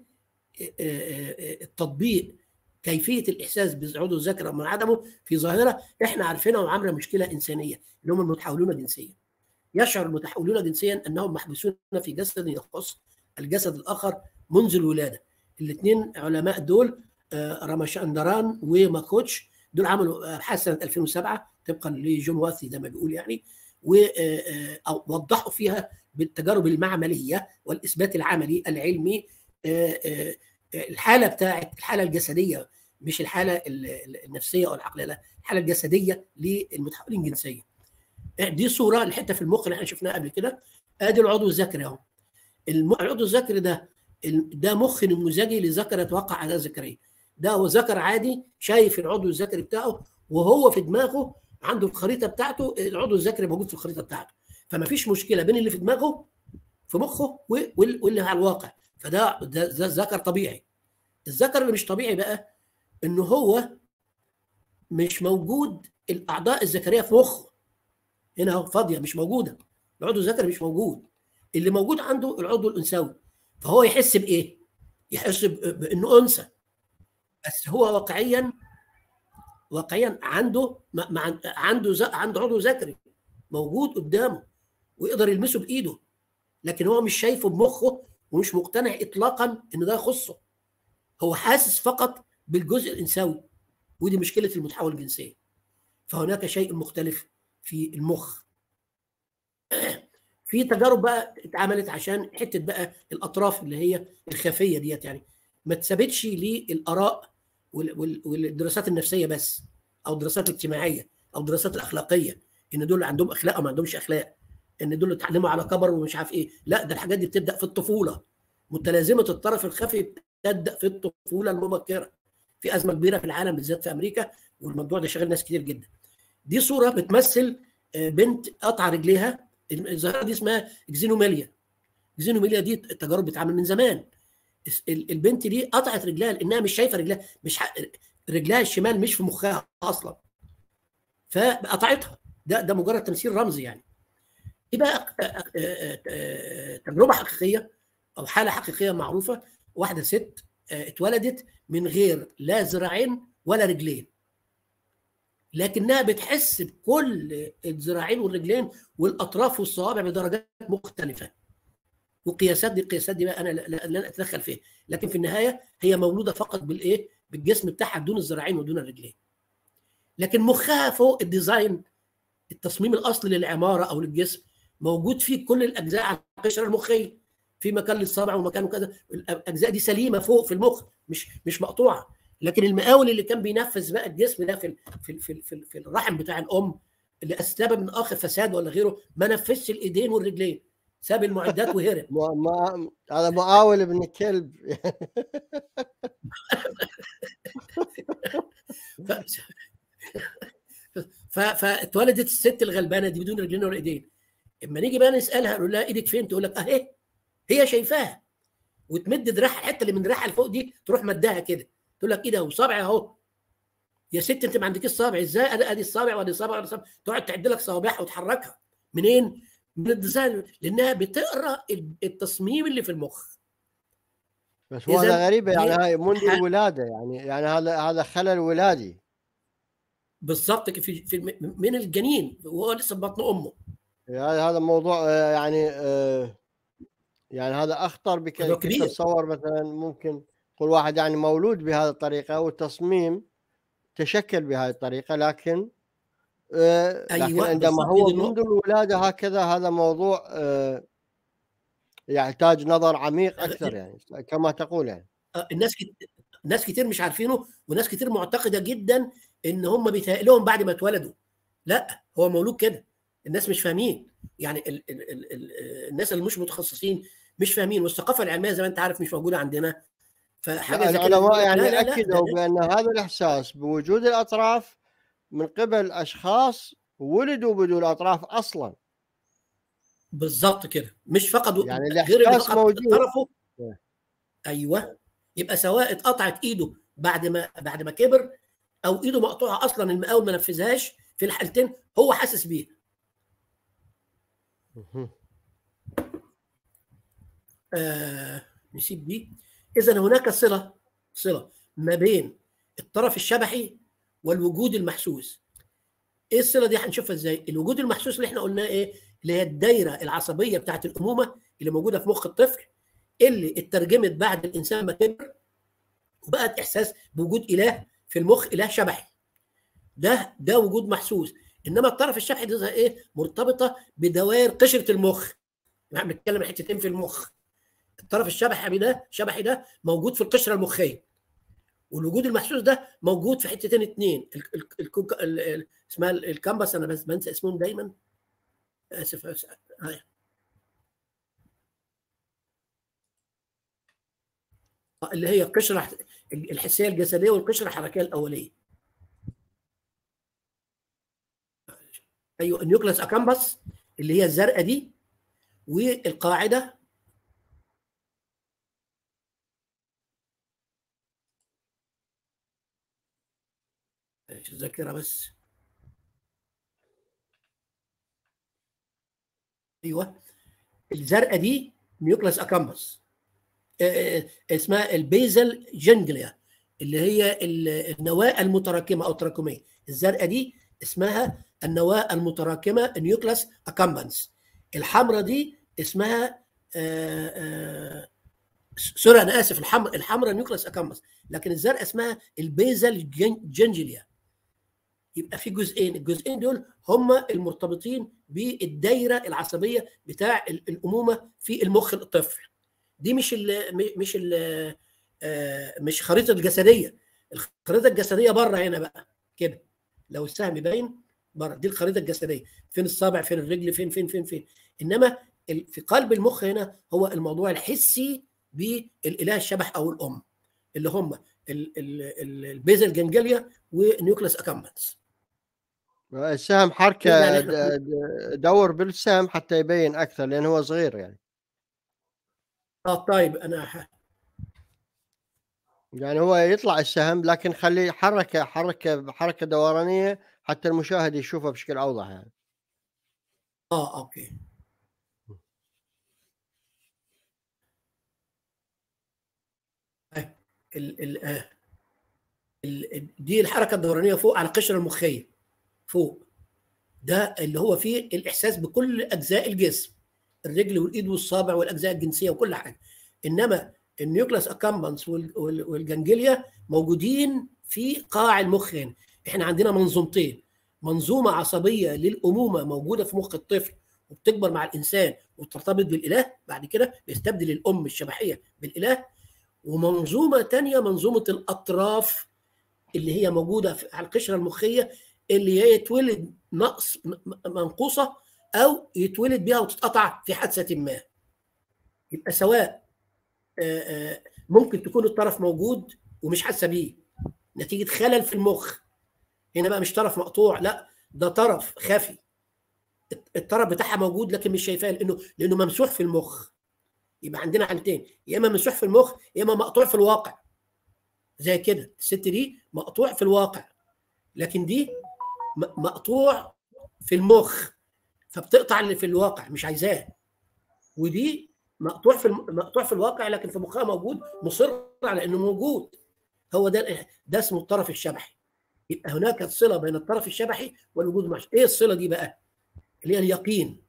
التطبيق كيفيه الاحساس بالعضو الذكري من عدمه في ظاهره احنا عارفينها وعامله مشكله انسانيه اللي هم المتحولون جنسيا يشعر المتحولون جنسيا انهم محبوسون في جسد يخص الجسد الاخر منذ الولاده الاثنين علماء دول آه، راماشاندران وماكوتش دول عملوا ابحاث سنه 2007 طبقا لجون واثي زي ما بيقول يعني ووضحوا فيها بالتجارب المعمليه والاثبات العملي العلمي آه، آه، الحاله بتاعت الحاله الجسديه مش الحاله ال- ال- النفسيه او العقليه لا الحاله الجسديه للمتحولين جنسيا دي صوره الحته في المخ اللي احنا شفناها قبل كده ادي العضو الذكري اهو الم- العضو الذكري ده ال- ده مخ نموذجي لذكر يتوقع عادات ذكريه ده هو ذكر عادي شايف العضو الذكري بتاعه وهو في دماغه عنده الخريطه بتاعته العضو الذكري موجود في الخريطه بتاعته فما فيش مشكله بين اللي في دماغه في مخه و- وال- واللي على الواقع فده ده, ده الذكر طبيعي الذكر اللي مش طبيعي بقى ان هو مش موجود الاعضاء الذكريه في مخه هنا اهو فاضيه مش موجوده العضو الذكري مش موجود اللي موجود عنده العضو الانثوي فهو يحس بايه؟ يحس ب- بانه انثى بس هو واقعيا واقعيا عنده ما ما- عنده ز- عنده عضو ذكري موجود قدامه ويقدر يلمسه بايده لكن هو مش شايفه بمخه ومش مقتنع اطلاقا ان ده يخصه هو حاسس فقط بالجزء الانثوي ودي مشكله المتحول الجنسيه فهناك شيء مختلف في المخ في تجارب بقى اتعملت عشان حته بقى الاطراف اللي هي الخفيه ديت يعني ما اتثبتش للاراء وال- وال- والدراسات النفسيه بس او الدراسات الاجتماعيه او الدراسات الاخلاقيه ان دول عندهم اخلاق او ما عندهمش اخلاق ان دول اتعلموا على كبر ومش عارف ايه لا ده الحاجات دي بتبدا في الطفوله متلازمه الطرف الخفي بتبدا في الطفوله المبكره في ازمه كبيره في العالم بالذات في امريكا والموضوع ده شاغل ناس كتير جدا دي صوره بتمثل آه، بنت قطع رجليها الظاهره دي اسمها اكزينوميليا اكزينوميليا دي التجارب بتتعمل من زمان الس- ال- البنت دي قطعت رجلها لانها مش شايفه رجلها مش ح... رجلها الشمال مش في مخها اصلا فقطعتها ده ده مجرد تمثيل رمزي يعني دي بقى آه، آه، آه، آه، تجربه حقيقيه او حاله حقيقيه معروفه واحده ست آه، اتولدت من غير لا ذراعين ولا رجلين لكنها بتحس بكل الذراعين والرجلين والاطراف والصوابع بدرجات مختلفه وقياسات دي القياسات دي بقى انا لا- لا- لن اتدخل فيها لكن في النهايه هي مولوده فقط بالايه بالجسم بتاعها دون الذراعين ودون الرجلين لكن مخها فوق الديزاين التصميم الاصلي للعماره او للجسم موجود فيه كل الاجزاء على القشره المخيه في مكان للصابع ومكان وكذا الاجزاء دي سليمه فوق في المخ مش مش مقطوعه لكن المقاول اللي كان بينفذ بقى الجسم ده في ال- في ال- في, ال- في, ال- في الرحم بتاع الام اللي اسبب من اخر فساد ولا غيره ما نفذش الايدين والرجلين ساب المعدات وهرب ما ما هذا مقاول ابن كلب ف... ف... فاتولدت الست الغلبانه دي بدون رجلين ولا ايدين اما نيجي بقى نسالها نقول لها ايدك فين تقول لك اهي هي شايفاها وتمد دراعها الحته اللي من دراعها لفوق دي تروح مدها كده تقول لك ايه ده وصابعي اهو يا ست انت ما عندكيش صابع ازاي ادي ادي الصابع وادي الصابع وادي الصابع تقعد تعد لك صوابعها وتحركها منين؟ من الديزاين لانها بتقرا التصميم اللي في المخ بس هو هذا إذن غريبه يعني دي هاي منذ ح- الولاده يعني يعني هذا هذا خلل ولادي بالظبط كده في في من الجنين وهو لسه في بطن امه هذا هذا موضوع آه، يعني آه، يعني هذا اخطر بك موضوع كنت كبير اتصور مثلا ممكن كل واحد يعني مولود بهذه الطريقه والتصميم تشكل بهذه الطريقه لكن آه، لكن ايوه عندما بالظبط هو دي منذ النقطه الولاده هكذا هذا موضوع آه، يحتاج نظر عميق اكثر يعني كما تقول يعني آه، الناس كت... ناس كتير مش عارفينه وناس كتير معتقده جدا ان هم بيتهيأ لهم بعد ما اتولدوا لا هو مولود كده الناس مش فاهمين يعني ال... ال... ال... ال... الناس اللي مش متخصصين مش فاهمين والثقافه العلميه زي ما انت عارف مش موجوده عندنا فحاجه لا زي كده العلماء بيقول لك يعني لا لا لا اكدوا ده بان هذا الاحساس بوجود الاطراف من قبل اشخاص ولدوا بدون اطراف اصلا بالظبط كده مش فقط يعني غير اللي الاحساس فقط موجود طرفه ايوه يبقى سواء اتقطعت ايده بعد ما بعد ما كبر او ايده مقطوعه اصلا المقاول ما نفذهاش في الحالتين هو حاسس بيها مهم. آه نسيب دي اذا هناك صله صله ما بين الطرف الشبحي والوجود المحسوس ايه الصله دي هنشوفها ازاي الوجود المحسوس اللي احنا قلناه ايه اللي هي الدايره العصبيه بتاعت الامومه اللي موجوده في مخ الطفل اللي اترجمت بعد الانسان ما كبر وبقت احساس بوجود اله في المخ اله شبحي ده ده وجود محسوس انما الطرف الشبحي ده ايه مرتبطه بدوائر قشره المخ احنا بنتكلم حتتين في المخ الطرف الشبحي ده شبحي ده موجود في القشره المخيه والوجود المحسوس ده موجود في حتتين اتنين اسمها الكامبس انا بس بنسى اسمهم دايما اسف, أسف. اللي هي القشره الحسيه الجسديه والقشره الحركيه الاوليه ايوه النيوكلاس اكامبس اللي هي الزرقاء دي والقاعده الذاكره بس ايوه الزرقاء دي نيوكلاس اكامبس اسمها البيزل جنجليا اللي هي النواه المتراكمه او التراكميه الزرقاء دي اسمها النواه المتراكمه نيوكلاس اكامبنس الحمراء دي اسمها سوري انا اسف الحمراء الحمراء نيوكلاس اكامبنس لكن الزرقاء اسمها البيزل جنجليا يبقى في جزئين الجزئين دول هم المرتبطين بالدايره العصبيه بتاع الامومه في المخ الطفل دي مش ال مش ال مش خريطه الجسديه الخريطه الجسديه بره هنا بقى كده لو السهم باين بره دي الخريطه الجسديه فين الصابع فين الرجل فين فين فين فين انما في قلب المخ هنا هو الموضوع الحسي بالاله الشبح او الام اللي هم البيزل جنجليا ونيوكلاس اكامبنس السهم حركه دور بالسهم حتى يبين اكثر لان هو صغير يعني اه طيب انا ح... يعني هو يطلع السهم لكن خليه حركه حركه حركه دورانيه حتى المشاهد يشوفها بشكل اوضح يعني اه اوكي ال ال آه. ال دي الحركه الدورانيه فوق على القشره المخيه فوق ده اللي هو فيه الاحساس بكل اجزاء الجسم الرجل والايد والصابع والاجزاء الجنسيه وكل حاجه انما النيوكلاس اكامبانس والجنجليا موجودين في قاع المخ هنا احنا عندنا منظومتين منظومه عصبيه للامومه موجوده في مخ الطفل وبتكبر مع الانسان وترتبط بالاله بعد كده بيستبدل الام الشبحيه بالاله ومنظومه تانية منظومه الاطراف اللي هي موجوده على القشره المخيه اللي هي يتولد نقص منقوصه او يتولد بها وتتقطع في حادثه ما يبقى سواء ممكن تكون الطرف موجود ومش حاسه بيه نتيجه خلل في المخ هنا بقى مش طرف مقطوع لا ده طرف خفي الطرف بتاعها موجود لكن مش شايفاه لانه لانه ممسوح في المخ يبقى عندنا حالتين يا اما ممسوح في المخ يا اما مقطوع في الواقع زي كده الست دي مقطوع في الواقع لكن دي مقطوع في المخ فبتقطع اللي في الواقع مش عايزاه ودي مقطوع في مقطوع في الواقع لكن في مخها موجود مصر على انه موجود هو ده ده اسمه الطرف الشبحي يبقى هناك صله بين الطرف الشبحي والوجود المعش ايه الصله دي بقى اللي هي اليقين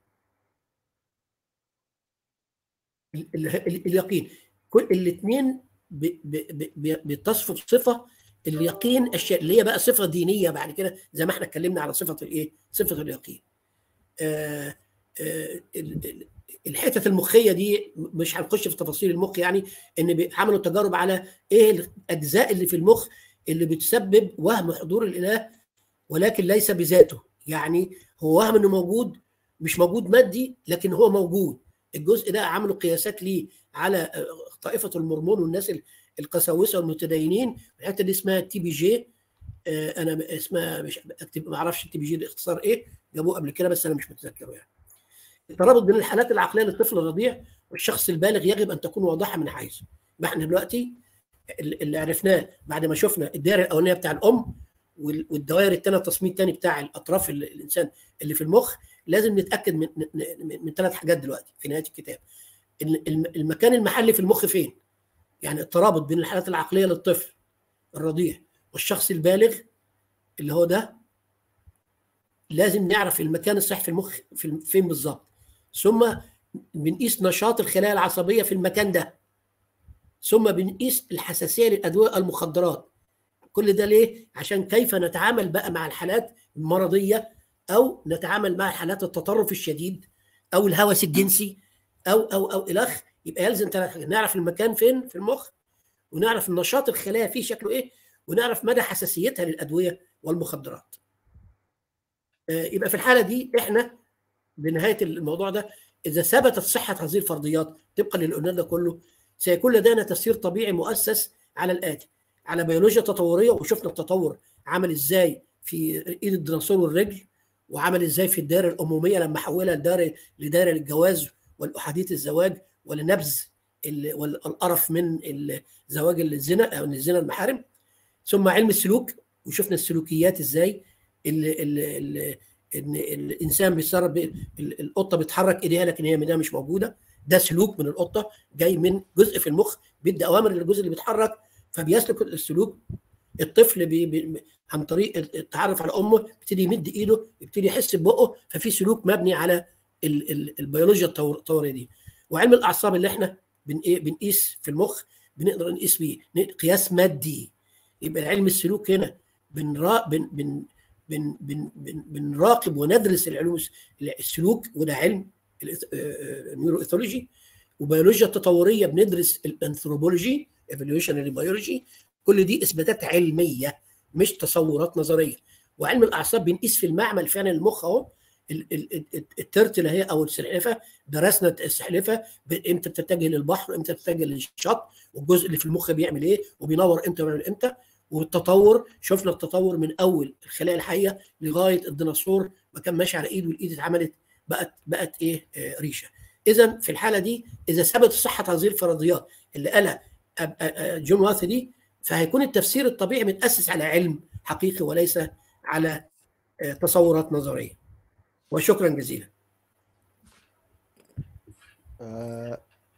اليقين كل الاثنين بتصفوا صفه اليقين الشيء اللي هي بقى صفه دينيه بعد كده زي ما احنا اتكلمنا على صفه الايه صفه اليقين آه آه الحتت المخيه دي مش هنخش في تفاصيل المخ يعني ان عملوا تجارب على ايه الاجزاء اللي في المخ اللي بتسبب وهم حضور الاله ولكن ليس بذاته يعني هو وهم انه موجود مش موجود مادي لكن هو موجود الجزء ده عملوا قياسات ليه على طائفه المرمون والناس القساوسه والمتدينين الحته دي اسمها تي بي جي انا اسمها مش اكتب ما اعرفش التي بي جي ده اختصار ايه جابوه قبل كده بس انا مش متذكره يعني الترابط بين الحالات العقليه للطفل الرضيع والشخص البالغ يجب ان تكون واضحه من حيث ما احنا دلوقتي اللي عرفناه بعد ما شفنا الدائره الاولانيه بتاع الام والدوائر الثانيه التصميم الثاني بتاع الاطراف الانسان اللي في المخ لازم نتاكد من من, من ثلاث حاجات دلوقتي في نهايه الكتاب المكان المحلي في المخ فين يعني الترابط بين الحالات العقليه للطفل الرضيع والشخص البالغ اللي هو ده لازم نعرف المكان الصح في المخ في فين بالظبط ثم بنقيس نشاط الخلايا العصبيه في المكان ده ثم بنقيس الحساسيه للادويه المخدرات كل ده ليه عشان كيف نتعامل بقى مع الحالات المرضيه او نتعامل مع حالات التطرف الشديد او الهوس الجنسي او او او الخ يبقى يلزم نعرف المكان فين في المخ ونعرف النشاط الخلايا فيه شكله ايه ونعرف مدى حساسيتها للادويه والمخدرات يبقى في الحاله دي احنا بنهايه الموضوع ده اذا ثبتت صحه هذه الفرضيات طبقا للي قلنا ده كله سيكون لدينا تفسير طبيعي مؤسس على الاتي على بيولوجيا تطوريه وشفنا التطور عمل ازاي في ايد الديناصور والرجل وعمل ازاي في الدائره الاموميه لما حولها لدائره لدائره للجواز والاحاديه الزواج ولنبذ والقرف من زواج الزنا او من الزنا المحارم ثم علم السلوك وشفنا السلوكيات ازاي ان الانسان بيتصرف القطه بتحرك ايديها لكن هي منها مش موجوده ده سلوك من القطه جاي من جزء في المخ بيدي اوامر للجزء اللي بيتحرك فبيسلك السلوك الطفل بي بي عن طريق التعرف على امه بيبتدي يمد ايده يبتدي يحس ببقه ففي سلوك مبني على ال ال البيولوجيا التطوريه دي وعلم الاعصاب اللي احنا بن بنقيس في المخ بنقدر نقيس بيه قياس مادي يبقى علم السلوك هنا بنرا بن بن بن بن بن بنراقب وندرس العلوم السلوك وده علم النيورو ايثولوجي وبيولوجيا التطوريه بندرس الانثروبولوجي ايفوليوشنري بيولوجي كل دي اثباتات علميه مش تصورات نظريه وعلم الاعصاب بنقيس في المعمل فعلا المخ اهو الترتله هي او السلحفه درسنا السلحفه امتى بتتجه للبحر امتى بتتجه للشط والجزء اللي في المخ بيعمل ايه وبينور امتى ويعمل امتى والتطور شفنا التطور من اول الخلايا الحيه لغايه الديناصور ما كان ماشي على ايد والايد اتعملت بقت بقت ايه آه ريشه اذا في الحاله دي اذا ثبت صحه هذه الفرضيات اللي قالها جون واث دي فهيكون التفسير الطبيعي متاسس على علم حقيقي وليس على آه تصورات نظريه وشكرا جزيلا آه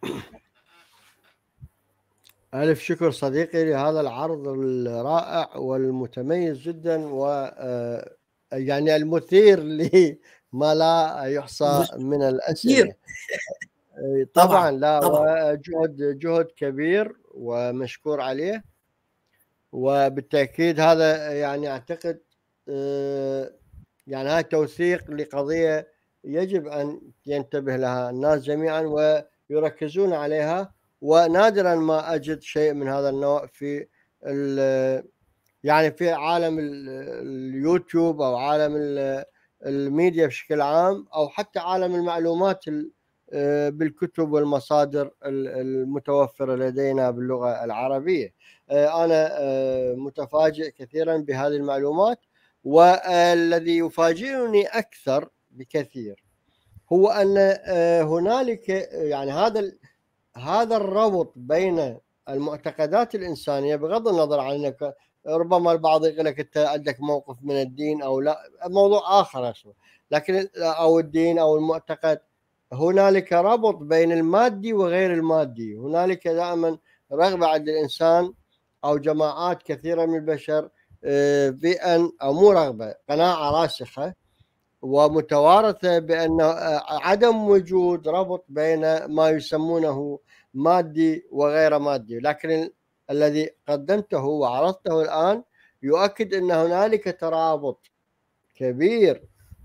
ألف شكر صديقي لهذا العرض الرائع والمتميز جدا و يعني المثير لما لا يحصى من الأسئلة طبعا, طبعا لا طبعا. جهد جهد كبير ومشكور عليه وبالتأكيد هذا يعني أعتقد يعني هذا توثيق لقضية يجب أن ينتبه لها الناس جميعا ويركزون عليها ونادرا ما اجد شيء من هذا النوع في يعني في عالم اليوتيوب او عالم الميديا بشكل عام او حتى عالم المعلومات بالكتب والمصادر المتوفره لدينا باللغه العربيه انا متفاجئ كثيرا بهذه المعلومات والذي يفاجئني اكثر بكثير هو ان هنالك يعني هذا هذا الربط بين المعتقدات الانسانيه بغض النظر عن انك ربما البعض يقول لك انت عندك موقف من الدين او لا موضوع اخر اسمه لكن او الدين او المعتقد هنالك ربط بين المادي وغير المادي هنالك دائما رغبه عند الانسان او جماعات كثيره من البشر بان او مو رغبه قناعه راسخه ومتوارثه بان عدم وجود ربط بين ما يسمونه مادي وغير مادي لكن الذي قدمته وعرضته الان يؤكد ان هنالك ترابط كبير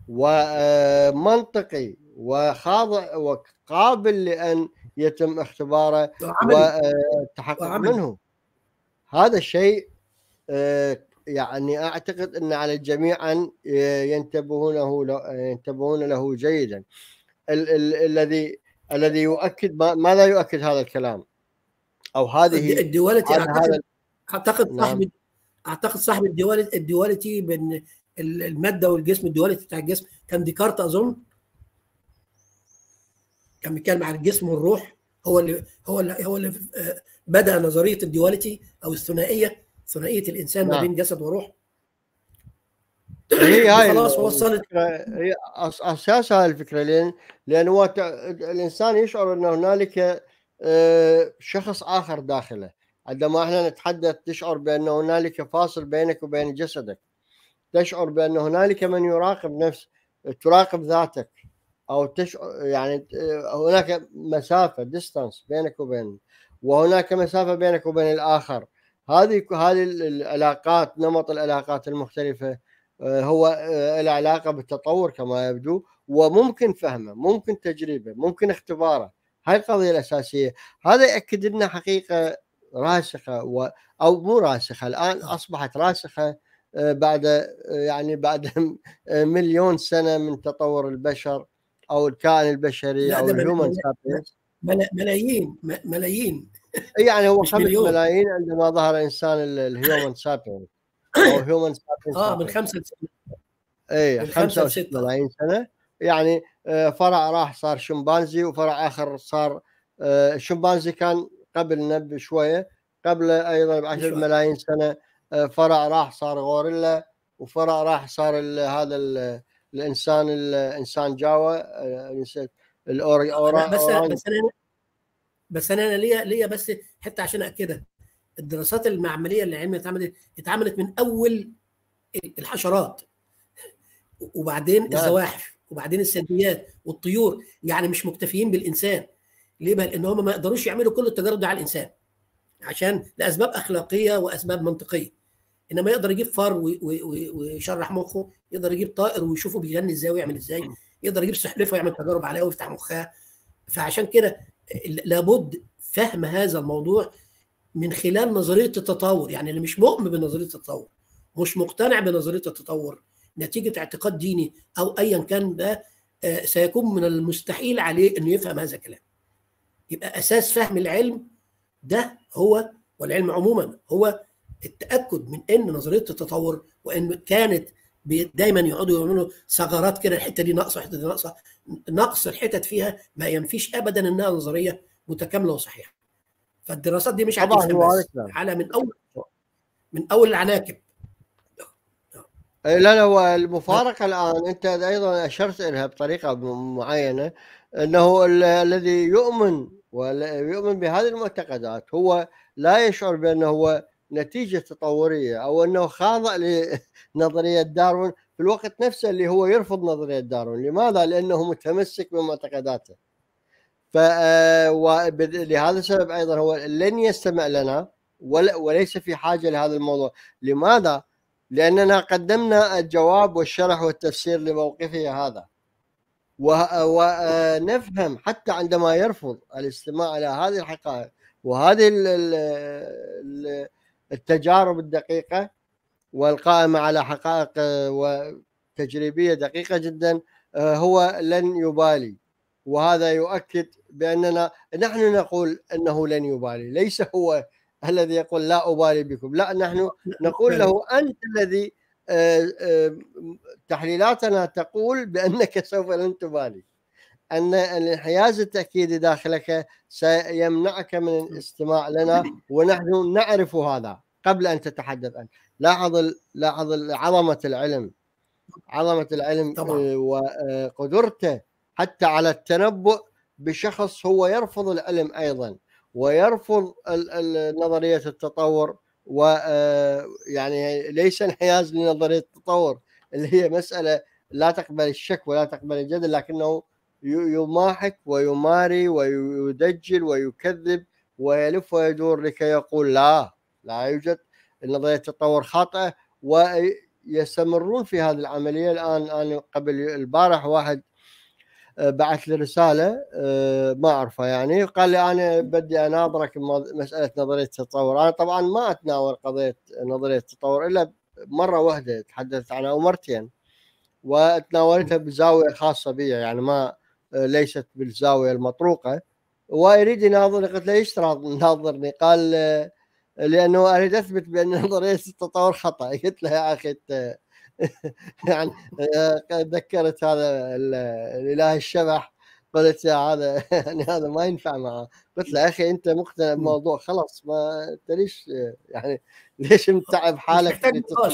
ومنطقي وخاضع وقابل لان يتم اختباره والتحقق منه هذا الشيء يعني اعتقد ان على الجميع ان ينتبهونه ينتبهون له جيدا الذي الذي يؤكد ما لا يؤكد هذا الكلام او هذه الديواليتي اعتقد اعتقد صاحب نعم. اعتقد صاحب الديواليتي الديواليتي بين الماده والجسم الديواليتي بتاع الجسم كان ديكارت اظن كان بيتكلم عن الجسم والروح هو اللي هو اللي هو اللي بدا نظريه الديواليتي او الثنائيه ثنائيه الانسان ما بين جسد وروح هي هاي خلاص وصلت هي اساس هاي الفكره لان لان هو الانسان يشعر ان هنالك شخص اخر داخله عندما احنا نتحدث تشعر بان هنالك فاصل بينك وبين جسدك تشعر بان هنالك من يراقب نفس تراقب ذاتك او تشعر يعني هناك مسافه ديستانس بينك وبين وهناك مسافه بينك وبين الاخر هذه هذه العلاقات نمط العلاقات المختلفه آه، هو آه، له علاقه بالتطور كما يبدو وممكن فهمه ممكن تجربه ممكن اختباره هاي القضيه الاساسيه هذا ياكد لنا حقيقه راسخه و... او مو راسخه الان اصبحت راسخه آه، بعد يعني بعد مليون سنه من تطور البشر او الكائن البشري او الهيومن ملايين ملايين يعني هو خمس ملايين عندما ظهر انسان الهيومن سابينس او هيومن سابينس اه من خمسه اي خمسه ملايين سنه يعني آه، فرع راح صار شمبانزي وفرع اخر صار آه، الشمبانزي كان قبلنا بشويه قبل ايضا ب 10 ملايين سنه آه، فرع راح صار غوريلا وفرع راح صار هذا الانسان الانسان جاوا نسيت الاوري اورا بس بس انا بس انا ليا ليا بس حتى عشان اكدها الدراسات المعمليه اللي علميا اتعملت اتعملت من اول الحشرات وبعدين نعم. الزواحف وبعدين الثدييات والطيور يعني مش مكتفيين بالانسان ليه بقى لان هم ما يقدروش يعملوا كل التجارب دي على الانسان عشان لاسباب اخلاقيه واسباب منطقيه انما يقدر يجيب فار ويشرح مخه يقدر يجيب طائر ويشوفه بيغني ازاي ويعمل ازاي يقدر يجيب سحلفه ويعمل تجارب عليها ويفتح مخها فعشان كده لابد فهم هذا الموضوع من خلال نظريه التطور يعني اللي مش مؤمن بنظريه التطور مش مقتنع بنظريه التطور نتيجه اعتقاد ديني او ايا كان ده آه، سيكون من المستحيل عليه انه يفهم هذا الكلام يبقى اساس فهم العلم ده هو والعلم عموما هو التاكد من ان نظريه التطور وان كانت دايما يقعدوا يعملوا ثغرات كده الحته دي ناقصه الحته دي ناقصه نقص الحتت فيها ما ينفيش ابدا انها نظريه متكامله وصحيحه فالدراسات دي مش على على من اول من اول العناكب لا لا هو المفارقه الان انت ايضا اشرت لها بطريقه معينه انه الذي يؤمن ويؤمن بهذه المعتقدات هو لا يشعر بانه هو نتيجه تطوريه او انه خاضع لنظريه داروين في الوقت نفسه اللي هو يرفض نظريه داروين، لماذا؟ لانه متمسك بمعتقداته. ف آه، ولهذا السبب ايضا هو لن يستمع لنا وليس في حاجه لهذا الموضوع، لماذا؟ لاننا قدمنا الجواب والشرح والتفسير لموقفه هذا. ونفهم آه، حتى عندما يرفض الاستماع الى هذه الحقائق وهذه ال ال التجارب الدقيقه والقائمه على حقائق آه، وتجريبيه دقيقه جدا آه، هو لن يبالي وهذا يؤكد باننا نحن نقول انه لن يبالي ليس هو الذي يقول لا ابالي بكم لا نحن نقول له انت الذي آه، تحليلاتنا تقول بانك سوف لن تبالي ان الانحياز التاكيدي داخلك سيمنعك من الاستماع لنا ونحن نعرف هذا قبل ان تتحدث انت لاحظ لاحظ عظمه العلم عظمه العلم طبعا. آه، وقدرته حتى على التنبؤ بشخص هو يرفض العلم ايضا ويرفض نظريه التطور ويعني آه، ليس انحياز لنظريه التطور اللي هي مساله لا تقبل الشك ولا تقبل الجدل لكنه يماحك ويماري ويدجل ويكذب ويلف ويدور لكي يقول لا لا يوجد نظريه التطور خاطئه ويستمرون في هذه العمليه الان انا قبل البارح واحد آه، بعث لي رساله آه، ما اعرفها يعني قال لي انا بدي اناظرك مساله نظريه التطور انا طبعا ما اتناول قضيه نظريه التطور الا مره واحده تحدثت عنها او مرتين وتناولتها بزاويه خاصه بي يعني ما ليست بالزاويه المطروقه ويريد يناظرني قلت له ايش ترى ناظرني؟ قال لانه اريد اثبت بان نظريه التطور خطا قلت له يا اخي يعني ذكرت هذا الاله الشبح قلت يا هذا يعني هذا ما ينفع معه قلت له يا اخي انت مقتنع بالموضوع خلاص ما انت ليش يعني ليش متعب حالك مش محتاج نقاش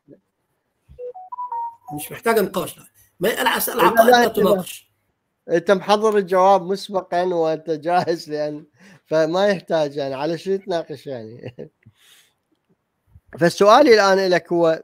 مش محتاج نقاش ما انا اسال عطاء تناقش انت محضر الجواب مسبقا وانت جاهز لان فما يحتاج يعني على شو تناقش يعني فالسؤال الان لك هو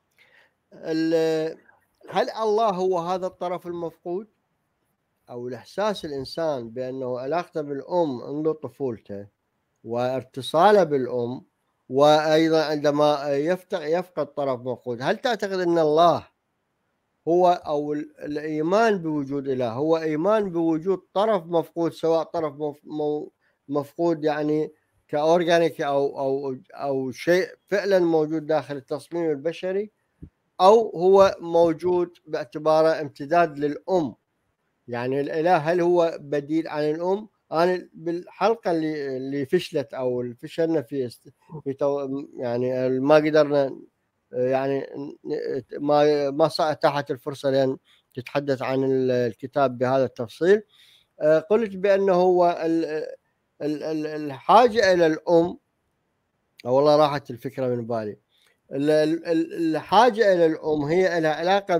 هل الله هو هذا الطرف المفقود او الاحساس الانسان بانه علاقته بالام منذ طفولته واتصاله بالام وايضا عندما يفتق يفقد طرف مفقود هل تعتقد ان الله هو او الايمان بوجود اله هو ايمان بوجود طرف مفقود سواء طرف مفقود يعني كاورجانيك او او او شيء فعلا موجود داخل التصميم البشري او هو موجود باعتباره امتداد للام يعني الاله هل هو بديل عن الام انا بالحلقه اللي اللي فشلت او اللي فشلنا في في يعني ما قدرنا يعني ما ما اتاحت الفرصه لان تتحدث عن الكتاب بهذا التفصيل قلت بانه هو الحاجه الى الام والله راحت الفكره من بالي الحاجه الى الام هي لها علاقه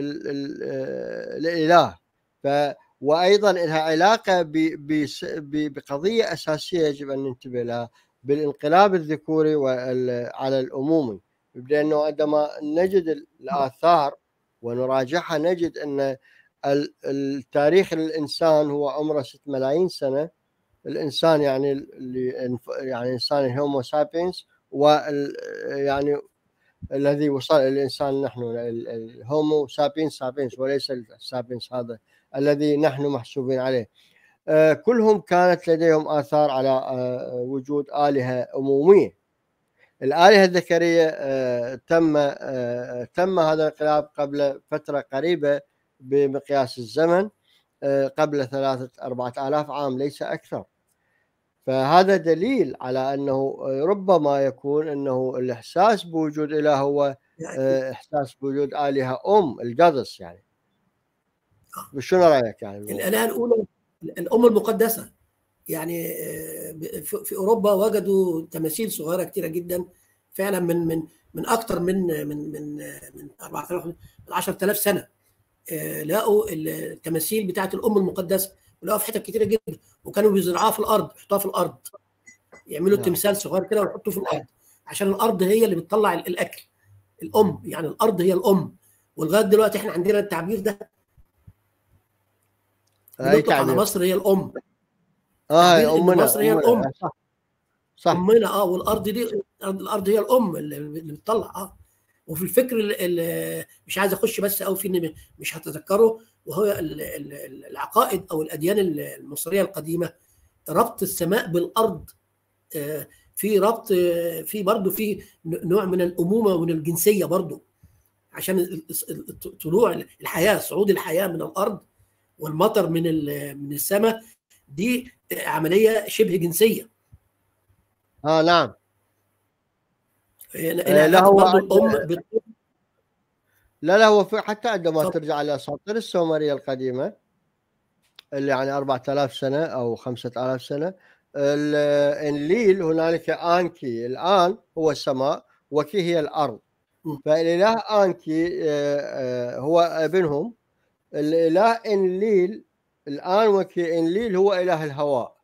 بالاله ف وايضا لها علاقه بقضيه اساسيه يجب ان ننتبه لها بالانقلاب الذكوري على الامومي لانه عندما نجد الاثار ونراجعها نجد ان التاريخ الانسان هو عمره 6 ملايين سنه الانسان يعني اللي يعني انسان الهومو سابينس و يعني الذي وصل الانسان نحن الهومو سابينس سابينس وليس السابينس هذا الذي نحن محسوبين عليه آه، كلهم كانت لديهم آثار على آه، وجود آلهة أمومية الآلهة الذكرية آه، تم تم هذا الانقلاب قبل فترة قريبة بمقياس الزمن قبل ثلاثة أربعة آلاف عام ليس أكثر فهذا دليل على أنه ربما يكون أنه الإحساس بوجود إله هو يعني إحساس بوجود آلهة أم القدس يعني شنو رايك يعني الالهه الاولى الام المقدسه يعني آه، في اوروبا وجدوا تماثيل صغيره كثيره جدا فعلا من من من اكثر من من من من 4000 من 10000 سنه آه، لقوا التماثيل بتاعت الام المقدسه ولقوا في حتت كثيره جدا وكانوا بيزرعوها في الارض يحطوها في الارض يعملوا نعم. تمثال صغير كده ويحطوه في الارض عشان الارض هي اللي بتطلع الاكل الام يعني الارض هي الام ولغايه دلوقتي احنا عندنا التعبير ده نطلق على مصر هي الام اه امنا مصر هي الام صح صح امنا اه والارض دي الارض هي الام اللي بتطلع اه وفي الفكر اللي مش عايز اخش بس قوي فيه مش هتذكره وهو العقائد او الاديان المصريه القديمه ربط السماء بالارض آه، في ربط في برضه في نوع من الامومه ومن الجنسيه برضه عشان طلوع الحياه صعود الحياه من الارض والمطر من من السماء دي عمليه شبه جنسيه اه نعم آه لا هو الام لا لا هو في حتى عندما طب. ترجع لاساطير السومريه القديمه اللي يعني 4000 سنه او 5000 سنه الانليل هنالك انكي الان هو السماء وكي هي الارض فالاله انكي آه، آه، هو ابنهم الاله انليل الان وكي انليل هو اله الهواء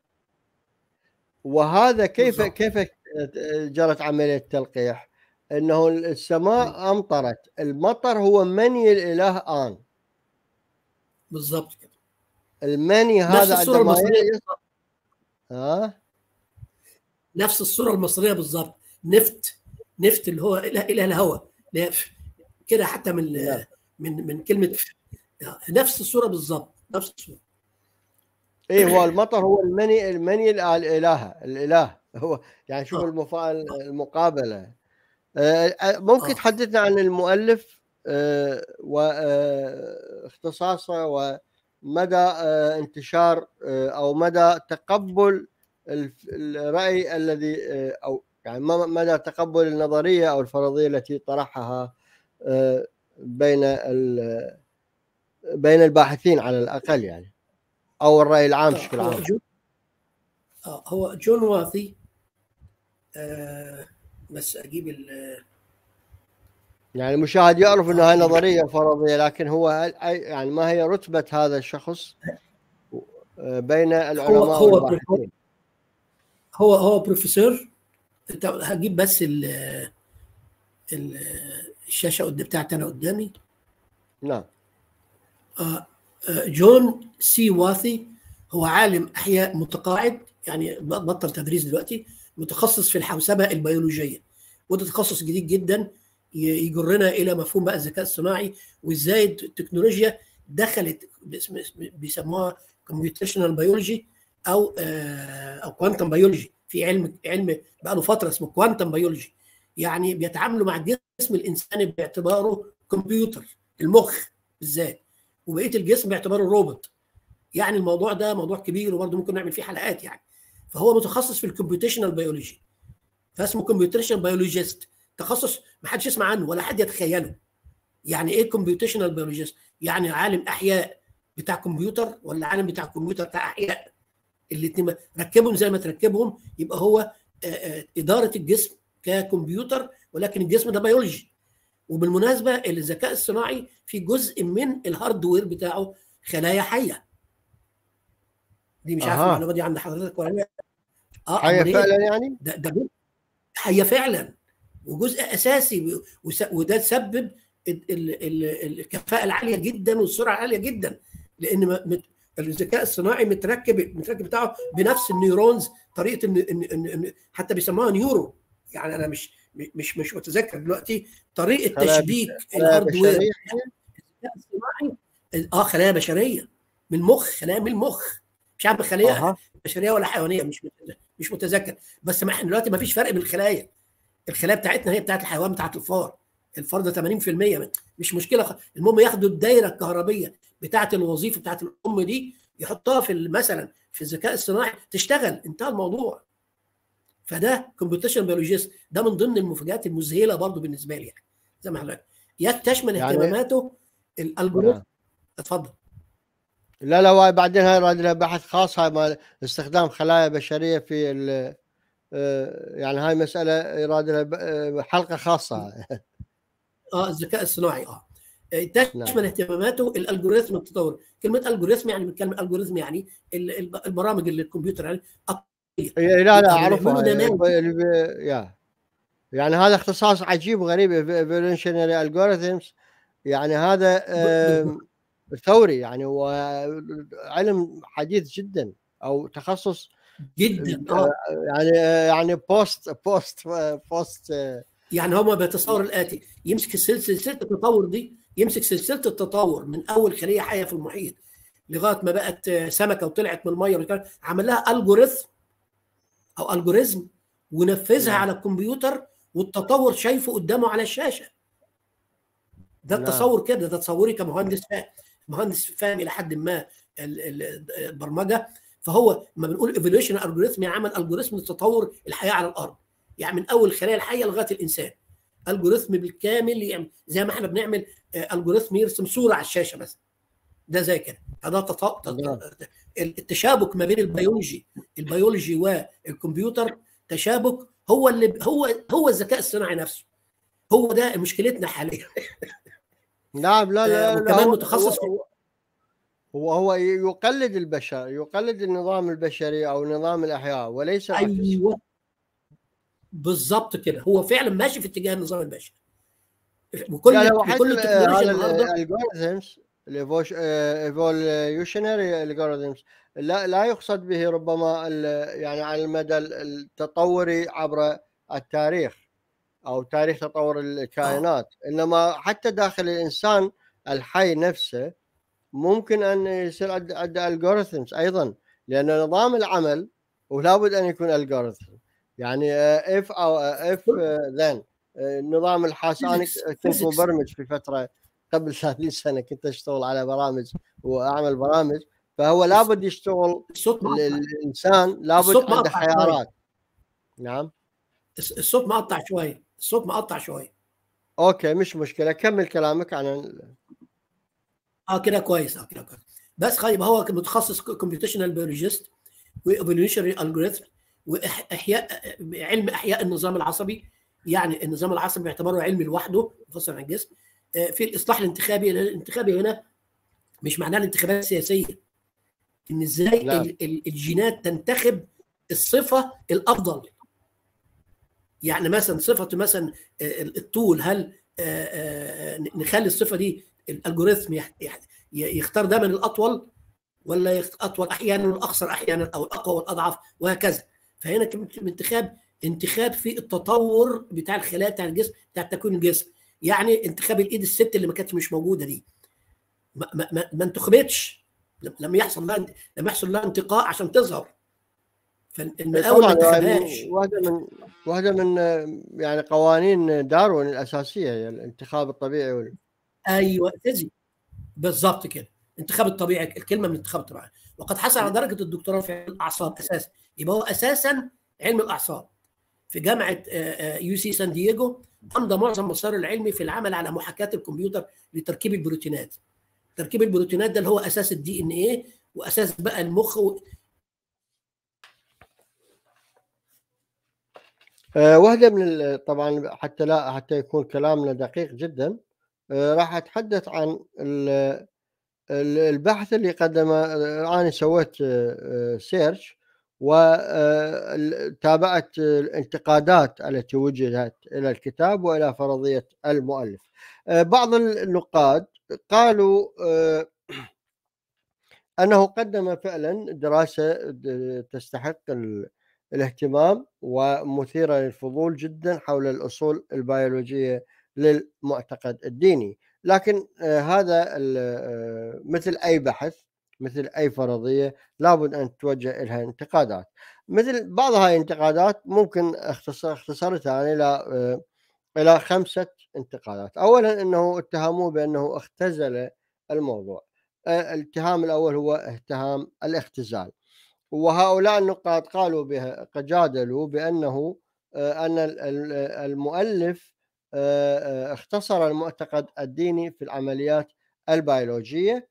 وهذا كيف بالضبط. كيف جرت عمليه التلقيح؟ انه السماء امطرت المطر هو مني الاله ان بالضبط كده المني هذا نفس الصوره المصريه ها نفس الصوره المصريه بالضبط نفت نفت اللي هو اله اله الهواء كده حتى من نعم. من من كلمه نفس الصوره بالظبط نفس الصوره ايه هو المطر هو المني المني الاله الاله هو يعني شوف آه. المقابله آه، آه، ممكن تحدثنا عن المؤلف واختصاصه ومدى انتشار او مدى تقبل الراي الذي او يعني مدى تقبل النظريه او الفرضيه التي طرحها بين بين الباحثين على الاقل يعني او الراي العام بشكل عام آه، هو جون واثي آه بس اجيب ال يعني المشاهد يعرف انها نظريه فرضيه لكن هو يعني ما هي رتبه هذا الشخص آه، بين العلماء هو هو والباحثين هو هو بروفيسور انت هجيب بس ال الشاشه بتاعتي انا قدامي نعم آه، آه، جون سي واثي هو عالم احياء متقاعد يعني بطل تدريس دلوقتي متخصص في الحوسبه البيولوجيه وده تخصص جديد جدا يجرنا الى مفهوم بقى الذكاء الصناعي وازاي التكنولوجيا دخلت بيسموها كمبيوتيشنال بيولوجي او او كوانتم بيولوجي في علم علم بقى له فتره اسمه كوانتم بيولوجي يعني بيتعاملوا مع الجسم الانساني باعتباره كمبيوتر المخ بالذات وبقيه الجسم باعتباره روبوت يعني الموضوع ده موضوع كبير وبرضه ممكن نعمل فيه حلقات يعني فهو متخصص في الكمبيوتيشنال بيولوجي فاسمه كمبيوتيشنال بيولوجيست تخصص ما حدش يسمع عنه ولا حد يتخيله يعني ايه كمبيوتيشنال بيولوجيست يعني عالم احياء بتاع كمبيوتر ولا عالم بتاع كمبيوتر بتاع احياء الاثنين ركبهم زي ما تركبهم يبقى هو اداره الجسم ككمبيوتر ولكن الجسم ده بيولوجي وبالمناسبه الذكاء الصناعي في جزء من الهاردوير بتاعه خلايا حيه دي مش عارف أها. المعلومه دي عند حضرتك ولا لا اه حية أمال إيه؟ فعلا يعني ده ده جزء حيه فعلا وجزء اساسي وس- وده تسبب ال- ال- ال- الكفاءه العاليه جدا والسرعه العاليه جدا لان م- مت- الذكاء الصناعي متركب متركب بتاعه بنفس النيورونز طريقه إن إن إن إن حتى بيسموها نيورو يعني انا مش مش مش متذكر دلوقتي طريقه خلايا تشبيك خلايا الهاردوير بشرية الذكاء الصناعي اه خلايا بشريه من المخ خلايا من المخ مش عارف خليه أها. بشريه ولا حيوانيه مش متذكر مش متذكر بس ما احنا دلوقتي ما فيش فرق بين الخلايا الخلايا بتاعتنا هي بتاعت الحيوان بتاعت الفار الفار ده 80% مش مشكله خ- المهم ياخدوا الدايره الكهربيه بتاعت الوظيفه بتاعت الام دي يحطها في ال- مثلا في الذكاء الصناعي تشتغل انتهى الموضوع فده كمبيوتيشن بيولوجيست ده من ضمن المفاجات المذهله برضو بالنسبه لي يعني زي ما حضرتك يا تشمل يعني- اهتماماته الالجوريثم نعم. اتفضل لا لا بعدين هاي يراد لها بحث خاص هاي مال استخدام خلايا بشريه في ال- آه، يعني هاي مساله يراد لها ب- آه، حلقه خاصه اه الذكاء الصناعي اه تشمل نعم. اهتماماته الالجوريثم التطور كلمه الجوريثم يعني من كلمه الجوريثم يعني ال- ال- البرامج اللي الكمبيوتر يعني إيه، لا لا يعني اعرفها بيعملوا نماذج. اللي بي- يا يعني هذا اختصاص عجيب وغريب evolutionary algorithms يعني هذا آم، ثوري يعني هو علم حديث جدا او تخصص جدا اه يعني يعني بوست بوست بوست يعني هو بيتصور الاتي يمسك السلسله سلسله التطور دي يمسك سلسله التطور من اول خليه حيه في المحيط لغايه ما بقت سمكه وطلعت من الميه والكلام، عمل لها الجوريثم او الجوريزم ونفذها نعم. على الكمبيوتر والتطور شايفه قدامه على الشاشه ده نعم. التصور كده ده تصوري كمهندس فاهم مهندس فاهم الى حد ما ال- ال- البرمجه فهو لما بنقول ايفوليوشن الجوريثم يعني عمل الجوريثم لتطور الحياه على الارض يعني من اول الخلايا الحيه لغايه الانسان الجوريثم بالكامل يعني زي ما احنا بنعمل آه، الجوريثم يرسم صوره على الشاشه مثلا ده زي كده هذا تط- نعم. تط- التشابك ما بين البيولوجي البيولوجي والكمبيوتر تشابك هو اللي هو هو الذكاء الصناعي نفسه هو ده مشكلتنا حاليا نعم لا لا, آه، لا وكمان هو- متخصص في- هو هو, هو يقلد البشر يقلد النظام البشري او نظام الاحياء وليس العكس. ايوه بالظبط كده هو فعلا ماشي في اتجاه النظام البشري وكل لا لا وحتى كل ال- التكنولوجيا هذا النهارده الالجوريثمز الايفوليوشنري الجوريثمز لا لا يقصد به ربما ال- يعني على المدى التطوري عبر التاريخ او تاريخ تطور الكائنات انما حتى داخل الانسان الحي نفسه ممكن ان يصير عند عند الجوريثمز ايضا لان نظام العمل ولا بد ان يكون الجوريثم يعني اف او اف ذن النظام الحاساني Physics. كنت Physics. مبرمج في فتره قبل 30 سنه كنت اشتغل على برامج واعمل برامج فهو لابد يشتغل الصوت ال- مقطع الانسان لابد الصوت عنده مقطع شوية. خيارات نعم الصوت مقطع شويه الصوت مقطع شويه اوكي مش مشكله كمل كلامك عن ال- اه كده كويس اه كده كويس بس خلي يبقى هو متخصص كمبيوتيشنال بيولوجيست وايفوليوشنري الجوريثم واحياء علم احياء النظام العصبي يعني النظام العصبي باعتباره علم لوحده منفصل عن الجسم آه، في الاصلاح الانتخابي لأن الانتخابي هنا مش معناه الانتخابات السياسيه ان ازاي نعم. ال- ال- الجينات تنتخب الصفه الافضل يعني مثلا صفه مثلا آه، الطول هل آه، آه، نخلي الصفه دي الالجوريثم يح- يح- يختار دايما الاطول ولا اطول احيانا والاقصر احيانا او الاقوى والاضعف وهكذا فهنا كلمه الانتخاب انتخاب في التطور بتاع الخلايا بتاع الجسم بتاع تكوين الجسم يعني انتخاب الايد الست اللي ما كانتش مش موجوده دي ما, ما, ما, ما انتخبتش لم يحصل لها لم يحصل لها انتقاء عشان تظهر فالمقاول ما انتخبهاش واحده من واحده من يعني قوانين داروين الاساسيه هي الانتخاب الطبيعي وال... ايوه تزي بالظبط كده انتخاب الطبيعي الكلمه من انتخاب الطبيعي وقد حصل على درجه الدكتوراه في الاعصاب اساسا يبقى هو اساسا علم الاعصاب في جامعه يو سي سان دييغو امضى معظم مساره العلمي في العمل على محاكاه الكمبيوتر لتركيب البروتينات تركيب البروتينات ده اللي هو اساس الدي ان ايه واساس بقى المخ و... أه واحده من طبعا حتى لا حتى يكون كلامنا دقيق جدا أه راح اتحدث عن البحث اللي قدمه انا سويت سيرش وتابعت الانتقادات التي وجدت الى الكتاب والى فرضيه المؤلف بعض النقاد قالوا انه قدم فعلا دراسه تستحق الاهتمام ومثيره للفضول جدا حول الاصول البيولوجيه للمعتقد الديني لكن هذا مثل اي بحث مثل اي فرضيه لابد ان توجه لها انتقادات مثل بعض هاي الانتقادات ممكن اختصر اختصرتها الى الى خمسه انتقادات اولا انه اتهموه بانه اختزل الموضوع الاتهام الاول هو اتهام الاختزال وهؤلاء النقاد قالوا بها جادلوا بانه ان المؤلف اختصر المعتقد الديني في العمليات البيولوجيه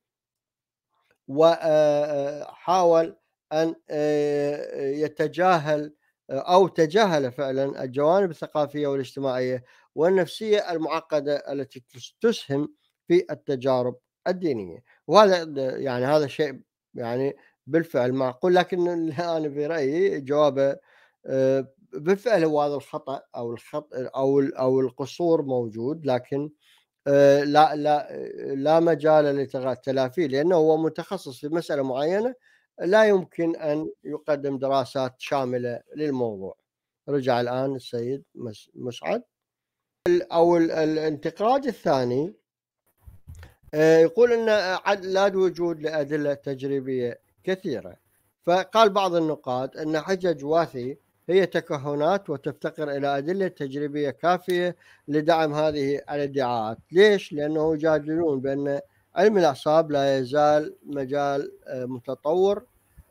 وحاول ان يتجاهل او تجاهل فعلا الجوانب الثقافيه والاجتماعيه والنفسيه المعقده التي تسهم في التجارب الدينيه وهذا يعني هذا شيء يعني بالفعل معقول لكن انا في رايي جوابه بالفعل هو هذا الخطا او الخط او او القصور موجود لكن لا لا لا مجال للتلافيه لانه هو متخصص في مساله معينه لا يمكن ان يقدم دراسات شامله للموضوع. رجع الان السيد مسعد او الانتقاد الثاني يقول ان لا وجود لادله تجريبيه كثيره فقال بعض النقاد ان حجج واثي هي تكهنات وتفتقر إلى أدلة تجريبية كافية لدعم هذه الادعاءات ليش؟ لأنه يجادلون بأن علم الأعصاب لا يزال مجال متطور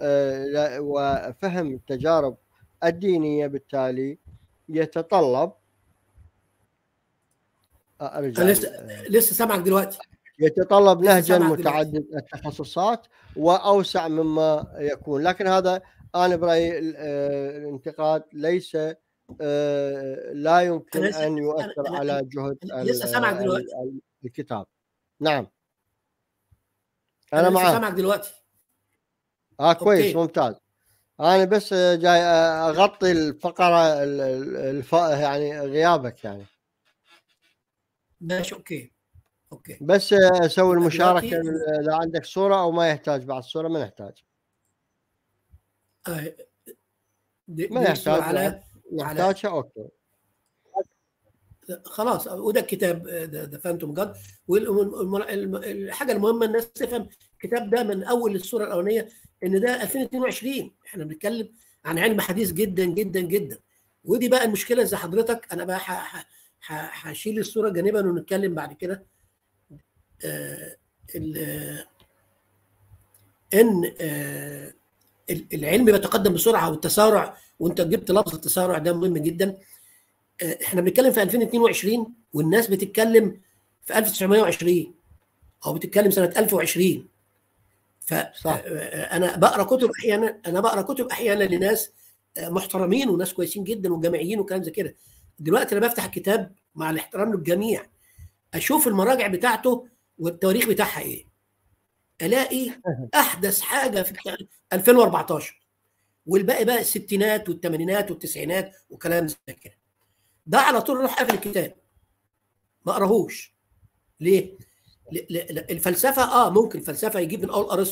وفهم التجارب الدينية بالتالي يتطلب أرجع لسه لسه سامعك دلوقتي يتطلب نهجا متعدد التخصصات واوسع مما يكون لكن هذا انا برايي الانتقاد ليس لا يمكن ان يؤثر أنا على جهد لسه سامعك دلوقتي الكتاب نعم انا, أنا معك سامعك دلوقتي اه كويس أوكي. ممتاز انا بس جاي اغطي الفقره الف... يعني غيابك يعني ماشي اوكي اوكي بس اسوي المشاركه اذا عندك صوره او ما يحتاج بعد صوره ما نحتاج ما يحتاج على يحتاجها اوكي خلاص وده الكتاب ذا فانتوم جاد والحاجه المهمه الناس تفهم الكتاب ده من اول الصوره الاولانيه ان ده 2022 احنا بنتكلم عن علم حديث جدا جدا جدا ودي بقى المشكله زي حضرتك انا بقى هشيل الصوره جانبا ونتكلم بعد كده آه ان آه العلم بيتقدم بسرعه والتسارع وانت جبت لفظ التسارع ده مهم جدا احنا بنتكلم في 2022 والناس بتتكلم في 1920 او بتتكلم سنه 1020 فانا بقرا كتب احيانا انا بقرا كتب احيانا لناس محترمين وناس كويسين جدا وجامعيين وكلام زي كده دلوقتي انا بفتح الكتاب مع الاحترام للجميع اشوف المراجع بتاعته والتواريخ بتاعها ايه الاقي احدث حاجه في 2014 والباقي بقى الستينات والثمانينات والتسعينات وكلام زي كده ده على طول اروح قافل الكتاب ما اقراهوش ليه؟ الفلسفه اه ممكن الفلسفه يجيب من اول ارسطو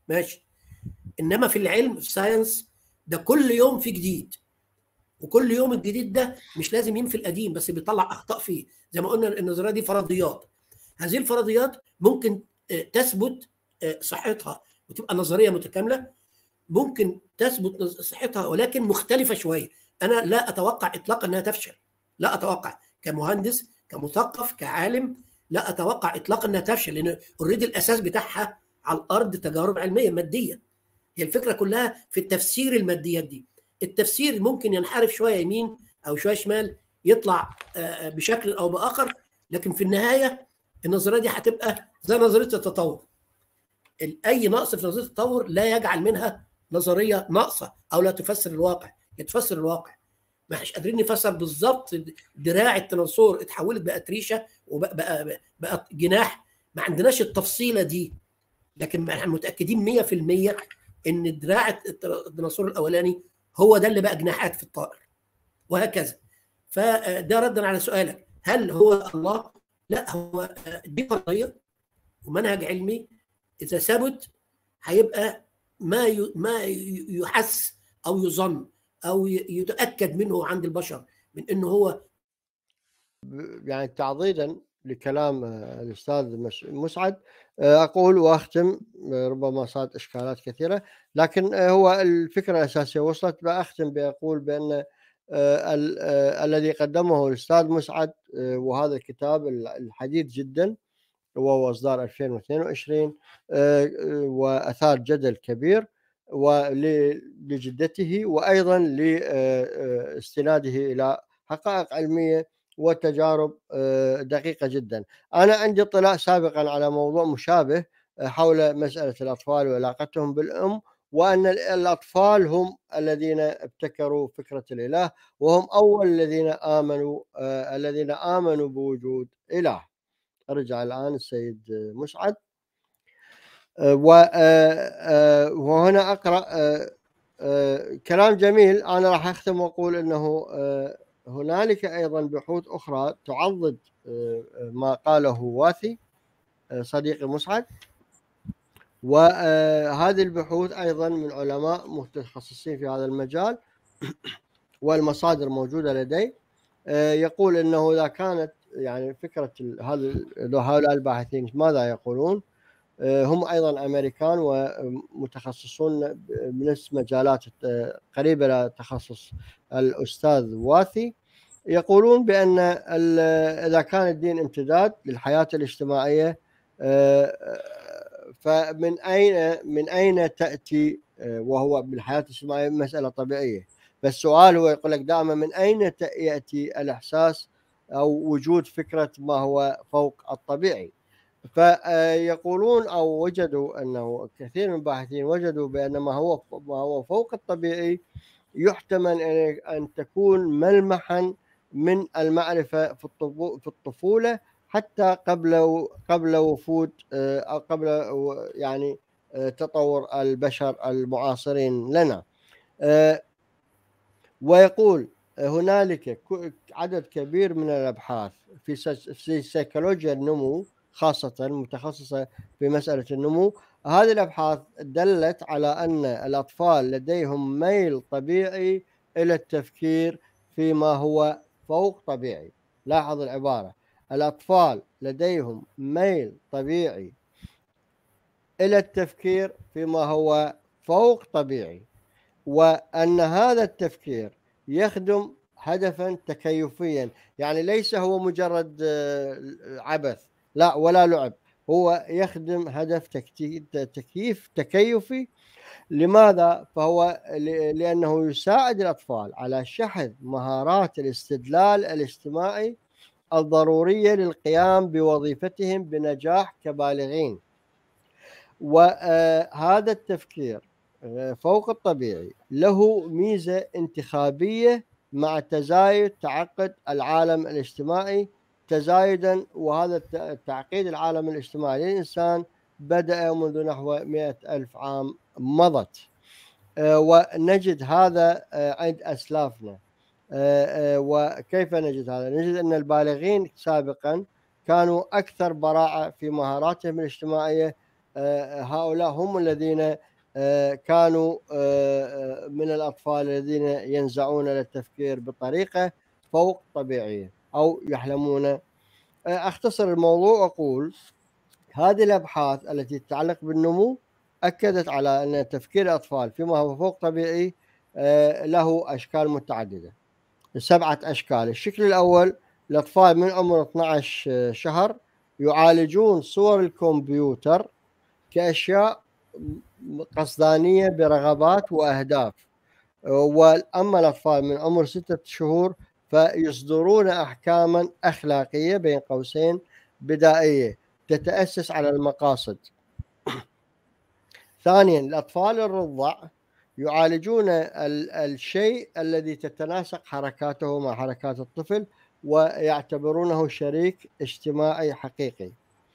ماشي انما في العلم في الساينس ده كل يوم في جديد وكل يوم الجديد ده مش لازم ينفي القديم بس بيطلع اخطاء فيه زي ما قلنا النظريه دي فرضيات هذه الفرضيات ممكن تثبت صحتها وتبقى نظريه متكامله ممكن تثبت صحتها ولكن مختلفه شويه انا لا اتوقع اطلاقا انها تفشل لا اتوقع كمهندس كمثقف كعالم لا اتوقع اطلاقا انها تفشل لان اوريدي الاساس بتاعها على الارض تجارب علميه ماديه هي الفكره كلها في التفسير الماديات دي التفسير ممكن ينحرف شويه يمين او شويه شمال يطلع بشكل او باخر لكن في النهايه النظريه دي هتبقى زي نظريه التطور اي نقص في نظريه التطور لا يجعل منها نظريه ناقصه او لا تفسر الواقع هي تفسر الواقع ما احنا قادرين نفسر بالظبط دراع التناسور اتحولت بقت ريشه وبقى بقى بقت جناح ما عندناش التفصيله دي لكن احنا متاكدين 100% ان دراع الديناصور الاولاني هو ده اللي بقى جناحات في الطائر وهكذا فده ردا على سؤالك هل هو الله؟ لا هو دي قضيه ومنهج علمي اذا ثبت هيبقى ما ما يحس او يظن او يتاكد منه عند البشر من انه هو يعني تعضيدا لكلام الاستاذ مسعد اقول واختم ربما صارت اشكالات كثيره لكن هو الفكره الاساسيه وصلت باختم باقول بان الذي قدمه الاستاذ مسعد وهذا الكتاب الحديث جدا وهو اصدار 2022 واثار جدل كبير ولجدته وايضا لاستناده الى حقائق علميه وتجارب دقيقه جدا. انا عندي اطلاع سابقا على موضوع مشابه حول مساله الاطفال وعلاقتهم بالام وان الاطفال هم الذين ابتكروا فكره الاله وهم اول الذين امنوا الذين امنوا بوجود اله. ارجع الان السيد مسعد وهنا اقرا كلام جميل انا راح اختم واقول انه هنالك ايضا بحوث اخرى تعضد ما قاله واثي صديقي مسعد وهذه البحوث ايضا من علماء متخصصين في هذا المجال والمصادر موجوده لدي يقول انه اذا كانت يعني فكره هذا هؤلاء الباحثين ماذا يقولون؟ هم ايضا امريكان ومتخصصون بنفس مجالات قريبه الى تخصص الاستاذ واثي يقولون بان اذا كان الدين امتداد للحياه الاجتماعيه فمن اين من اين تاتي وهو بالحياه الاجتماعيه مساله طبيعيه فالسؤال هو يقول لك دائما من اين ياتي الاحساس او وجود فكره ما هو فوق الطبيعي فيقولون او وجدوا انه كثير من الباحثين وجدوا بان ما هو ما هو فوق الطبيعي يحتمل ان تكون ملمحا من المعرفه في في الطفوله حتى قبل قبل وفود او قبل يعني تطور البشر المعاصرين لنا ويقول هنالك عدد كبير من الابحاث في في سيكولوجيا النمو خاصة متخصصة في مسألة النمو هذه الأبحاث دلت على أن الأطفال لديهم ميل طبيعي إلى التفكير فيما هو فوق طبيعي لاحظ العبارة الأطفال لديهم ميل طبيعي إلى التفكير فيما هو فوق طبيعي وأن هذا التفكير يخدم هدفا تكيفيا يعني ليس هو مجرد عبث لا ولا لعب هو يخدم هدف تكييف تكيفي لماذا؟ فهو لأنه يساعد الأطفال على شحذ مهارات الاستدلال الاجتماعي الضرورية للقيام بوظيفتهم بنجاح كبالغين وهذا التفكير فوق الطبيعي له ميزة انتخابية مع تزايد تعقد العالم الاجتماعي تزايدا وهذا تعقيد العالم الاجتماعي للإنسان بدأ منذ نحو مئة ألف عام مضت ونجد هذا عند أسلافنا وكيف نجد هذا؟ نجد أن البالغين سابقا كانوا أكثر براعة في مهاراتهم الاجتماعية هؤلاء هم الذين كانوا من الأطفال الذين ينزعون للتفكير بطريقة فوق طبيعية أو يحلمون أختصر الموضوع وأقول هذه الأبحاث التي تتعلق بالنمو أكدت على أن تفكير الأطفال فيما هو فوق طبيعي له أشكال متعددة سبعة أشكال الشكل الأول الأطفال من عمر 12 شهر يعالجون صور الكمبيوتر كأشياء قصدانية برغبات وأهداف وأما الأطفال من عمر ستة شهور فيصدرون أحكاما أخلاقية بين قوسين بدائية تتأسس على المقاصد ثانيا الأطفال الرضع يعالجون الشيء الذي تتناسق حركاته مع حركات الطفل ويعتبرونه شريك اجتماعي حقيقي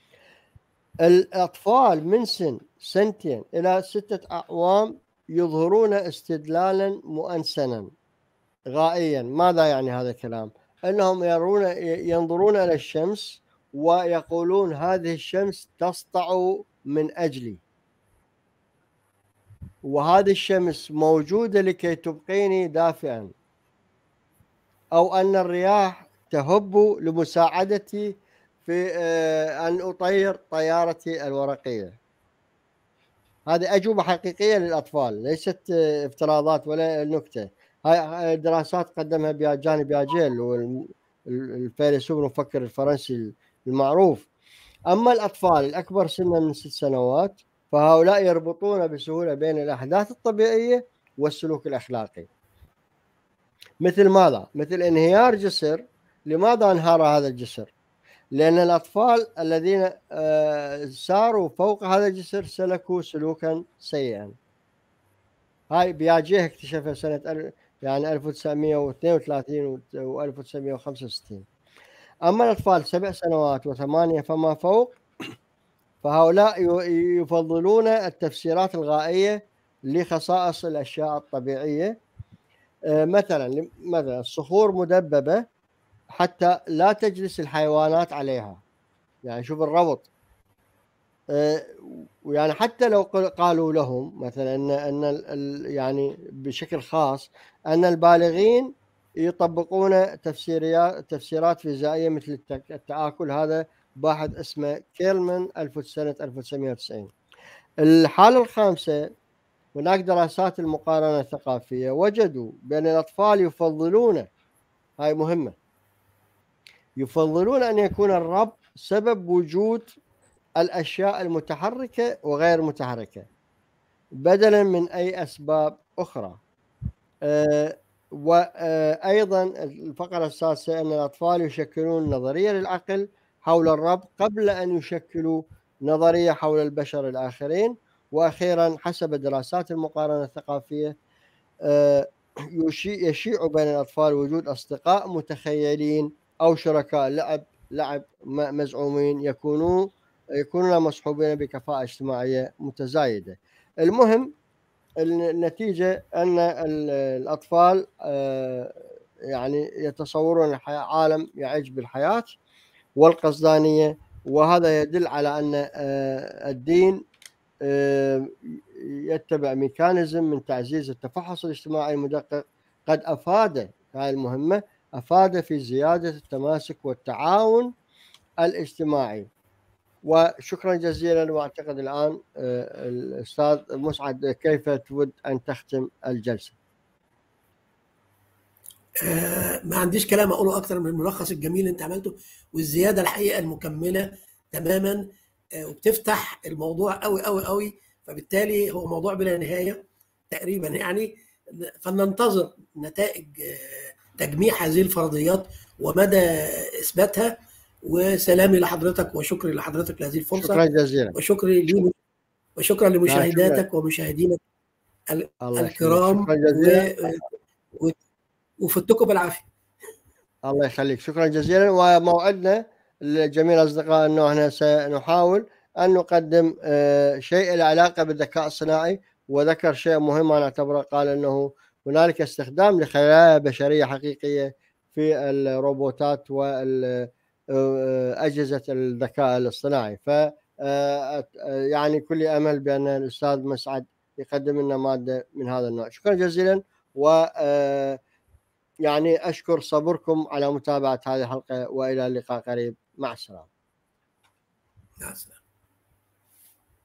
الأطفال من سن سنتين إلى ستة أعوام يظهرون استدلالا مؤنسنا غائيا ماذا يعني هذا الكلام أنهم يرون ينظرون إلى الشمس ويقولون هذه الشمس تسطع من أجلي وهذه الشمس موجودة لكي تبقيني دافئا أو أن الرياح تهب لمساعدتي في آه، أن أطير طيارتي الورقية هذه أجوبة حقيقية للأطفال ليست آه، افتراضات ولا نكتة هاي دراسات قدمها بياجاني بياجيل الفيلسوف المفكر الفرنسي المعروف أما الأطفال الأكبر سنا من ست سنوات فهؤلاء يربطون بسهولة بين الأحداث الطبيعية والسلوك الأخلاقي مثل ماذا؟ مثل انهيار جسر لماذا انهار هذا الجسر؟ لأن الأطفال الذين آه، ساروا فوق هذا الجسر سلكوا سلوكا سيئا هاي بياجيه اكتشفها سنة يعني 1932 و 1965 أما الأطفال سبع سنوات وثمانية فما فوق فهؤلاء يفضلون التفسيرات الغائية لخصائص الأشياء الطبيعية آه، مثلا مثلا الصخور مدببة حتى لا تجلس الحيوانات عليها يعني شوف الربط آه، ويعني حتى لو قالوا لهم مثلا ان ان يعني بشكل خاص ان البالغين يطبقون تفسيرات تفسيرات فيزيائيه مثل التآكل هذا باحث اسمه كيلمان سنه 1990 الحاله الخامسه هناك دراسات المقارنه الثقافيه وجدوا بان الاطفال يفضلون هاي مهمه يفضلون ان يكون الرب سبب وجود الاشياء المتحركه وغير متحركه بدلا من اي اسباب اخرى أه وايضا الفقره السادسه ان الاطفال يشكلون نظريه للعقل حول الرب قبل ان يشكلوا نظريه حول البشر الاخرين واخيرا حسب دراسات المقارنه الثقافيه أه يشيع بين الاطفال وجود اصدقاء متخيلين او شركاء لعب لعب مزعومين يكونوا يكونون مصحوبين بكفاءة اجتماعية متزايدة المهم النتيجة أن الأطفال آه، يعني يتصورون عالم يعج بالحياة والقصدانية وهذا يدل على أن آه، الدين آه، يتبع ميكانيزم من تعزيز التفحص الاجتماعي المدقق قد أفاد هذه المهمة أفاد في زيادة التماسك والتعاون الاجتماعي وشكرا جزيلا واعتقد الان آه، الاستاذ مسعد كيف تود ان تختم الجلسه؟ آه، ما عنديش كلام اقوله اكثر من الملخص الجميل اللي انت عملته والزياده الحقيقه المكمله تماما آه، وبتفتح الموضوع قوي قوي قوي فبالتالي هو موضوع بلا نهايه تقريبا يعني فلننتظر نتائج تجميع هذه الفرضيات ومدى اثباتها وسلامي لحضرتك وشكري لحضرتك لهذه الفرصه شكرا جزيلا وشكري لي وشكرا لمشاهداتك ومشاهدينا الكرام و... وفتكم بالعافيه الله يخليك شكرا جزيلا وموعدنا لجميع الاصدقاء انه احنا سنحاول ان نقدم آه، شيء له علاقه بالذكاء الصناعي وذكر شيء مهم انا اعتبره قال انه هنالك استخدام لخلايا بشريه حقيقيه في الروبوتات وال اجهزه الذكاء الاصطناعي يعني كل امل بان الاستاذ مسعد يقدم لنا ماده من هذا النوع شكرا جزيلا و يعني اشكر صبركم على متابعه هذه الحلقه والى اللقاء قريب مع السلامه مع السلامه